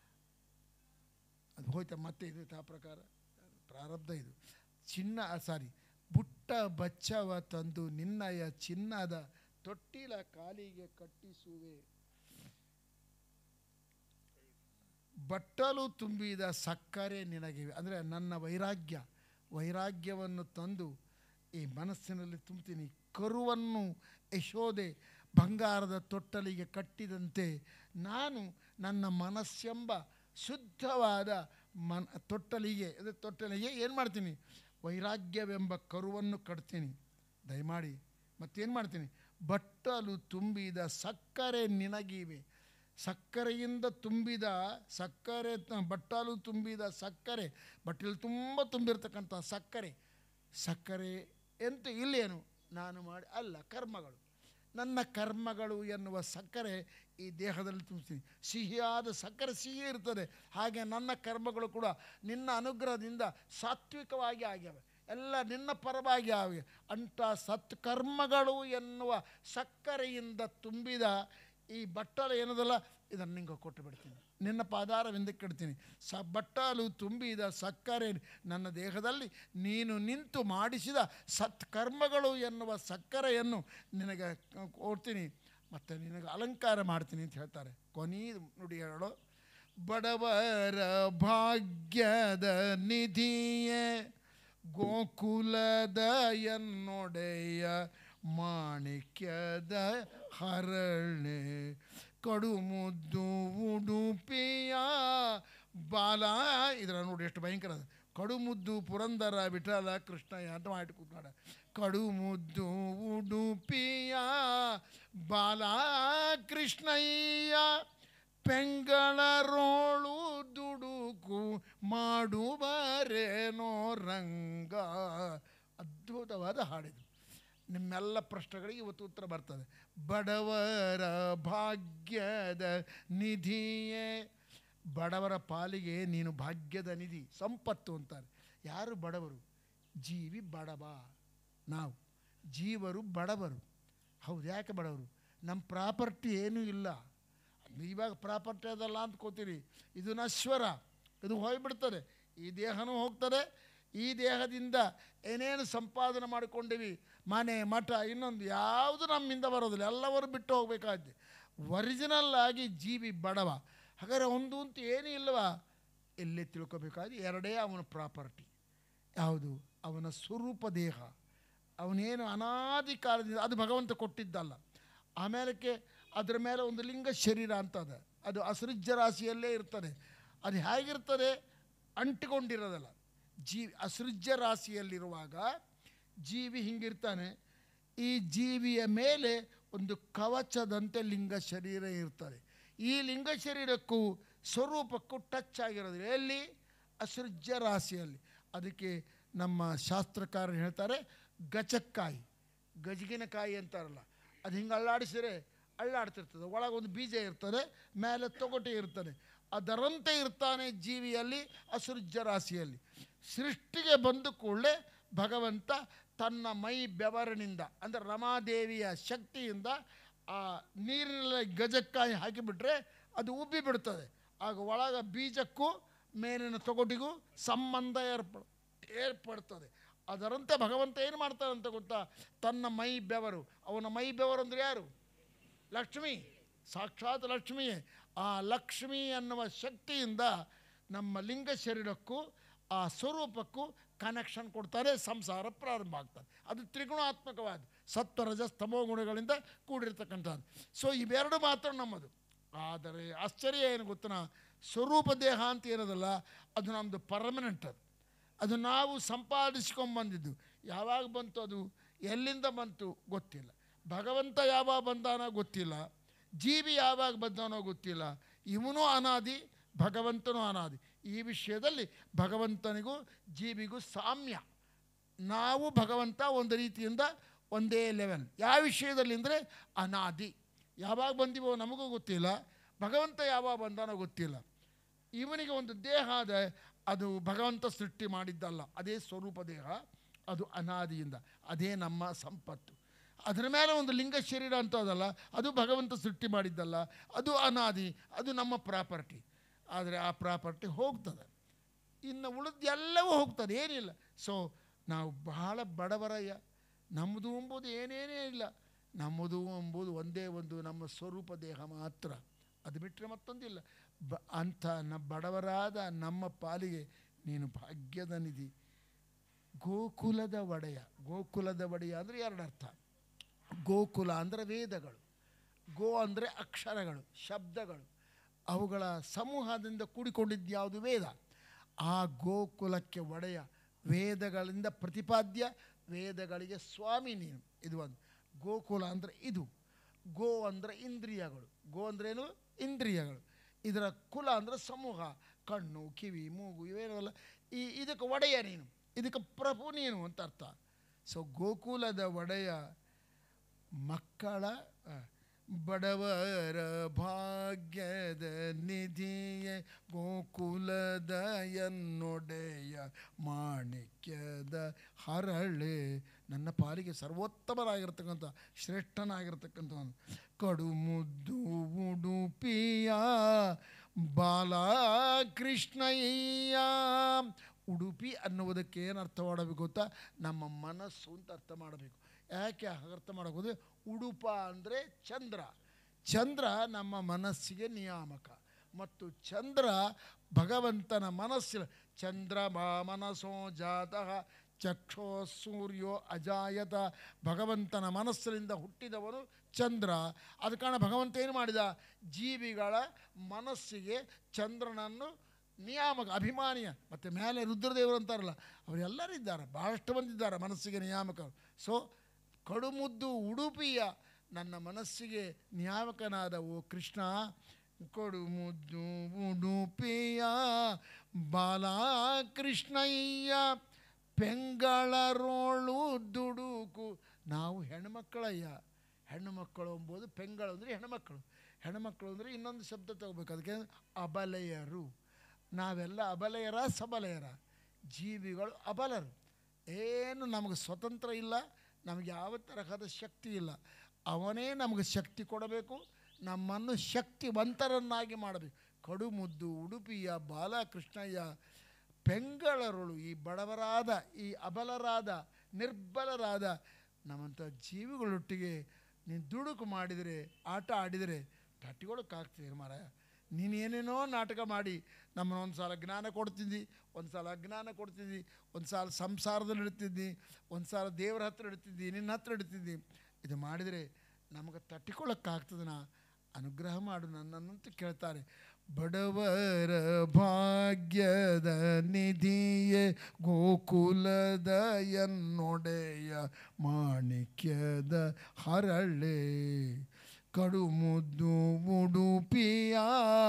ಅದು ಹೋಯ್ತಾ ಮತ್ತೆ ಇದು ಆ ಪ್ರಕಾರ ಪ್ರಾರಬ್ಧ ಇದು ಚಿನ್ನ ಸಾರಿ ಬುಟ್ಟ ಬಚ್ಚವ ತಂದು ನಿನ್ನಯ ಚಿನ್ನದ ತೊಟ್ಟಿಲ ಕಾಲಿಗೆ ಕಟ್ಟಿಸುವೆ ಬಟ್ಟಲು ತುಂಬಿದ ಸಕ್ಕರೆ ನಿನಗಿವೆ ಅಂದರೆ ನನ್ನ ವೈರಾಗ್ಯ ವೈರಾಗ್ಯವನ್ನು ತಂದು ಈ ಮನಸ್ಸಿನಲ್ಲಿ ತುಂಬ್ತೀನಿ ಕರುವನ್ನು ಯಶೋದೆ ಬಂಗಾರದ ತೊಟ್ಟಲಿಗೆ ಕಟ್ಟಿದಂತೆ ನಾನು ನನ್ನ ಮನಸ್ಸೆಂಬ ಶುದ್ಧವಾದ ಮನ ತೊಟ್ಟಲಿಗೆ ಅದೇ ತೊಟ್ಟಲಿಗೆ ಏನು ಮಾಡ್ತೀನಿ ವೈರಾಗ್ಯವೆಂಬ ಕರುವನ್ನು ಕಟ್ತೀನಿ ದಯಮಾಡಿ ಮತ್ತೇನು ಮಾಡ್ತೀನಿ ಬಟ್ಟಲು ತುಂಬಿದ ಸಕ್ಕರೆ ನಿನಗಿವೆ ಸಕ್ಕರೆಯಿಂದ ತುಂಬಿದ ಸಕ್ಕರೆ ತ- ಬಟ್ಟಲು ತುಂಬಿದ ಸಕ್ಕರೆ ಬಟ್ಟಲು ತುಂಬ ತುಂಬಿರ್ತಕ್ಕಂಥ ಸಕ್ಕರೆ ಸಕ್ಕರೆ ಎಂತ ಇಲ್ಲೇನು ನಾನು ಮಾಡಿ ಅಲ್ಲ ಕರ್ಮಗಳು ನನ್ನ ಕರ್ಮಗಳು ಎನ್ನುವ ಸಕ್ಕರೆ ಈ ದೇಹದಲ್ಲಿ ತುಂಬಿಸ್ತೀನಿ ಸಿಹಿಯಾದ ಸಕ್ಕರೆ ಸಿಹಿ ಇರ್ತದೆ ಹಾಗೆ ನನ್ನ ಕರ್ಮಗಳು ಕೂಡ ನಿನ್ನ ಅನುಗ್ರಹದಿಂದ ಸಾತ್ವಿಕವಾಗಿ ಆಗ್ಯಾವೆ ಎಲ್ಲ ನಿನ್ನ ಪರವಾಗಿ ಆಗಿವೆ ಅಂಥ ಸತ್ಕರ್ಮಗಳು ಎನ್ನುವ ಸಕ್ಕರೆಯಿಂದ ತುಂಬಿದ ಈ ಬಟ್ಟಲು ಏನದಲ್ಲ ಇದನ್ನು ನಿಂಗೆ ಕೊಟ್ಟು ಬಿಡ್ತೀನಿ ನಿನ್ನ ಪಾದಾರವಿಂದಕ್ಕೆ ಇಡ್ತೀನಿ ಸ ಬಟ್ಟಲು ತುಂಬಿದ ಸಕ್ಕರೆ ನನ್ನ ದೇಹದಲ್ಲಿ ನೀನು ನಿಂತು ಮಾಡಿಸಿದ ಸತ್ಕರ್ಮಗಳು ಎನ್ನುವ ಸಕ್ಕರೆಯನ್ನು ನಿನಗೆ ಕೊಡ್ತೀನಿ ಮತ್ತು ನಿನಗೆ ಅಲಂಕಾರ ಮಾಡ್ತೀನಿ ಅಂತ ಹೇಳ್ತಾರೆ ಕೊನೆಯ ನುಡಿ ಹೇಳೋ ಬಡವರ ಭಾಗ್ಯದ ನಿಧಿಯೇ ಗೋಕುಲದ ಎನ್ನೊಡೆಯ ಮಾಣಿಕ್ಯದ ಹರಳೆ ಕಡು ಮುದ್ದು ಉಡುಪಿಯ ಬಾಲ ಇದರ ನೋಡಿ ಎಷ್ಟು ಭಯಂಕರ ಅದು. ಕಡು ಮುದ್ದು ಪುರಂದರ ವಿಠಲ ಕೃಷ್ಣಯ್ಯ ಅಂತ ಮಾಡಿ ಕೂತ್ಕೊಂಡ ಕಡು ಮುದ್ದು ಉಡುಪಿಯ ಬಾಲ ಕೃಷ್ಣಯ್ಯ ಪೆಂಗಳರೋಳು ದುಡುಕು ಮಾಡುವರೇನೋ ರಂಗ ಅದ್ಭುತವಾದ ಹಾಡಿದು ನಿಮ್ಮೆಲ್ಲ ಪ್ರಶ್ನೆಗಳಿಗೆ ಇವತ್ತು ಉತ್ತರ ಬರ್ತದೆ ಬಡವರ ಭಾಗ್ಯದ ನಿಧಿಯೇ ಬಡವರ ಪಾಲಿಗೆ ನೀನು ಭಾಗ್ಯದ ನಿಧಿ ಸಂಪತ್ತು ಅಂತಾರೆ ಯಾರು ಬಡವರು ಜೀವಿ ಬಡವ ನಾವು ಜೀವರು ಬಡವರು ಹೌದು ಯಾಕೆ ಬಡವರು ನಮ್ಮ ಪ್ರಾಪರ್ಟಿ ಏನೂ ಇಲ್ಲ ಇವಾಗ ಪ್ರಾಪರ್ಟಿ ಅದಲ್ಲ ಅಂದ್ಕೋತೀರಿ ಇದು ನಶ್ವರ ಇದು ಹೋಗ್ಬಿಡ್ತದೆ ಈ ದೇಹನೂ ಹೋಗ್ತದೆ ಈ ದೇಹದಿಂದ ಏನೇನು ಸಂಪಾದನೆ ಮಾಡಿಕೊಂಡಿವಿ ಮನೆ ಮಠ ಇನ್ನೊಂದು ಯಾವುದು ನಮ್ಮಿಂದ ಬರೋದಿಲ್ಲ ಎಲ್ಲವರು ಬಿಟ್ಟು ಹೋಗ್ಬೇಕಾದ್ದೆ ಒರಿಜಿನಲ್ ಆಗಿ ಜೀವಿ ಬಡವ ಹಾಗಾದ್ರೆ ಒಂದು ಅಂತ ಏನೂ ಇಲ್ಲವಾ ಎಲ್ಲೇ ತಿಳ್ಕೊಬೇಕಾದ್ರೆ ಎರಡೇ ಅವನ ಪ್ರಾಪರ್ಟಿ ಯಾವುದು ಅವನ ಸ್ವರೂಪ ದೇಹ ಅವನೇನು ಅನಾದಿ ಕಾಲದಿಂದ ಅದು ಭಗವಂತ ಕೊಟ್ಟಿದ್ದಲ್ಲ ಆಮೇಲಕ್ಕೆ ಅದರ ಮೇಲೆ ಒಂದು ಲಿಂಗ ಶರೀರ ಅಂತ ಅದ ಅದು ಅಸೃಜ್ಯ ರಾಶಿಯಲ್ಲೇ ಇರ್ತದೆ ಅದು ಹೇಗಿರ್ತದೆ ಅಂಟಿಕೊಂಡಿರೋದಲ್ಲ ಜೀವಿ ಅಸೃಜ್ಯ ರಾಶಿಯಲ್ಲಿರುವಾಗ ಜೀವಿ ಹಿಂಗಿರ್ತಾನೆ ಈ ಜೀವಿಯ ಮೇಲೆ ಒಂದು ಕವಚದಂತೆ ಲಿಂಗ ಶರೀರ ಇರ್ತದೆ ಈ ಲಿಂಗ ಶರೀರಕ್ಕೂ ಸ್ವರೂಪಕ್ಕೂ ಟಚ್ ಆಗಿರೋದಿಲ್ಲ ಎಲ್ಲಿ ಅಸೃಜ್ಯ ರಾಶಿಯಲ್ಲಿ ಅದಕ್ಕೆ ನಮ್ಮ ಶಾಸ್ತ್ರಕಾರರು ಹೇಳ್ತಾರೆ ಗಚಕ್ಕಾಯಿ ಗಜಗಿನಕಾಯಿ ಅಂತಾರಲ್ಲ ಅದು ಹಿಂಗೆ ಅಲ್ಲಾಡಿಸಿದ್ರೆ ಅಳ್ಳಾಡ್ತಿರ್ತದೆ ಒಳಗೊಂದು ಬೀಜ ಇರ್ತದೆ ಮೇಲೆ ತೊಗಟೆ ಇರ್ತದೆ ಅದರಂತೆ ಇರ್ತಾನೆ ಜೀವಿಯಲ್ಲಿ ಅಸೃಜ್ಯ ರಾಶಿಯಲ್ಲಿ ಸೃಷ್ಟಿಗೆ ಬಂದ ಕೂಡಲೇ ಭಗವಂತ ತನ್ನ ಮೈ ಬೆವರಿನಿಂದ ಅಂದರೆ ರಮಾದೇವಿಯ ಶಕ್ತಿಯಿಂದ ಆ ನೀರಿನಲ್ಲಿ ಗಜಕ್ಕಾಯಿ ಹಾಕಿಬಿಟ್ರೆ ಅದು ಉಬ್ಬಿ ಬಿಡ್ತದೆ ಆಗ ಒಳಗ ಬೀಜಕ್ಕೂ ಮೇಲಿನ ತೊಗಟಿಗೂ ಸಂಬಂಧ ಏರ್ಪ ಏರ್ಪಡ್ತದೆ ಅದರಂತೆ ಭಗವಂತ ಏನು ಮಾಡ್ತಾನೆ ಅಂತ ಗೊತ್ತಾ ತನ್ನ ಮೈ ಬೆವರು ಅವನ ಮೈ ಬೆವರು ಅಂದರೆ ಯಾರು ಲಕ್ಷ್ಮಿ ಸಾಕ್ಷಾತ್ ಲಕ್ಷ್ಮಿಯೇ ಆ ಲಕ್ಷ್ಮಿ ಅನ್ನುವ ಶಕ್ತಿಯಿಂದ ನಮ್ಮ ಲಿಂಗ ಶರೀರಕ್ಕೂ ಆ ಸ್ವರೂಪಕ್ಕೂ ಕನೆಕ್ಷನ್ ಕೊಡ್ತಾರೆ ಸಂಸಾರ ಪ್ರಾರಂಭ ಆಗ್ತದೆ ಅದು ತ್ರಿಗುಣಾತ್ಮಕವಾದ ಸತ್ವ ರಜ ಸ್ತಮೋ ಗುಣಗಳಿಂದ ಕೂಡಿರ್ತಕ್ಕಂಥದ್ದು ಸೊ ಇವೆರಡು ಮಾತ್ರ ನಮ್ಮದು ಆದರೆ ಆಶ್ಚರ್ಯ ಏನು ಗೊತ್ತನ ಸ್ವರೂಪ ದೇಹ ಅಂತ ಇರೋದಲ್ಲ ಅದು ನಮ್ಮದು ಪರ್ಮನೆಂಟ್ ಅದು ಅದು ನಾವು ಸಂಪಾದಿಸ್ಕೊಂಬಂದಿದ್ದು ಯಾವಾಗ ಬಂತು ಅದು ಎಲ್ಲಿಂದ ಬಂತು ಗೊತ್ತಿಲ್ಲ ಭಗವಂತ ಯಾವಾಗ ಬಂದಾನೋ ಗೊತ್ತಿಲ್ಲ ಜೀವಿ ಯಾವಾಗ ಬಂದಾನೋ ಗೊತ್ತಿಲ್ಲ ಇವನು ಅನಾದಿ ಭಗವಂತನೂ ಅನಾದಿ ಈ ವಿಷಯದಲ್ಲಿ ಭಗವಂತನಿಗೂ ಜೀವಿಗೂ ಸಾಮ್ಯ ನಾವು ಭಗವಂತ ಒಂದು ರೀತಿಯಿಂದ ಒಂದೇ ಲೆವೆಲ್ ಯಾವ ವಿಷಯದಲ್ಲಿ ಅಂದರೆ ಅನಾದಿ ಯಾವಾಗ ಬಂದಿವೋ ನಮಗೂ ಗೊತ್ತಿಲ್ಲ ಭಗವಂತ ಯಾವಾಗ ಬಂದಾನೋ ಗೊತ್ತಿಲ್ಲ ಇವನಿಗೆ ಒಂದು ದೇಹ ಅದ ಅದು ಭಗವಂತ ಸೃಷ್ಟಿ ಮಾಡಿದ್ದಲ್ಲ ಅದೇ ಸ್ವರೂಪ ದೇಹ ಅದು ಅನಾದಿಯಿಂದ ಅದೇ ನಮ್ಮ ಸಂಪತ್ತು ಅದರ ಮೇಲೆ ಒಂದು ಲಿಂಗ ಶರೀರ ಅಂತ ಅದಲ್ಲ ಅದು ಭಗವಂತ ಸೃಷ್ಟಿ ಮಾಡಿದ್ದಲ್ಲ ಅದು ಅನಾದಿ ಅದು ನಮ್ಮ ಪ್ರಾಪರ್ಟಿ ಆದರೆ ಆ ಪ್ರಾಪರ್ಟಿ ಹೋಗ್ತದೆ ಇನ್ನು ಉಳಿದ ಎಲ್ಲವೂ ಹೋಗ್ತದೆ ಏನಿಲ್ಲ ಸೊ ನಾವು ಬಹಳ ಬಡವರಯ್ಯ ನಮ್ಮದು ಎಂಬುದು ಏನೇನೇ ಇಲ್ಲ ನಮ್ಮದು ಎಂಬುದು ಒಂದೇ ಒಂದು ನಮ್ಮ ಸ್ವರೂಪ ದೇಹ ಮಾತ್ರ ಅದು ಬಿಟ್ಟರೆ ಮತ್ತೊಂದಿಲ್ಲ ಬ ಅಂಥ ನ ಬಡವರಾದ ನಮ್ಮ ಪಾಲಿಗೆ ನೀನು ಭಾಗ್ಯದ ನಿಧಿ ಗೋಕುಲದ ಒಡೆಯ ಗೋಕುಲದ ಒಡೆಯ ಅಂದರೆ ಎರಡು ಅರ್ಥ ಗೋಕುಲ ಅಂದರೆ ವೇದಗಳು ಗೋ ಅಂದರೆ ಅಕ್ಷರಗಳು ಶಬ್ದಗಳು ಅವುಗಳ ಸಮೂಹದಿಂದ ಕೂಡಿಕೊಂಡಿದ್ದು ಯಾವುದು ವೇದ ಆ ಗೋಕುಲಕ್ಕೆ ಒಡೆಯ ವೇದಗಳಿಂದ ಪ್ರತಿಪಾದ್ಯ ವೇದಗಳಿಗೆ ಸ್ವಾಮಿ ನೀನು ಇದು ಒಂದು ಗೋಕುಲ ಅಂದರೆ ಇದು ಗೋ ಅಂದರೆ ಇಂದ್ರಿಯಗಳು ಗೋ ಅಂದ್ರೇನು ಇಂದ್ರಿಯಗಳು ಇದರ ಕುಲ ಅಂದರೆ ಸಮೂಹ ಕಣ್ಣು ಕಿವಿ ಮೂಗು ಇವೇನಲ್ಲ ಈ ಇದಕ್ಕೆ ಒಡೆಯ ನೀನು ಇದಕ್ಕೆ ಪ್ರಭು ನೀನು ಅಂತ ಅರ್ಥ ಸೊ ಗೋಕುಲದ ಒಡೆಯ ಮಕ್ಕಳ ಆ, ಬಡವರ ಭಾಗ್ಯದ ನಿಧಿಯ ಗೋಕುಲದ ಎನ್ನೊಡೆಯ ಮಾಣಿಕ್ಯದ ಹರಳೆ ನನ್ನ ಪಾಲಿಗೆ ಸರ್ವೋತ್ತಮರಾಗಿರ್ತಕ್ಕಂಥ ಶ್ರೇಷ್ಠನಾಗಿರ್ತಕ್ಕಂಥವನು ಕಡು ಮುದ್ದು ಉಡುಪಿಯ ಬಾಲಕೃಷ್ಣಯ್ಯ ಉಡುಪಿ ಅನ್ನುವುದಕ್ಕೆ ಏನು ಅರ್ಥ ಮಾಡಬೇಕು ಗೊತ್ತಾ ನಮ್ಮ ಮನಸ್ಸು ಅಂತ ಅರ್ಥ ಮಾಡಬೇಕು ಯಾಕೆ ಹಾಗೆ ಅರ್ಥ ಮಾಡೋದು ಉಡುಪ ಅಂದರೆ ಚಂದ್ರ ಚಂದ್ರ ನಮ್ಮ ಮನಸ್ಸಿಗೆ ನಿಯಾಮಕ ಮತ್ತು ಚಂದ್ರ ಭಗವಂತನ ಮನಸ್ಸಿನ ಚಂದ್ರ ಮನಸ್ಸೋ ಜಾತಃ ಚಕ್ಷೋ ಸೂರ್ಯೋ ಅಜಾಯತ ಭಗವಂತನ ಮನಸ್ಸಿನಿಂದ ಹುಟ್ಟಿದವನು ಚಂದ್ರ ಅದ ಕಾರಣ ಭಗವಂತ ಏನು ಮಾಡಿದ ಜೀವಿಗಳ ಮನಸ್ಸಿಗೆ ಚಂದ್ರನನ್ನು ನಿಯಾಮಕ ಅಭಿಮಾನಿಯ ಮತ್ತು ಮೇಲೆ ರುದ್ರದೇವರು ಅಂತಾರಲ್ಲ ಅವರೆಲ್ಲರೂ ಇದ್ದಾರೆ ಭಾಳಷ್ಟು ಮಂದಿ ಇದ್ದಾರೆ ಮನಸ್ಸಿಗೆ ನಿಯಾಮಕರು ಸೊ ಕಡುಮುದ್ದು ಉಡುಪಿಯ ನನ್ನ ಮನಸ್ಸಿಗೆ ನಿಯಾಮಕನಾದ ಓ ಕೃಷ್ಣ ಕೊಡುಮುದ್ದು ಉಡುಪಿಯ ಬಾಲಕೃಷ್ಣಯ್ಯ ಪೆಂಗಳರೋಳು ದುಡುಕು ನಾವು ಹೆಣ್ಮಕ್ಕಳಯ್ಯ ಹೆಣ್ಣು ಮಕ್ಕಳು ಎಂಬುದು ಪೆಂಗಳು ಅಂದರೆ ಹೆಣ್ಮಕ್ಕಳು ಹೆಣ್ಮಕ್ಕಳು ಅಂದರೆ ಇನ್ನೊಂದು ಶಬ್ದ ತಗೋಬೇಕು ಅದಕ್ಕೆ ಅಬಲೆಯರು ನಾವೆಲ್ಲ ಅಬಲೆಯರ ಸಬಲೆಯರ ಜೀವಿಗಳು ಅಬಲರು ಏನು ನಮಗೆ ಸ್ವತಂತ್ರ ಇಲ್ಲ ನಮಗೆ ಯಾವ ತರಹದ ಶಕ್ತಿ ಇಲ್ಲ ಅವನೇ ನಮಗೆ ಶಕ್ತಿ ಕೊಡಬೇಕು ನಮ್ಮನ್ನು ಶಕ್ತಿವಂತರನ್ನಾಗಿ ಮಾಡಬೇಕು ಕಡು ಮುದ್ದು ಉಡುಪಿಯ ಬಾಲಕೃಷ್ಣಯ್ಯ ಪೆಂಗಳರುಳು ಈ ಬಡವರಾದ ಈ ಅಬಲರಾದ ನಿರ್ಬಲರಾದ ನಮ್ಮಂಥ ಜೀವಿಗಳೊಟ್ಟಿಗೆ ನೀನು ದುಡುಕು ಮಾಡಿದರೆ ಆಟ ಆಡಿದರೆ ತಟ್ಟಿಗೊಳಕ್ಕಾಗ್ತದೆ ಮಾರಾಯ ನೀನು ಏನೇನೋ ನಾಟಕ ಮಾಡಿ ನಮ್ಮನ್ನು ಒಂದು ಸಲ ಜ್ಞಾನ ಕೊಡ್ತಿದ್ದಿ ಒಂದು ಸಲ ಅಜ್ಞಾನ ಕೊಡ್ತಿದ್ದಿ ಒಂದು ಸಲ ಸಂಸಾರದಲ್ಲಿ ಇಡ್ತಿದ್ದಿ ಒಂದು ಸಲ ದೇವರ ಹತ್ರ ಇಡ್ತಿದ್ದಿ ನಿನ್ನ ಹತ್ರ ಇಡ್ತಿದ್ದಿ ಇದು ಮಾಡಿದರೆ ನಮಗೆ ತಟ್ಟಿಕೊಳ್ಳೋಕ್ಕಾಗ್ತದನ ಅನುಗ್ರಹ ಮಾಡು ನನ್ನನ್ನಂತೂ ಕೇಳ್ತಾರೆ ಬಡವರ ಭಾಗ್ಯದ ನಿಧಿಯೇ ಗೋಕುಲದ ಎನ್ನೊಡೆಯ ಮಾಣಿಕ್ಯದ ಹರಳೆ ಕಡು ಮುದ್ದು ಉಡುಪಿಯ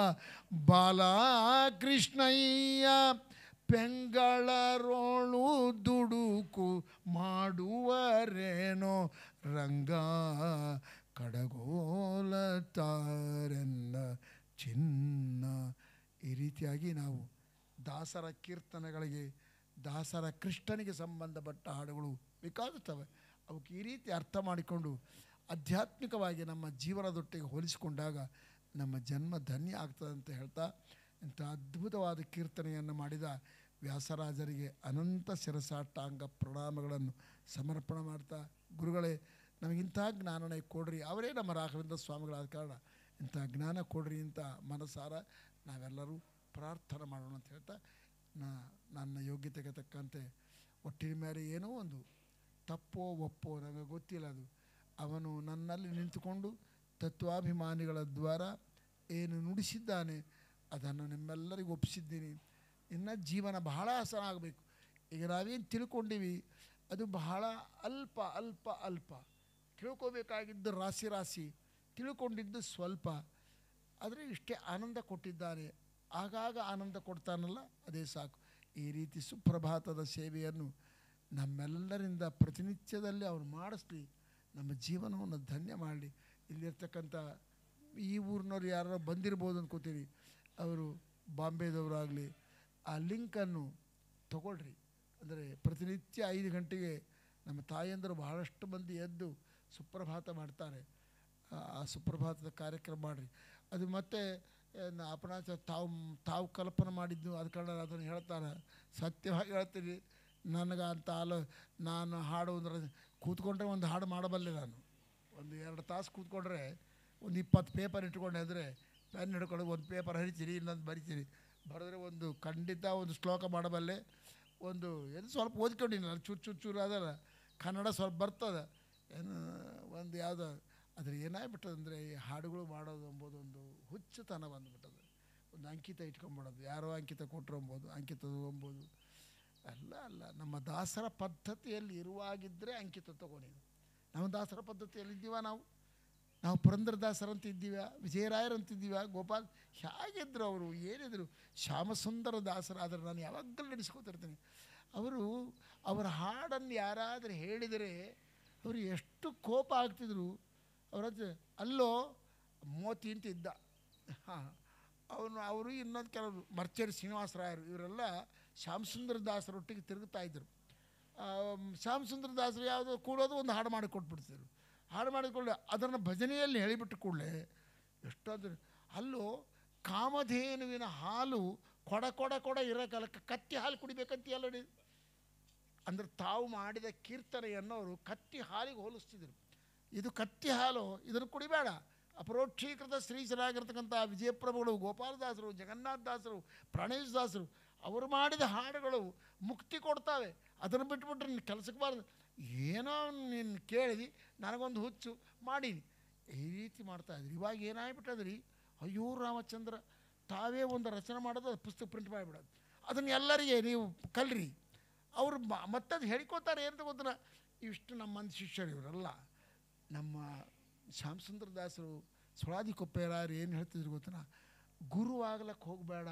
ಬಾಲಕೃಷ್ಣಯ್ಯ ಪೆಂಗಳರೋಳು ದುಡುಕು ಮಾಡುವರೇನೋ ರಂಗ ಕಡಗೋಲ ತಾರೆನ್ನ ಚಿನ್ನ ಈ ರೀತಿಯಾಗಿ ನಾವು ದಾಸರ ಕೀರ್ತನೆಗಳಿಗೆ ದಾಸರ ಕೃಷ್ಣನಿಗೆ ಸಂಬಂಧಪಟ್ಟ ಹಾಡುಗಳು ಬೇಕಾಗುತ್ತವೆ ಅವಕ್ಕೆ ಈ ರೀತಿ ಅರ್ಥ ಮಾಡಿಕೊಂಡು ಆಧ್ಯಾತ್ಮಿಕವಾಗಿ ನಮ್ಮ ಜೀವನದೊಟ್ಟಿಗೆ ಹೋಲಿಸಿಕೊಂಡಾಗ ನಮ್ಮ ಜನ್ಮ ಧನ್ಯ ಆಗ್ತದೆ ಅಂತ ಹೇಳ್ತಾ ಇಂಥ ಅದ್ಭುತವಾದ ಕೀರ್ತನೆಯನ್ನು ಮಾಡಿದ ವ್ಯಾಸರಾಜರಿಗೆ ಅನಂತ ಶಿರಸಾಷ್ಟಾಂಗ ಪ್ರಣಾಮಗಳನ್ನು ಸಮರ್ಪಣೆ ಮಾಡ್ತಾ ಗುರುಗಳೇ ನಮಗಿಂಥ ಜ್ಞಾನನೇ ಕೊಡ್ರಿ ಅವರೇ ನಮ್ಮ ರಾಘವೇಂದ್ರ ಸ್ವಾಮಿಗಳಾದ ಕಾರಣ ಇಂಥ ಜ್ಞಾನ ಕೊಡ್ರಿ ಅಂತ ಮನಸಾರ ನಾವೆಲ್ಲರೂ ಪ್ರಾರ್ಥನೆ ಮಾಡೋಣ ಅಂತ ಹೇಳ್ತಾ ನಾ ನನ್ನ ಯೋಗ್ಯತೆಗೆ ತಕ್ಕಂತೆ ಒಟ್ಟಿನ ಮೇಲೆ ಏನೋ ಒಂದು ತಪ್ಪೋ ಒಪ್ಪೋ ನನಗೆ ಗೊತ್ತಿಲ್ಲ ಅದು ಅವನು ನನ್ನಲ್ಲಿ ನಿಂತುಕೊಂಡು ತತ್ವಾಭಿಮಾನಿಗಳ ದ್ವಾರ ಏನು ನುಡಿಸಿದ್ದಾನೆ ಅದನ್ನು ನಿಮ್ಮೆಲ್ಲರಿಗೂ ಒಪ್ಪಿಸಿದ್ದೀನಿ ಇನ್ನು ಜೀವನ ಬಹಳ ಹಸನಾಗಬೇಕು ಈಗ ನಾವೇನು ತಿಳ್ಕೊಂಡಿವಿ ಅದು ಬಹಳ ಅಲ್ಪ ಅಲ್ಪ ಅಲ್ಪ ತಿಳ್ಕೋಬೇಕಾಗಿದ್ದು ರಾಶಿ ರಾಶಿ ತಿಳ್ಕೊಂಡಿದ್ದು ಸ್ವಲ್ಪ ಆದರೆ ಇಷ್ಟೇ ಆನಂದ ಕೊಟ್ಟಿದ್ದಾನೆ ಆಗಾಗ ಆನಂದ ಕೊಡ್ತಾನಲ್ಲ ಅದೇ ಸಾಕು ಈ ರೀತಿ ಸುಪ್ರಭಾತದ ಸೇವೆಯನ್ನು ನಮ್ಮೆಲ್ಲರಿಂದ ಪ್ರತಿನಿತ್ಯದಲ್ಲಿ ಅವನು ಮಾಡಿಸ್ಲಿ ನಮ್ಮ ಜೀವನವನ್ನು ಧನ್ಯ ಮಾಡಲಿ ಇಲ್ಲಿರ್ತಕ್ಕಂಥ ಈ ಊರಿನವ್ರು ಯಾರೋ ಬಂದಿರ್ಬೋದು ಅನ್ಕೋತೀವಿ ಅವರು ಬಾಂಬೆದವರಾಗಲಿ ಆ ಲಿಂಕನ್ನು ತಗೊಳ್ರಿ ಅಂದರೆ ಪ್ರತಿನಿತ್ಯ ಐದು ಗಂಟೆಗೆ ನಮ್ಮ ತಾಯಂದರು ಬಹಳಷ್ಟು ಮಂದಿ ಎದ್ದು ಸುಪ್ರಭಾತ ಮಾಡ್ತಾರೆ ಆ ಆ ಸುಪ್ರಭಾತದ ಕಾರ್ಯಕ್ರಮ ಮಾಡಿರಿ ಅದು ಮತ್ತೆ ಏನು ಅಪರಾಧ ತಾವು ತಾವು ಕಲ್ಪನೆ ಮಾಡಿದ್ದು ಅದ ಕಾರಣ ಅದನ್ನು ಹೇಳ್ತಾರೆ ಸತ್ಯವಾಗಿ ಹೇಳ್ತೀನಿ ನನಗೆ ಅಂತ ಆಲೋ ನಾನು ಹಾಡು ಅಂದ್ರೆ ಕೂತ್ಕೊಂಡ್ರೆ ಒಂದು ಹಾಡು ಮಾಡಬಲ್ಲೆ ನಾನು ಒಂದು ಎರಡು ತಾಸು ಕೂತ್ಕೊಂಡ್ರೆ ಒಂದು ಇಪ್ಪತ್ತು ಪೇಪರ್ ಇಟ್ಕೊಂಡೆ ಅಂದರೆ ಪೆನ್ ಹಿಡ್ಕೊಂಡು ಒಂದು ಪೇಪರ್ ಹರಿತೀರಿ ಇನ್ನೊಂದು ಬರಿತೀರಿ ಬರೆದ್ರೆ ಒಂದು ಖಂಡಿತ ಒಂದು ಶ್ಲೋಕ ಮಾಡಬಲ್ಲೆ ಒಂದು ಏನು ಸ್ವಲ್ಪ ಓದ್ಕೊಂಡಿನಿ ನಾನು ಚೂರು ಚೂರು ಚೂರು ಅದಲ್ಲ ಕನ್ನಡ ಸ್ವಲ್ಪ ಬರ್ತದೆ ಏನು ಒಂದು ಯಾವುದೋ ಅದ್ರ ಏನಾಗ್ಬಿಟ್ಟದಂದರೆ ಈ ಹಾಡುಗಳು ಮಾಡೋದು ಎಂಬುದು ಒಂದು ಹುಚ್ಚುತನ ಬಂದುಬಿಟ್ಟದು ಒಂದು ಅಂಕಿತ ಇಟ್ಕೊಂಬಿಡೋದು ಯಾರೋ ಅಂಕಿತ ಕೊಟ್ಟರು ಎಂಬುದು ಅಂಕಿತ ಎಂಬುದು ಅಲ್ಲ ಅಲ್ಲ ನಮ್ಮ ದಾಸರ ಪದ್ಧತಿಯಲ್ಲಿ ಇರುವಾಗಿದ್ದರೆ ಅಂಕಿತ ತಗೋ ನೀನು ನಮ್ಮ ದಾಸರ ಪದ್ಧತಿಯಲ್ಲಿ ಇದ್ದೀವ ನಾವು ನಾವು ಪುರಂದರದಾಸರಂತ ಇದ್ದೀವ ವಿಜಯರಾಯರಂತಿದ್ದೀವ ಗೋಪಾಲ್ ಹೇಗಿದ್ರು ಅವರು ಏನಿದ್ರು ಶ್ಯಾಮಸುಂದರ ದಾಸರಾದರೆ ನಾನು ಯಾವಾಗಲೂ ನಡೆಸ್ಕೊತಿರ್ತೀನಿ ಅವರು ಅವರ ಹಾಡನ್ನು ಯಾರಾದರೂ ಹೇಳಿದರೆ ಅವರು ಎಷ್ಟು ಕೋಪ ಆಗ್ತಿದ್ರು ಅವ್ರ ಹತ್ರ ಅಲ್ಲೋ ಮೋತಿ ಅಂತ ಇದ್ದ ಹಾಂ ಅವನು ಅವರು ಇನ್ನೊಂದು ಕೆಲವರು ಮರ್ಚೇರಿ ಶ್ರೀನಿವಾಸರಾಯರು ಇವರೆಲ್ಲ ಶ್ಯಾಮಸುಂದರ ದಾಸರೊಟ್ಟಿಗೆ ತಿರುಗುತ್ತಾ ಇದ್ದರು ಶ್ಯಾಮಸುಂದರ ದಾಸರು ಯಾವುದೋ ಕೂಡೋದು ಒಂದು ಹಾಡು ಮಾಡಿ ಕೊಟ್ಬಿಡ್ತಿದ್ರು ಹಾಡು ಮಾಡಿಕೊಳ್ಳಿ ಅದನ್ನು ಭಜನೆಯಲ್ಲಿ ಹೇಳಿಬಿಟ್ಟು ಕೂಡಲೇ ಎಷ್ಟಾದ್ರೆ ಅಲ್ಲೋ ಕಾಮಧೇನುವಿನ ಹಾಲು ಕೊಡ ಕೊಡ ಕೊಡ ಇರೋ ಕಾಲಕ್ಕೆ ಕತ್ತಿ ಹಾಲು ಕುಡಿಬೇಕಂತ ಅಲ್ಲಡಿ ಅಂದ್ರೆ ತಾವು ಮಾಡಿದ ಕೀರ್ತನೆಯನ್ನು ಅವರು ಕತ್ತಿ ಹಾಲಿಗೆ ಹೋಲಿಸ್ತಿದ್ರು ಇದು ಕತ್ತಿ ಹಾಲು ಇದನ್ನು ಕುಡಿಬೇಡ ಅಪರೋಕ್ಷೀಕೃತ ಶ್ರೀಶರಾಗಿರ್ತಕ್ಕಂಥ ವಿಜಯಪ್ರಭುಗಳು ಗೋಪಾಲದಾಸರು ಜಗನ್ನಾಥದಾಸರು ಪ್ರಾಣೇಶದಾಸರು ಅವರು ಮಾಡಿದ ಹಾಡುಗಳು ಮುಕ್ತಿ ಕೊಡ್ತಾವೆ ಅದನ್ನು ಬಿಟ್ಬಿಟ್ರೆ ನೀನು ಕೆಲಸಕ್ಕೆ ಬಾರ್ದು ಏನೋ ನೀನು ಕೇಳಿದಿ ನನಗೊಂದು ಹುಚ್ಚು ಮಾಡೀನಿ ಈ ರೀತಿ ಮಾಡ್ತಾ ಇದ್ರಿ ಇವಾಗ ಏನಾಗ್ಬಿಟ್ಟದ್ರಿ ಅಯ್ಯೋ ರಾಮಚಂದ್ರ ತಾವೇ ಒಂದು ರಚನೆ ಮಾಡೋದು ಅದು ಪುಸ್ತಕ ಪ್ರಿಂಟ್ ಮಾಡಿಬಿಡೋದು ಅದನ್ನು ಎಲ್ಲರಿಗೆ ನೀವು ಕಲ್ರಿ ಅವರು ಮತ್ತದು ಹೇಳ್ಕೊತಾರೆ ಏನು ಗೊತ್ತಿಲ್ಲ ಇಷ್ಟು ನಮ್ಮ ಮಂದಿ ಶಿಷ್ಯರು ಇವರೆಲ್ಲ ನಮ್ಮ ಶ್ಯಾಮಸುಂದರ ದಾಸರು ಸುಳಾದಿ ಕೊಪ್ಪೆರಾರು ಏನು ಹೇಳ್ತಿದ್ರು ಗೊತ್ತಿನ ಗುರು ಆಗ್ಲಕ್ಕೆ ಹೋಗಬೇಡ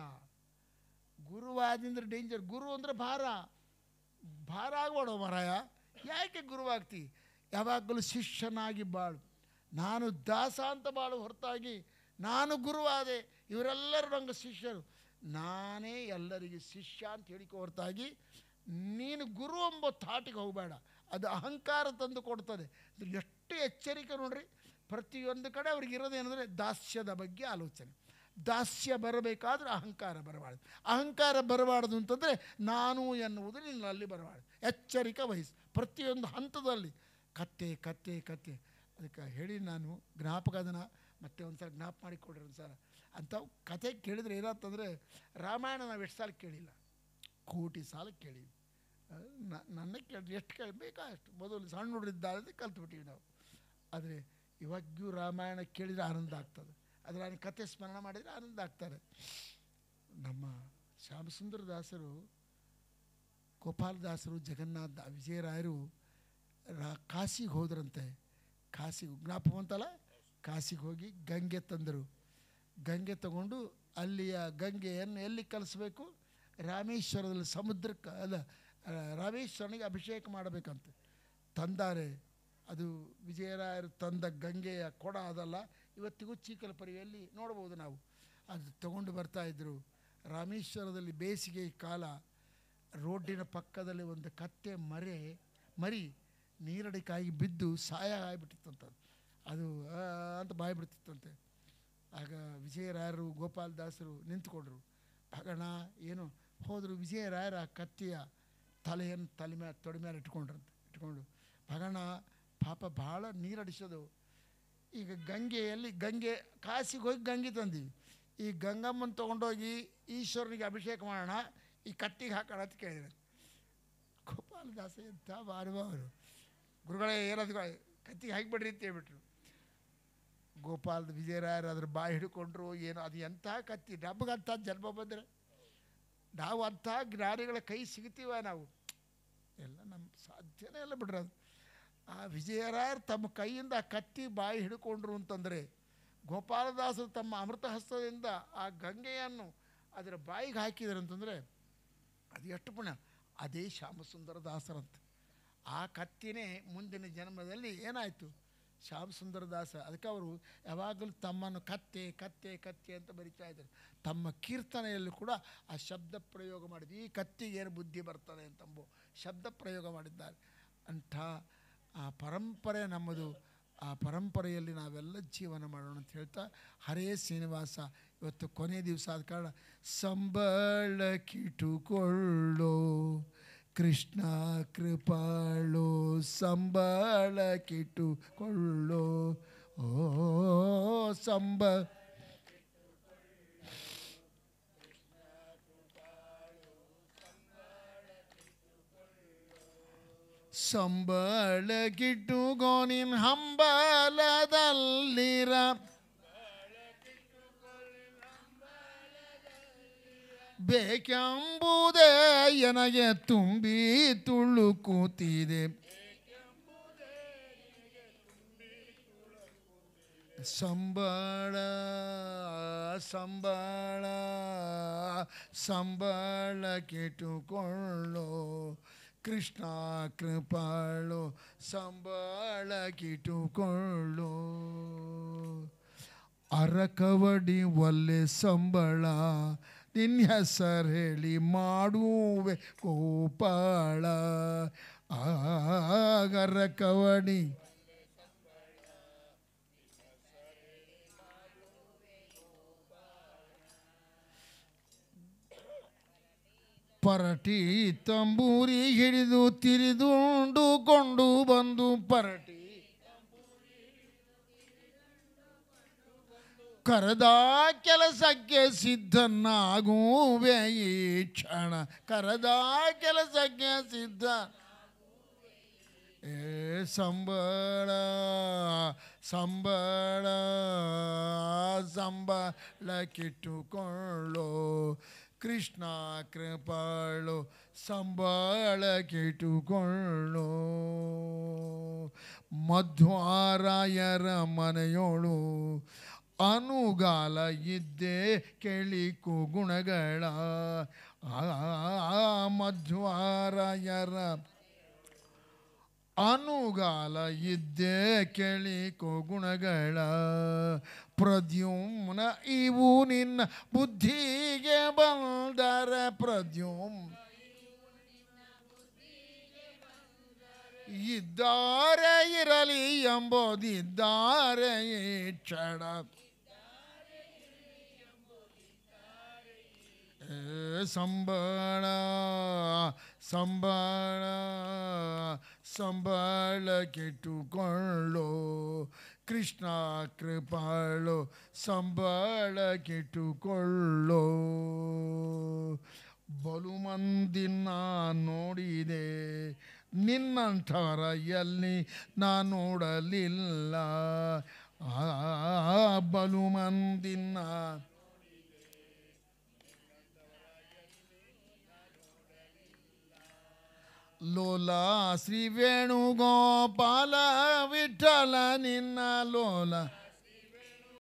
ಗುರುವಾದಿಂದ್ರೆ ಡೇಂಜರ್ ಗುರು ಅಂದರೆ ಭಾರ ಭಾರ ಆಗ್ಬೇಡ ಮರಾಯ ಯಾಕೆ ಗುರುವಾಗ್ತಿ ಯಾವಾಗಲೂ ಶಿಷ್ಯನಾಗಿ ಬಾಳು ನಾನು ದಾಸ ಅಂತ ಬಾಳು ಹೊರತಾಗಿ ನಾನು ಗುರುವಾದೆ ಇವರೆಲ್ಲರೂ ನಂಗೆ ಶಿಷ್ಯರು ನಾನೇ ಎಲ್ಲರಿಗೆ ಶಿಷ್ಯ ಅಂತ ಹೇಳಿಕೊ ಹೊರತಾಗಿ ನೀನು ಗುರು ಎಂಬ ತಾಟಿಗೆ ಹೋಗಬೇಡ ಅದು ಅಹಂಕಾರ ತಂದು ಕೊಡ್ತದೆ ಅದು ಎಷ್ಟು ಎಚ್ಚರಿಕೆ ನೋಡ್ರಿ ಪ್ರತಿಯೊಂದು ಕಡೆ ಅವ್ರಿಗೆ ಇರೋದೇನೆಂದರೆ ದಾಸ್ಯದ ಬಗ್ಗೆ ಆಲೋಚನೆ ದಾಸ್ಯ ಬರಬೇಕಾದ್ರೆ ಅಹಂಕಾರ ಬರಬಾರ್ದು ಅಹಂಕಾರ ಬರಬಾರ್ದು ಅಂತಂದರೆ ನಾನು ಎನ್ನುವುದು ನಿನ್ನಲ್ಲಿ ಬರಬಾರ್ದು ಎಚ್ಚರಿಕೆ ವಹಿಸು ಪ್ರತಿಯೊಂದು ಹಂತದಲ್ಲಿ ಕತ್ತೆ ಕತ್ತೆ ಕತ್ತೆ ಅದಕ್ಕೆ ಹೇಳಿ ನಾನು ಜ್ಞಾಪಕ ಅದನ್ನು ಮತ್ತೆ ಒಂದು ಸಲ ಜ್ಞಾಪ ಮಾಡಿಕೊಡ್ರಿ ಒಂದು ಸಲ ಅಂಥವು ಕತೆ ಕೇಳಿದ್ರೆ ಏನಾಗ್ತಂದರೆ ರಾಮಾಯಣ ನಾವು ಎಷ್ಟು ಸಾಲ ಕೇಳಿಲ್ಲ ಕೋಟಿ ಸಾಲ ಕೇಳಿವಿ ಆ, ನ- ನನ್ನ ಕೇಳಿ ಎಷ್ಟು ಕೇಳಬೇಕಾ ಅಷ್ಟು ಮೊದಲು ಸಣ್ಣ ಹುಡುಗರಿದ್ದಾದ್ರೆ ಕಲ್ತ್ಬಿಟ್ಟಿವಿ ನಾವು ಆದರೆ ಇವಾಗ್ಯೂ ರಾಮಾಯಣ ಕೇಳಿದರೆ ಆನಂದ ಆಗ್ತದೆ ಆದರೆ ನಾನು ಕತೆ ಸ್ಮರಣ ಮಾಡಿದರೆ ಆನಂದ ಆಗ್ತಾರೆ ನಮ್ಮ ಶ್ಯಾಮಸುಂದರ ದಾಸರು ಗೋಪಾಲದಾಸರು ಜಗನ್ನಾಥ ವಿಜಯರಾಯರು ರಾ ಕಾಶಿಗೆ ಹೋದ್ರಂತೆ ಕಾಶಿಗೆ ಜ್ಞಾಪಕ ಬಂತಲ್ಲ ಕಾಶಿಗೆ ಹೋಗಿ ಗಂಗೆ ತಂದರು ಗಂಗೆ ತಗೊಂಡು ಅಲ್ಲಿಯ ಗಂಗೆಯನ್ನು ಎಲ್ಲಿ ಕಲಿಸ್ಬೇಕು ರಾಮೇಶ್ವರದಲ್ಲಿ ಸಮುದ್ರಕ್ಕೆ ಅಲ್ಲ ಆ, ರಾಮೇಶ್ವರನಿಗೆ ಅಭಿಷೇಕ ಮಾಡಬೇಕಂತೆ ತಂದಾರೆ ಅದು ವಿಜಯರಾಯರು ತಂದ ಗಂಗೆಯ ಕೊಡ ಅದಲ್ಲ ಇವತ್ತಿಗೂ ಚೀಕಲಪರಿಯಲ್ಲಿ ನೋಡ್ಬೋದು ನಾವು ಅದು ತಗೊಂಡು ಬರ್ತಾ ಇದ್ದರು ರಾಮೇಶ್ವರದಲ್ಲಿ ಬೇಸಿಗೆ ಕಾಲ ರೋಡಿನ ಪಕ್ಕದಲ್ಲಿ ಒಂದು ಕತ್ತೆ ಮರೆ ಮರಿ ನೀರಡಿಕಾಯಿ ಬಿದ್ದು ಸಾಯ ಆಗಿಬಿಟ್ಟಿತ್ತಂತದು ಅದು ಆ ಅಂತ ಬಾಯಿ ಬಿಡ್ತಿತ್ತಂತೆ ಆಗ ವಿಜಯರಾಯರು ಗೋಪಾಲದಾಸರು ನಿಂತ್ಕೊಂಡ್ರು ಭಗಣ ಏನು ಹೋದರು ವಿಜಯರಾಯರ ಆ ಕತ್ತಿಯ ತಲೆಯನ್ನು ತಲೆ ಮೇಲೆ ತೊಡೆ ಮೇಲೆ ಇಟ್ಕೊಂಡ್ರಂತೆ ಇಟ್ಕೊಂಡು ಭಗಣ ಪಾಪ ಭಾಳ ನೀರಡಿಸೋದು ಈಗ ಗಂಗೆಯಲ್ಲಿ ಗಂಗೆ ಕಾಸಿಗೆ ಹೋಗಿ ಗಂಗೆ ತಂದೀವಿ ಈ ಗಂಗಮ್ಮನ ತೊಗೊಂಡೋಗಿ ಈಶ್ವರನಿಗೆ ಅಭಿಷೇಕ ಮಾಡೋಣ ಈ ಕತ್ತಿಗೆ ಹಾಕೋಣ ಅಂತ ಕೇಳಿದ್ರು ಗೋಪಾಲದಾಸ ಎಂಥ ಬಾರುವವರು ಗುರುಗಳೇ ಏನಾದ್ರು ಕತ್ತಿಗೆ ಹಾಕಿಬಿಡ್ರಿ ಅಂತ ಹೇಳ್ಬಿಟ್ರು ಗೋಪಾಲದ ವಿಜಯರಾಯರು ಅದ್ರ ಬಾಯಿ ಹಿಡ್ಕೊಂಡ್ರು ಏನು ಅದು ಎಂಥ ಕತ್ತಿ ನಮಗಂಥ ಜನ್ಮ ಬಂದರೆ ನಾವು ಅಂಥ ಜ್ಞಾನಿಗಳ ಕೈ ಸಿಗ್ತೀವ ನಾವು ಎಲ್ಲ ನಮ್ಮ ಸಾಧ್ಯನೇ ಇಲ್ಲ ಬಿಡ್ರಿ ಅದು ಆ ವಿಜಯರಾಯರು ತಮ್ಮ ಕೈಯಿಂದ ಆ ಕತ್ತಿ ಬಾಯಿ ಹಿಡ್ಕೊಂಡ್ರು ಅಂತಂದರೆ ಗೋಪಾಲದಾಸರು ತಮ್ಮ ಅಮೃತ ಹಸ್ತದಿಂದ ಆ ಗಂಗೆಯನ್ನು ಅದರ ಬಾಯಿಗೆ ಹಾಕಿದರು ಅಂತಂದರೆ ಅದು ಎಷ್ಟು ಪುಣ್ಯ ಅದೇ ಶ್ಯಾಮಸುಂದರ ದಾಸರಂತೆ ಆ ಕತ್ತಿನೇ ಮುಂದಿನ ಜನ್ಮದಲ್ಲಿ ಏನಾಯಿತು ಶ್ಯಾಮಸುಂದರ ದಾಸ ಅದಕ್ಕೆ ಅವರು ಯಾವಾಗಲೂ ತಮ್ಮನ್ನು ಕತ್ತೆ ಕತ್ತೆ ಕತ್ತೆ ಅಂತ ಬರಿತಾ ಇದ್ದರು ತಮ್ಮ ಕೀರ್ತನೆಯಲ್ಲೂ ಕೂಡ ಆ ಶಬ್ದ ಪ್ರಯೋಗ ಮಾಡಿದ್ರು ಈ ಕತ್ತಿಗೆ ಏನು ಬುದ್ಧಿ ಬರ್ತದೆ ಅಂತಂಬು ಶಬ್ದ ಪ್ರಯೋಗ ಮಾಡಿದ್ದಾರೆ ಅಂಥ ಆ ಪರಂಪರೆ ನಮ್ಮದು ಆ ಪರಂಪರೆಯಲ್ಲಿ ನಾವೆಲ್ಲ ಜೀವನ ಮಾಡೋಣ ಅಂತ ಹೇಳ್ತಾ ಹರೇ ಶ್ರೀನಿವಾಸ ಇವತ್ತು ಕೊನೆ ದಿವಸ ಆದ ಕಾರಣ ಸಂಬಳ ಕಿಟುಕೊಳ್ಳೋ ಕೃಷ್ಣ ಕೃಪಾಳು ಸಂಬಳ ಕಿಟುಕೊಳ್ಳೋ ಓ ಸಂಬ ಸಂಬಳ ಕಿಟ್ಟುಗೋ ನಿನ್ ಹಂಬಲದಲ್ಲಿರ ಬೇಕೆಂಬುದೇ ನನಗೆ ತುಂಬಿ ತುಳುಕುತ್ತಿದೆ ಸಂಬಳ ಸಂಬಳ ಸಂಬಳ ಕೆಟ್ಟುಕೊಳ್ಳೋ ಕೃಷ್ಣ ಕೃಪಾಳು ಸಂಬಳ ಕಿಟುಕೊಳ್ಳೋ ಅರಕವಡಿ ಒಲ್ಲೆ ಸಂಬಳ ನಿನ್ನ ಹೆಸರು ಹೇಳಿ ಮಾಡುವೆ ಗೋಪಾಳ ಆಗರಕವಡಿ ಪರಟಿ ತಂಬೂರಿ ಹಿಡಿದು ತಿರಿದುಂಡುಕೊಂಡು ಬಂದು ಪರಟಿ ಕರೆದ ಕೆಲಸಕ್ಕೆ ಸಿದ್ಧನಾಗುವೆ ಈ ಕ್ಷಣ ಕರೆದ ಕೆಲಸಕ್ಕೆ ಸಿದ್ಧ ಏ ಸಂಬಳ ಸಂಬಳ ಸಂಬಳ ಕಿಟ್ಟುಕೊಳ್ಳೋ ಕೃಷ್ಣ ಕೃಪಾಳು ಸಂಬಳ ಕಿಟ್ಟುಕೊಳ್ಳೋ ಮಧ್ವಾರಾಯರ ಮನೆಯೋಳು ಅನುಗಾಲ ಇದ್ದೇ ಕೇಳಿಕು ಗುಣಗಳ ಆ ಮಧ್ವಾರಾಯರ ಅನುಗಾಲ ಇದ್ದೇ ಕೇಳಿ ಗುಣಗಳ ಪ್ರದ್ಯುಮ್ನ ಇವು ನಿನ್ನ ಬುದ್ಧಿಗೆ ಬಂದರೆ ಪ್ರದ್ಯುಮ್ ಇದ್ದಾರೆ ಇರಲಿ ಎಂಬುದಿದ್ದಾರೆ ಈ ಕ್ಷಣ ಏ ಸಂಬಳ ಸಂಬಳ ಸಂಬಳ ಕೆಟ್ಟುಕೊಳ್ಳೋ ಕೃಷ್ಣ ಕೃಪಾಳು ಸಂಬಳ ಕೆಟ್ಟುಕೊಳ್ಳೋ ಬಲು ಮಂದಿನ ನೋಡಿದೆ ನಿನ್ನಂಥವರ ಎಲ್ಲಿ ನಾ ನೋಡಲಿಲ್ಲ ಆ ಬಲು ಮಂದಿನ ಲೋಲ ಶ್ರೀ ವೇಣುಗೋಪಾಲ ವಿಠಲ ನಿನ್ನ ಲೋಲ